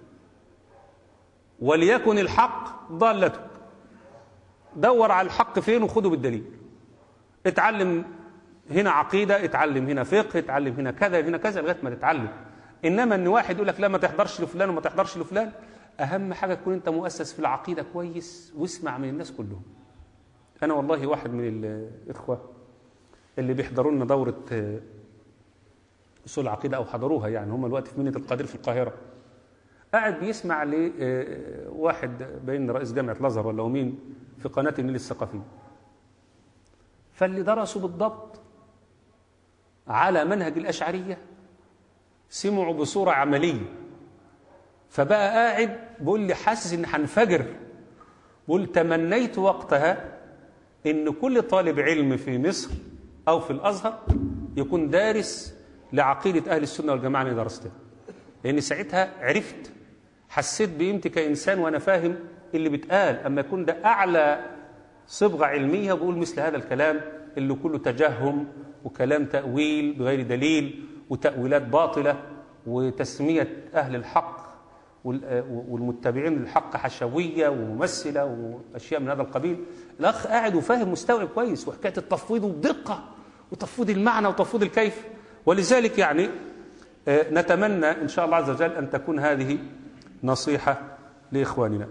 وليكن الحق ضالتك دور على الحق فين وخده بالدليل اتعلم هنا عقيدة اتعلم هنا فقه اتعلم هنا كذا هنا كذا لغاية ما تتعلم إنما إن واحد يقول لك لا ما تحضرش لفلان وما تحضرش لفلان أهم حاجة تكون أنت مؤسس في العقيدة كويس واسمع من الناس كلهم أنا والله واحد من الإخوة اللي بيحضروا لنا دورة آه، أصول العقيدة أو حضروها يعني هم الوقت في منة القادر في القاهرة قاعد بيسمع لواحد بين رئيس جامعة الأزهر ولا هو مين في قناة النيل الثقافية فاللي درسوا بالضبط على منهج الأشعرية سمعوا بصورة عملية فبقى قاعد بيقول لي حاسس إن هنفجر بقول تمنيت وقتها إن كل طالب علم في مصر أو في الأزهر يكون دارس لعقيدة أهل السنة والجماعة اللي درستها لأن ساعتها عرفت حسيت بقيمتي كإنسان وأنا فاهم اللي بيتقال أما يكون ده أعلى صبغة علمية بقول مثل هذا الكلام اللي كله تجهم وكلام تأويل بغير دليل وتأويلات باطلة وتسمية أهل الحق والمتبعين للحق حشوية وممثلة وأشياء من هذا القبيل الأخ قاعد وفاهم مستوعب كويس وحكاية التفويض والدقة وتفويض المعنى وتفويض الكيف ولذلك يعني نتمنى إن شاء الله عز وجل أن تكون هذه نصيحة لإخواننا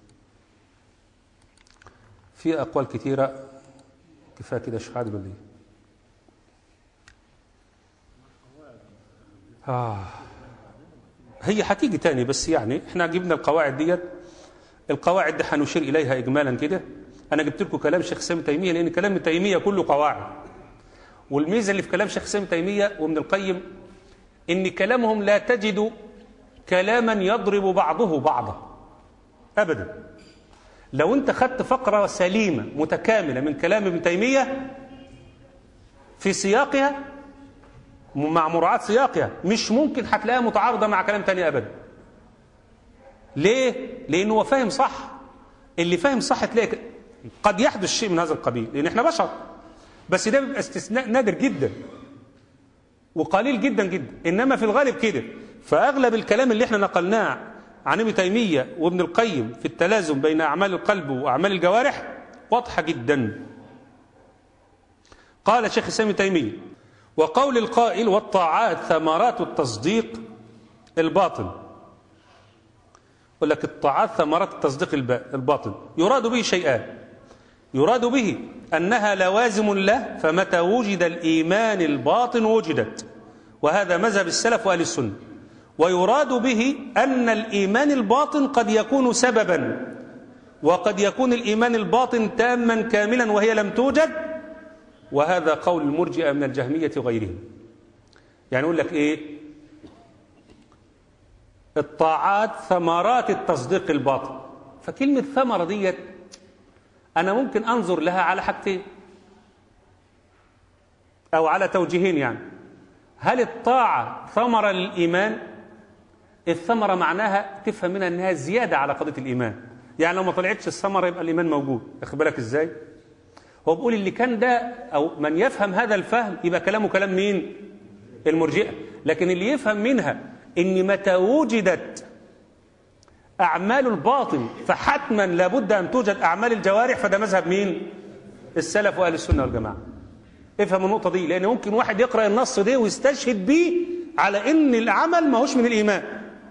في أقوال كثيرة كفاية كده شيخ عادل ولا آه هي هتيجي تاني بس يعني احنا جبنا القواعد ديت القواعد دي هنشير إليها إجمالا كده أنا جبت لكم كلام شيخ سامي تيمية لأن كلام تيمية كله قواعد والميزة اللي في كلام شيخ سامي تيمية وابن القيم إن كلامهم لا تجد كلاما يضرب بعضه بعضا أبدا لو أنت خدت فقرة سليمة متكاملة من كلام ابن تيمية في سياقها مع مراعاة سياقها مش ممكن هتلاقيها متعارضة مع كلام تاني أبدا ليه؟ لأنه هو فاهم صح اللي فاهم صح تلاقي قد يحدث شيء من هذا القبيل لأن احنا بشر بس ده بيبقى استثناء نادر جدا وقليل جدا جدا إنما في الغالب كده فأغلب الكلام اللي احنا نقلناه عن ابن تيمية وابن القيم في التلازم بين أعمال القلب وأعمال الجوارح واضحة جدا قال شيخ الإسلام تيمية وقول القائل والطاعات ثمرات التصديق الباطن يقول لك الطاعات ثمرات التصديق الباطن يراد به شيئان يراد به أنها لوازم له فمتى وجد الإيمان الباطن وجدت وهذا مذهب السلف وأهل السنة ويراد به أن الإيمان الباطن قد يكون سببا وقد يكون الإيمان الباطن تاما كاملا وهي لم توجد وهذا قول المرجئة من الجهمية وغيرهم يعني يقول لك إيه الطاعات ثمرات التصديق الباطن فكلمة ثمرة ديت أنا ممكن أنظر لها على حاجتين أو على توجيهين يعني هل الطاعة ثمرة للإيمان الثمرة معناها تفهم منها أنها زيادة على قضية الإيمان يعني لو ما طلعتش الثمرة يبقى الإيمان موجود أخد بالك إزاي هو بيقول اللي كان ده أو من يفهم هذا الفهم يبقى كلامه كلام مين المرجئة لكن اللي يفهم منها إن متى وجدت أعمال الباطن فحتما لابد أن توجد أعمال الجوارح فده مذهب مين السلف وأهل السنة والجماعة افهم النقطة دي لأن ممكن واحد يقرأ النص ده ويستشهد بيه على إن العمل ما هوش من الإيمان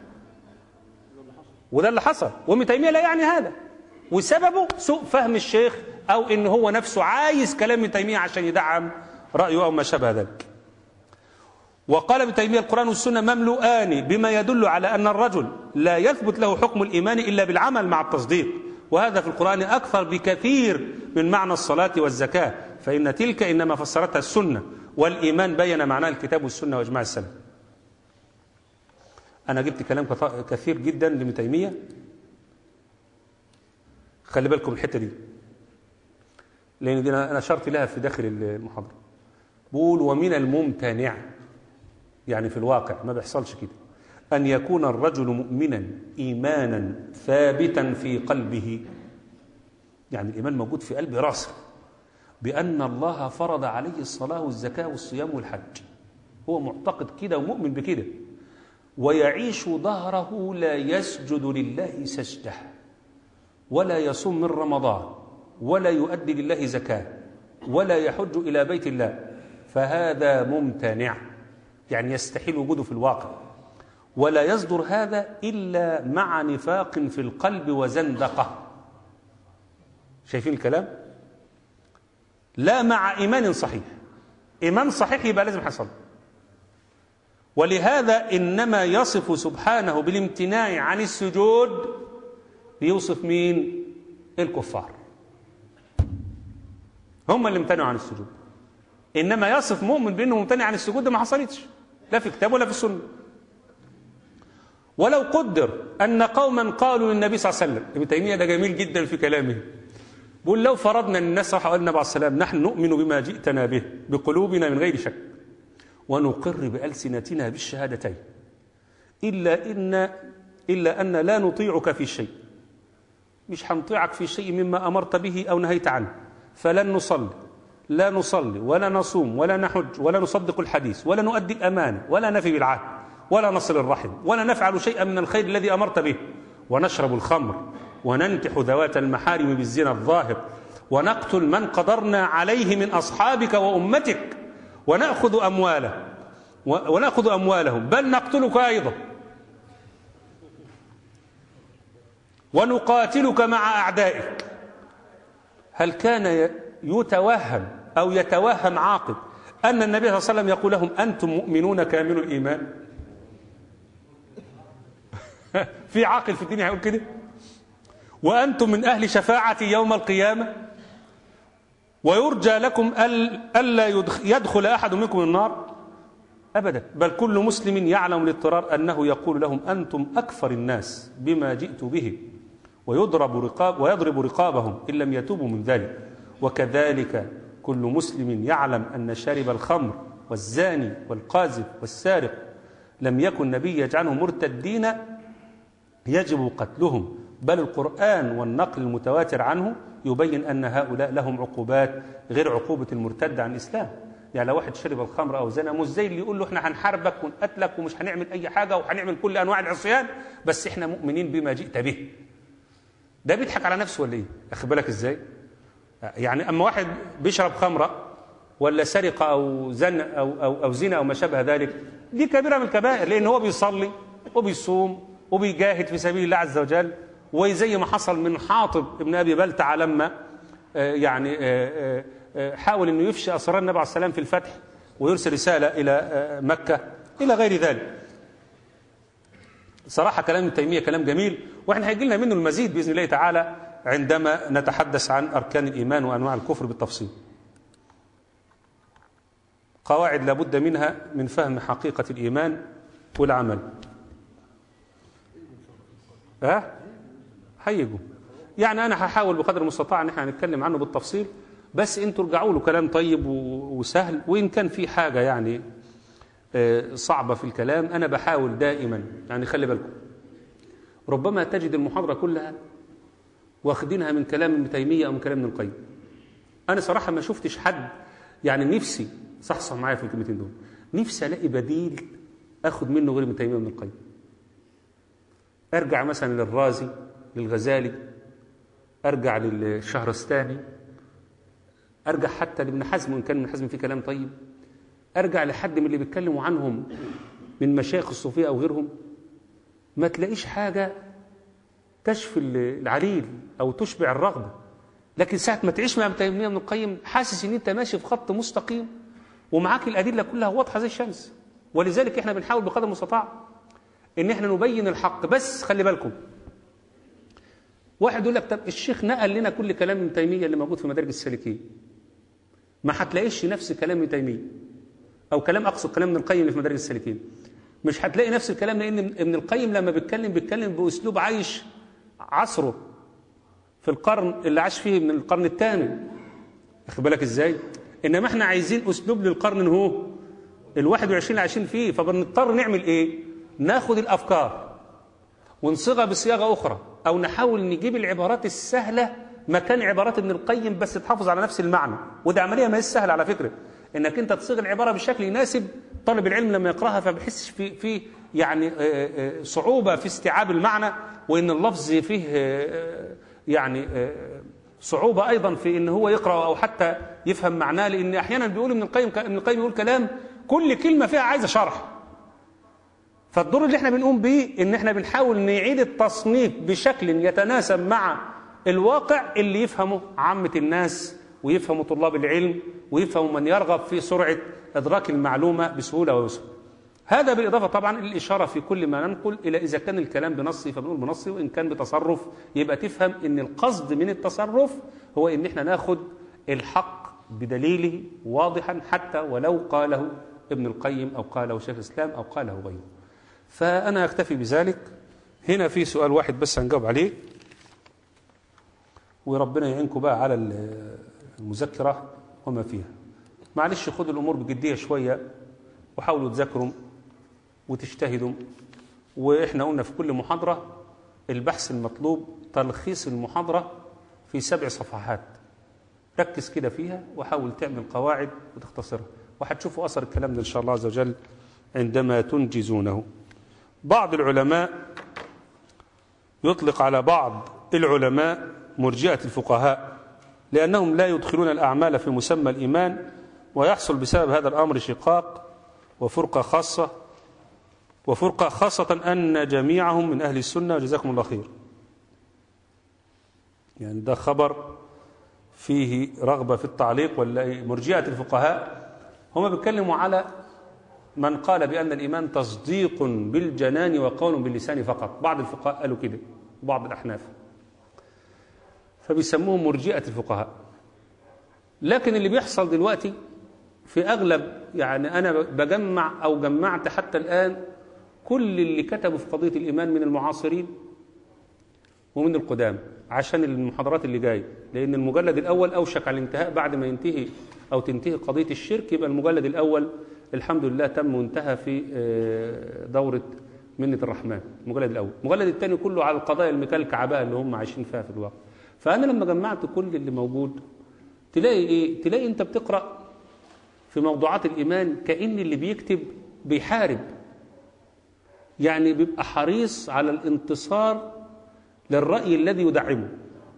وده اللي حصل وابن تيمية لا يعني هذا وسببه سوء فهم الشيخ أو إن هو نفسه عايز كلام ابن تيمية عشان يدعم رأيه أو ما شابه ذلك وقال ابن تيمية القرآن والسنة مملوءان بما يدل على أن الرجل لا يثبت له حكم الإيمان إلا بالعمل مع التصديق وهذا في القرآن أكثر بكثير من معنى الصلاة والزكاة فإن تلك إنما فسرتها السنة والإيمان بين معناه الكتاب والسنة وإجماع السلف أنا جبت كلام كثير جدا لابن تيمية خلي بالكم الحتة دي لأن دي أنا أشرت لها في داخل المحاضرة بقول ومن الممتنع يعني في الواقع ما بيحصلش كده أن يكون الرجل مؤمنا إيمانا ثابتا في قلبه يعني الإيمان موجود في قلب راسه بأن الله فرض عليه الصلاة والزكاة والصيام والحج هو معتقد كده ومؤمن بكده ويعيش ظهره لا يسجد لله سجده ولا يصوم من رمضان ولا يؤدي لله زكاة ولا يحج إلى بيت الله فهذا ممتنع يعني يستحيل وجوده في الواقع ولا يصدر هذا إلا مع نفاق في القلب وزندقة شايفين الكلام لا مع إيمان صحيح إيمان صحيح يبقى لازم حصل ولهذا إنما يصف سبحانه بالامتناع عن السجود ليوصف مين الكفار هم اللي امتنعوا عن السجود انما يصف مؤمن بانه ممتنع عن السجود ده ما حصلتش لا في كتاب ولا في السنه ولو قدر ان قوما قالوا للنبي صلى الله عليه وسلم ابن تيميه ده جميل جدا في كلامه بيقول لو فرضنا ان الناس راح قال النبي عليه السلام نحن نؤمن بما جئتنا به بقلوبنا من غير شك ونقر بألسنتنا بالشهادتين إلا إن إلا أن لا نطيعك في شيء مش هنطيعك في شيء مما أمرت به أو نهيت عنه فلن نصلي لا نصلي ولا نصوم ولا نحج ولا نصدق الحديث ولا نؤدي الأمانة ولا نفي بالعهد ولا نصل الرحم ولا نفعل شيئا من الخير الذي أمرت به ونشرب الخمر وننكح ذوات المحارم بالزنا الظاهر ونقتل من قدرنا عليه من أصحابك وأمتك ونأخذ أمواله ونأخذ أموالهم بل نقتلك أيضا ونقاتلك مع أعدائك هل كان يتوهم أو يتوهم عاقل أن النبي صلى الله عليه وسلم يقول لهم أنتم مؤمنون كامل الإيمان في عاقل في الدنيا هيقول كده وأنتم من أهل شفاعتي يوم القيامة ويرجى لكم ألا يدخل أحد منكم النار أبدا بل كل مسلم يعلم الاضطرار أنه يقول لهم أنتم أكثر الناس بما جئت به ويضرب رقاب ويضرب رقابهم إن لم يتوبوا من ذلك وكذلك كل مسلم يعلم أن شارب الخمر والزاني والقاذف والسارق لم يكن نبي يجعلهم مرتدين يجب قتلهم بل القرآن والنقل المتواتر عنه يبين أن هؤلاء لهم عقوبات غير عقوبة المرتد عن الإسلام يعني لو واحد شرب الخمر أو زنا مش زي اللي يقول له احنا هنحاربك ونقتلك ومش هنعمل أي حاجة وهنعمل كل أنواع العصيان بس احنا مؤمنين بما جئت به ده بيضحك على نفسه ولا ايه اخد بالك ازاي يعني اما واحد بيشرب خمره ولا سرقه او زن او او او زنا او ما شابه ذلك دي كبيره من الكبائر لان هو بيصلي وبيصوم وبيجاهد في سبيل الله عز وجل وزي ما حصل من حاطب ابن ابي بلتع لما آه يعني آه آه حاول انه يفشي اسرار النبي عليه السلام في الفتح ويرسل رساله الى مكه الى غير ذلك صراحة كلام ابن تيمية كلام جميل واحنا هيجي لنا منه المزيد بإذن الله تعالى عندما نتحدث عن أركان الإيمان وأنواع الكفر بالتفصيل قواعد لابد منها من فهم حقيقة الإيمان والعمل ها أه؟ هيجوا يعني أنا هحاول بقدر المستطاع أن احنا هنتكلم عنه بالتفصيل بس انتوا ارجعوا له كلام طيب وسهل وإن كان في حاجة يعني صعبة في الكلام أنا بحاول دائما يعني خلي بالكم ربما تجد المحاضرة كلها واخدينها من كلام ابن تيمية أو من كلام ابن القيم أنا صراحة ما شفتش حد يعني نفسي صحصح معايا في الكلمتين دول نفسي ألاقي بديل أخد منه غير ابن تيمية وابن القيم أرجع مثلا للرازي للغزالي أرجع للشهرستاني أرجع حتى لابن حزم وإن كان ابن حزم فيه كلام طيب ارجع لحد من اللي بيتكلموا عنهم من مشايخ الصوفيه او غيرهم ما تلاقيش حاجه تشفي العليل او تشبع الرغبه لكن ساعه ما تعيش مع ابن تيميه ابن القيم حاسس ان انت ماشي في خط مستقيم ومعاك الادله كلها واضحه زي الشمس ولذلك احنا بنحاول بقدر المستطاع ان احنا نبين الحق بس خلي بالكم واحد يقول لك طب الشيخ نقل لنا كل كلام ابن تيميه اللي موجود في مدارج السالكين ما هتلاقيش نفس كلام ابن تيميه او كلام اقصد كلام ابن القيم اللي في مدارج السالكين مش هتلاقي نفس الكلام لان ابن القيم لما بيتكلم بيتكلم باسلوب عايش عصره في القرن اللي عاش فيه من القرن الثامن واخد بالك ازاي انما احنا عايزين اسلوب للقرن هو ال21 اللي عايشين فيه فبنضطر نعمل ايه ناخد الافكار ونصيغها بصياغه اخرى او نحاول نجيب العبارات السهله مكان عبارات ابن القيم بس تحافظ على نفس المعنى وده عمليه ما هي سهله على فكره انك انت تصيغ العباره بشكل يناسب طالب العلم لما يقراها فبيحسش في في يعني صعوبه في استيعاب المعنى وان اللفظ فيه يعني صعوبه ايضا في ان هو يقرا او حتى يفهم معناه لان احيانا بيقول ابن القيم ابن القيم يقول كلام كل كلمه فيها عايزه شرح فالدور اللي احنا بنقوم بيه ان احنا بنحاول نعيد التصنيف بشكل يتناسب مع الواقع اللي يفهمه عامه الناس ويفهم طلاب العلم ويفهم من يرغب في سرعة إدراك المعلومة بسهولة ويسر هذا بالإضافة طبعا الإشارة في كل ما ننقل إلى إذا كان الكلام بنصي فبنقول بنصي وإن كان بتصرف يبقى تفهم إن القصد من التصرف هو إن إحنا ناخد الحق بدليله واضحا حتى ولو قاله ابن القيم أو قاله شيخ الإسلام أو قاله غيره فأنا أكتفي بذلك هنا في سؤال واحد بس هنجاوب عليه وربنا يعينكم بقى على المذكرة وما فيها معلش خدوا الأمور بجدية شوية وحاولوا تذاكروا وتجتهدوا وإحنا قلنا في كل محاضرة البحث المطلوب تلخيص المحاضرة في سبع صفحات ركز كده فيها وحاول تعمل قواعد وتختصرها وهتشوفوا أثر الكلام ده إن شاء الله عز وجل عندما تنجزونه بعض العلماء يطلق على بعض العلماء مرجئة الفقهاء لأنهم لا يدخلون الأعمال في مسمى الإيمان ويحصل بسبب هذا الأمر شقاق وفرقة خاصة وفرقة خاصة أن جميعهم من أهل السنة جزاكم الله خير يعني ده خبر فيه رغبة في التعليق ولا مرجئة الفقهاء هم بيتكلموا على من قال بأن الإيمان تصديق بالجنان وقول باللسان فقط بعض الفقهاء قالوا كده وبعض الأحناف فبيسموهم مرجئة الفقهاء لكن اللي بيحصل دلوقتي في أغلب يعني أنا بجمع أو جمعت حتى الآن كل اللي كتبوا في قضية الإيمان من المعاصرين ومن القدام عشان المحاضرات اللي جايه لأن المجلد الأول أوشك على الانتهاء بعد ما ينتهي أو تنتهي قضية الشرك يبقى المجلد الأول الحمد لله تم وانتهى في دورة منة الرحمن المجلد الأول المجلد الثاني كله على القضايا المكلكعة بقى اللي هم عايشين فيها في الواقع فأنا لما جمعت كل اللي موجود تلاقي إيه؟ تلاقي أنت بتقرأ في موضوعات الإيمان كأن اللي بيكتب بيحارب يعني بيبقى حريص على الانتصار للرأي الذي يدعمه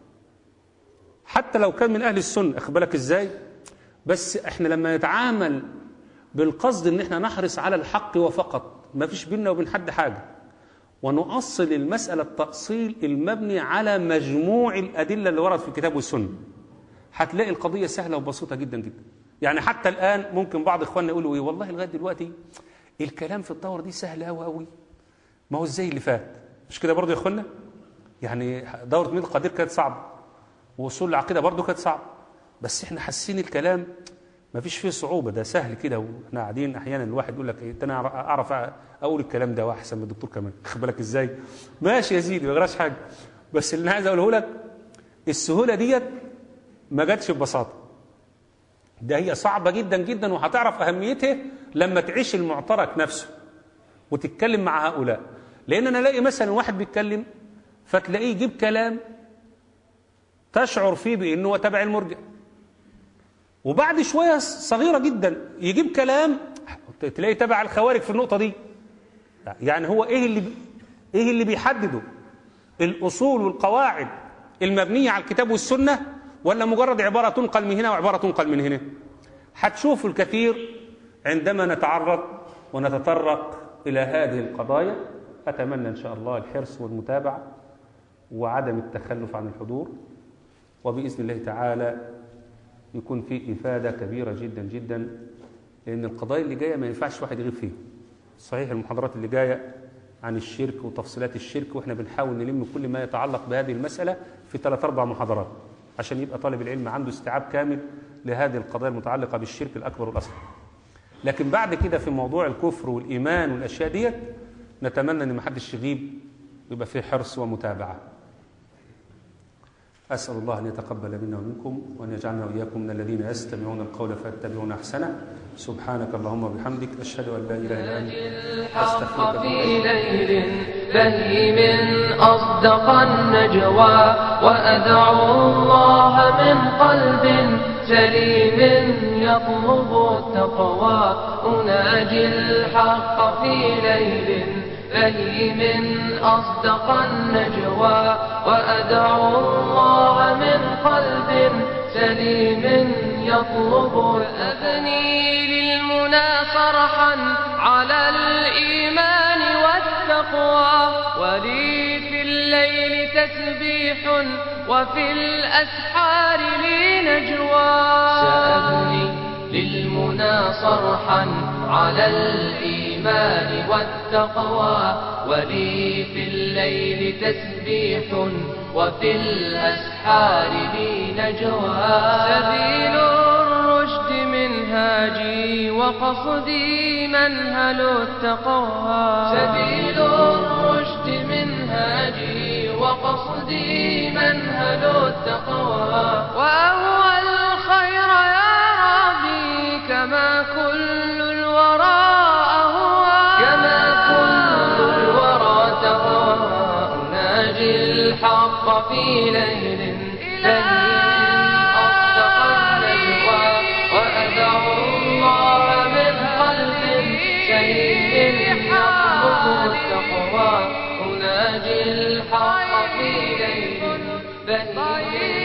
حتى لو كان من أهل السنة أخبرك إزاي بس إحنا لما نتعامل بالقصد ان احنا نحرص على الحق وفقط ما فيش بيننا وبين حد حاجة ونؤصل المسألة التأصيل المبني على مجموع الأدلة اللي ورد في الكتاب والسنة هتلاقي القضية سهلة وبسيطة جدا جدا يعني حتى الآن ممكن بعض إخواننا يقولوا إيه والله لغاية دلوقتي الكلام في الدورة دي سهل أوي أوي ما هو ازاي اللي فات مش كده برضه يا إخواننا يعني دورة ميد القدير كانت صعبة ووصول العقيدة برضه كانت صعبة بس احنا حاسين الكلام ما فيش فيه صعوبة ده سهل كده واحنا قاعدين احيانا الواحد يقول لك ايه انا اعرف اقول الكلام ده واحسن من الدكتور كمان خد بالك ازاي ماشي يا سيدي ما جراش حاجه بس اللي انا عايز اقوله لك السهوله ديت ما جاتش ببساطه ده هي صعبه جدا جدا وهتعرف اهميتها لما تعيش المعترك نفسه وتتكلم مع هؤلاء لان انا الاقي مثلا واحد بيتكلم فتلاقيه يجيب كلام تشعر فيه بانه هو تبع المرجع وبعد شوية صغيرة جدا يجيب كلام تلاقي تبع الخوارج في النقطة دي يعني هو ايه اللي ايه اللي بيحدده الاصول والقواعد المبنية على الكتاب والسنة ولا مجرد عبارة تنقل من هنا وعبارة تنقل من هنا هتشوفوا الكثير عندما نتعرض ونتطرق إلى هذه القضايا أتمنى إن شاء الله الحرص والمتابعة وعدم التخلف عن الحضور وبإذن الله تعالى يكون في إفادة كبيرة جدا جدا لأن القضايا اللي جاية ما ينفعش واحد يغيب فيها صحيح المحاضرات اللي جاية عن الشرك وتفصيلات الشرك وإحنا بنحاول نلم كل ما يتعلق بهذه المسألة في ثلاث أربع محاضرات عشان يبقى طالب العلم عنده استيعاب كامل لهذه القضايا المتعلقة بالشرك الأكبر والأصغر لكن بعد كده في موضوع الكفر والإيمان والأشياء ديت نتمنى أن ما حدش يغيب يبقى فيه حرص ومتابعة أسأل الله أن يتقبل منا ومنكم وأن يجعلنا وإياكم من الذين يستمعون القول فيتبعون أحسنه سبحانك اللهم وبحمدك أشهد أن لا إله إلا أنت الحق في ليل بهيم أصدق النجوى وأدعو الله من قلب سليم يطلب التقوى أناجي الحق في ليل بهيم أصدق النجوى وأدعو الله من قلب سليم يطلب أبني للمنى فرحا على الإيمان والتقوى ولي في الليل تسبيح وفي الأسحار لي نجوى سأبني للمنى صرحا على الإيمان والتقوى ولي في الليل تسبيح وفي الأسحار لي نجوى سبيل منهاجي وقصدي منهل التقوى سبيل الرشد منهاجي وقصدي منهل التقوى وأهوى الخير يا ربي كما كل الورى أهوى كما كل الورى تهوى أناجي الحق في ليل بهيم أصدق النجوى وأدعو الله من قلب سليم يطلب التقوى أناجي الحق في ليل بهيم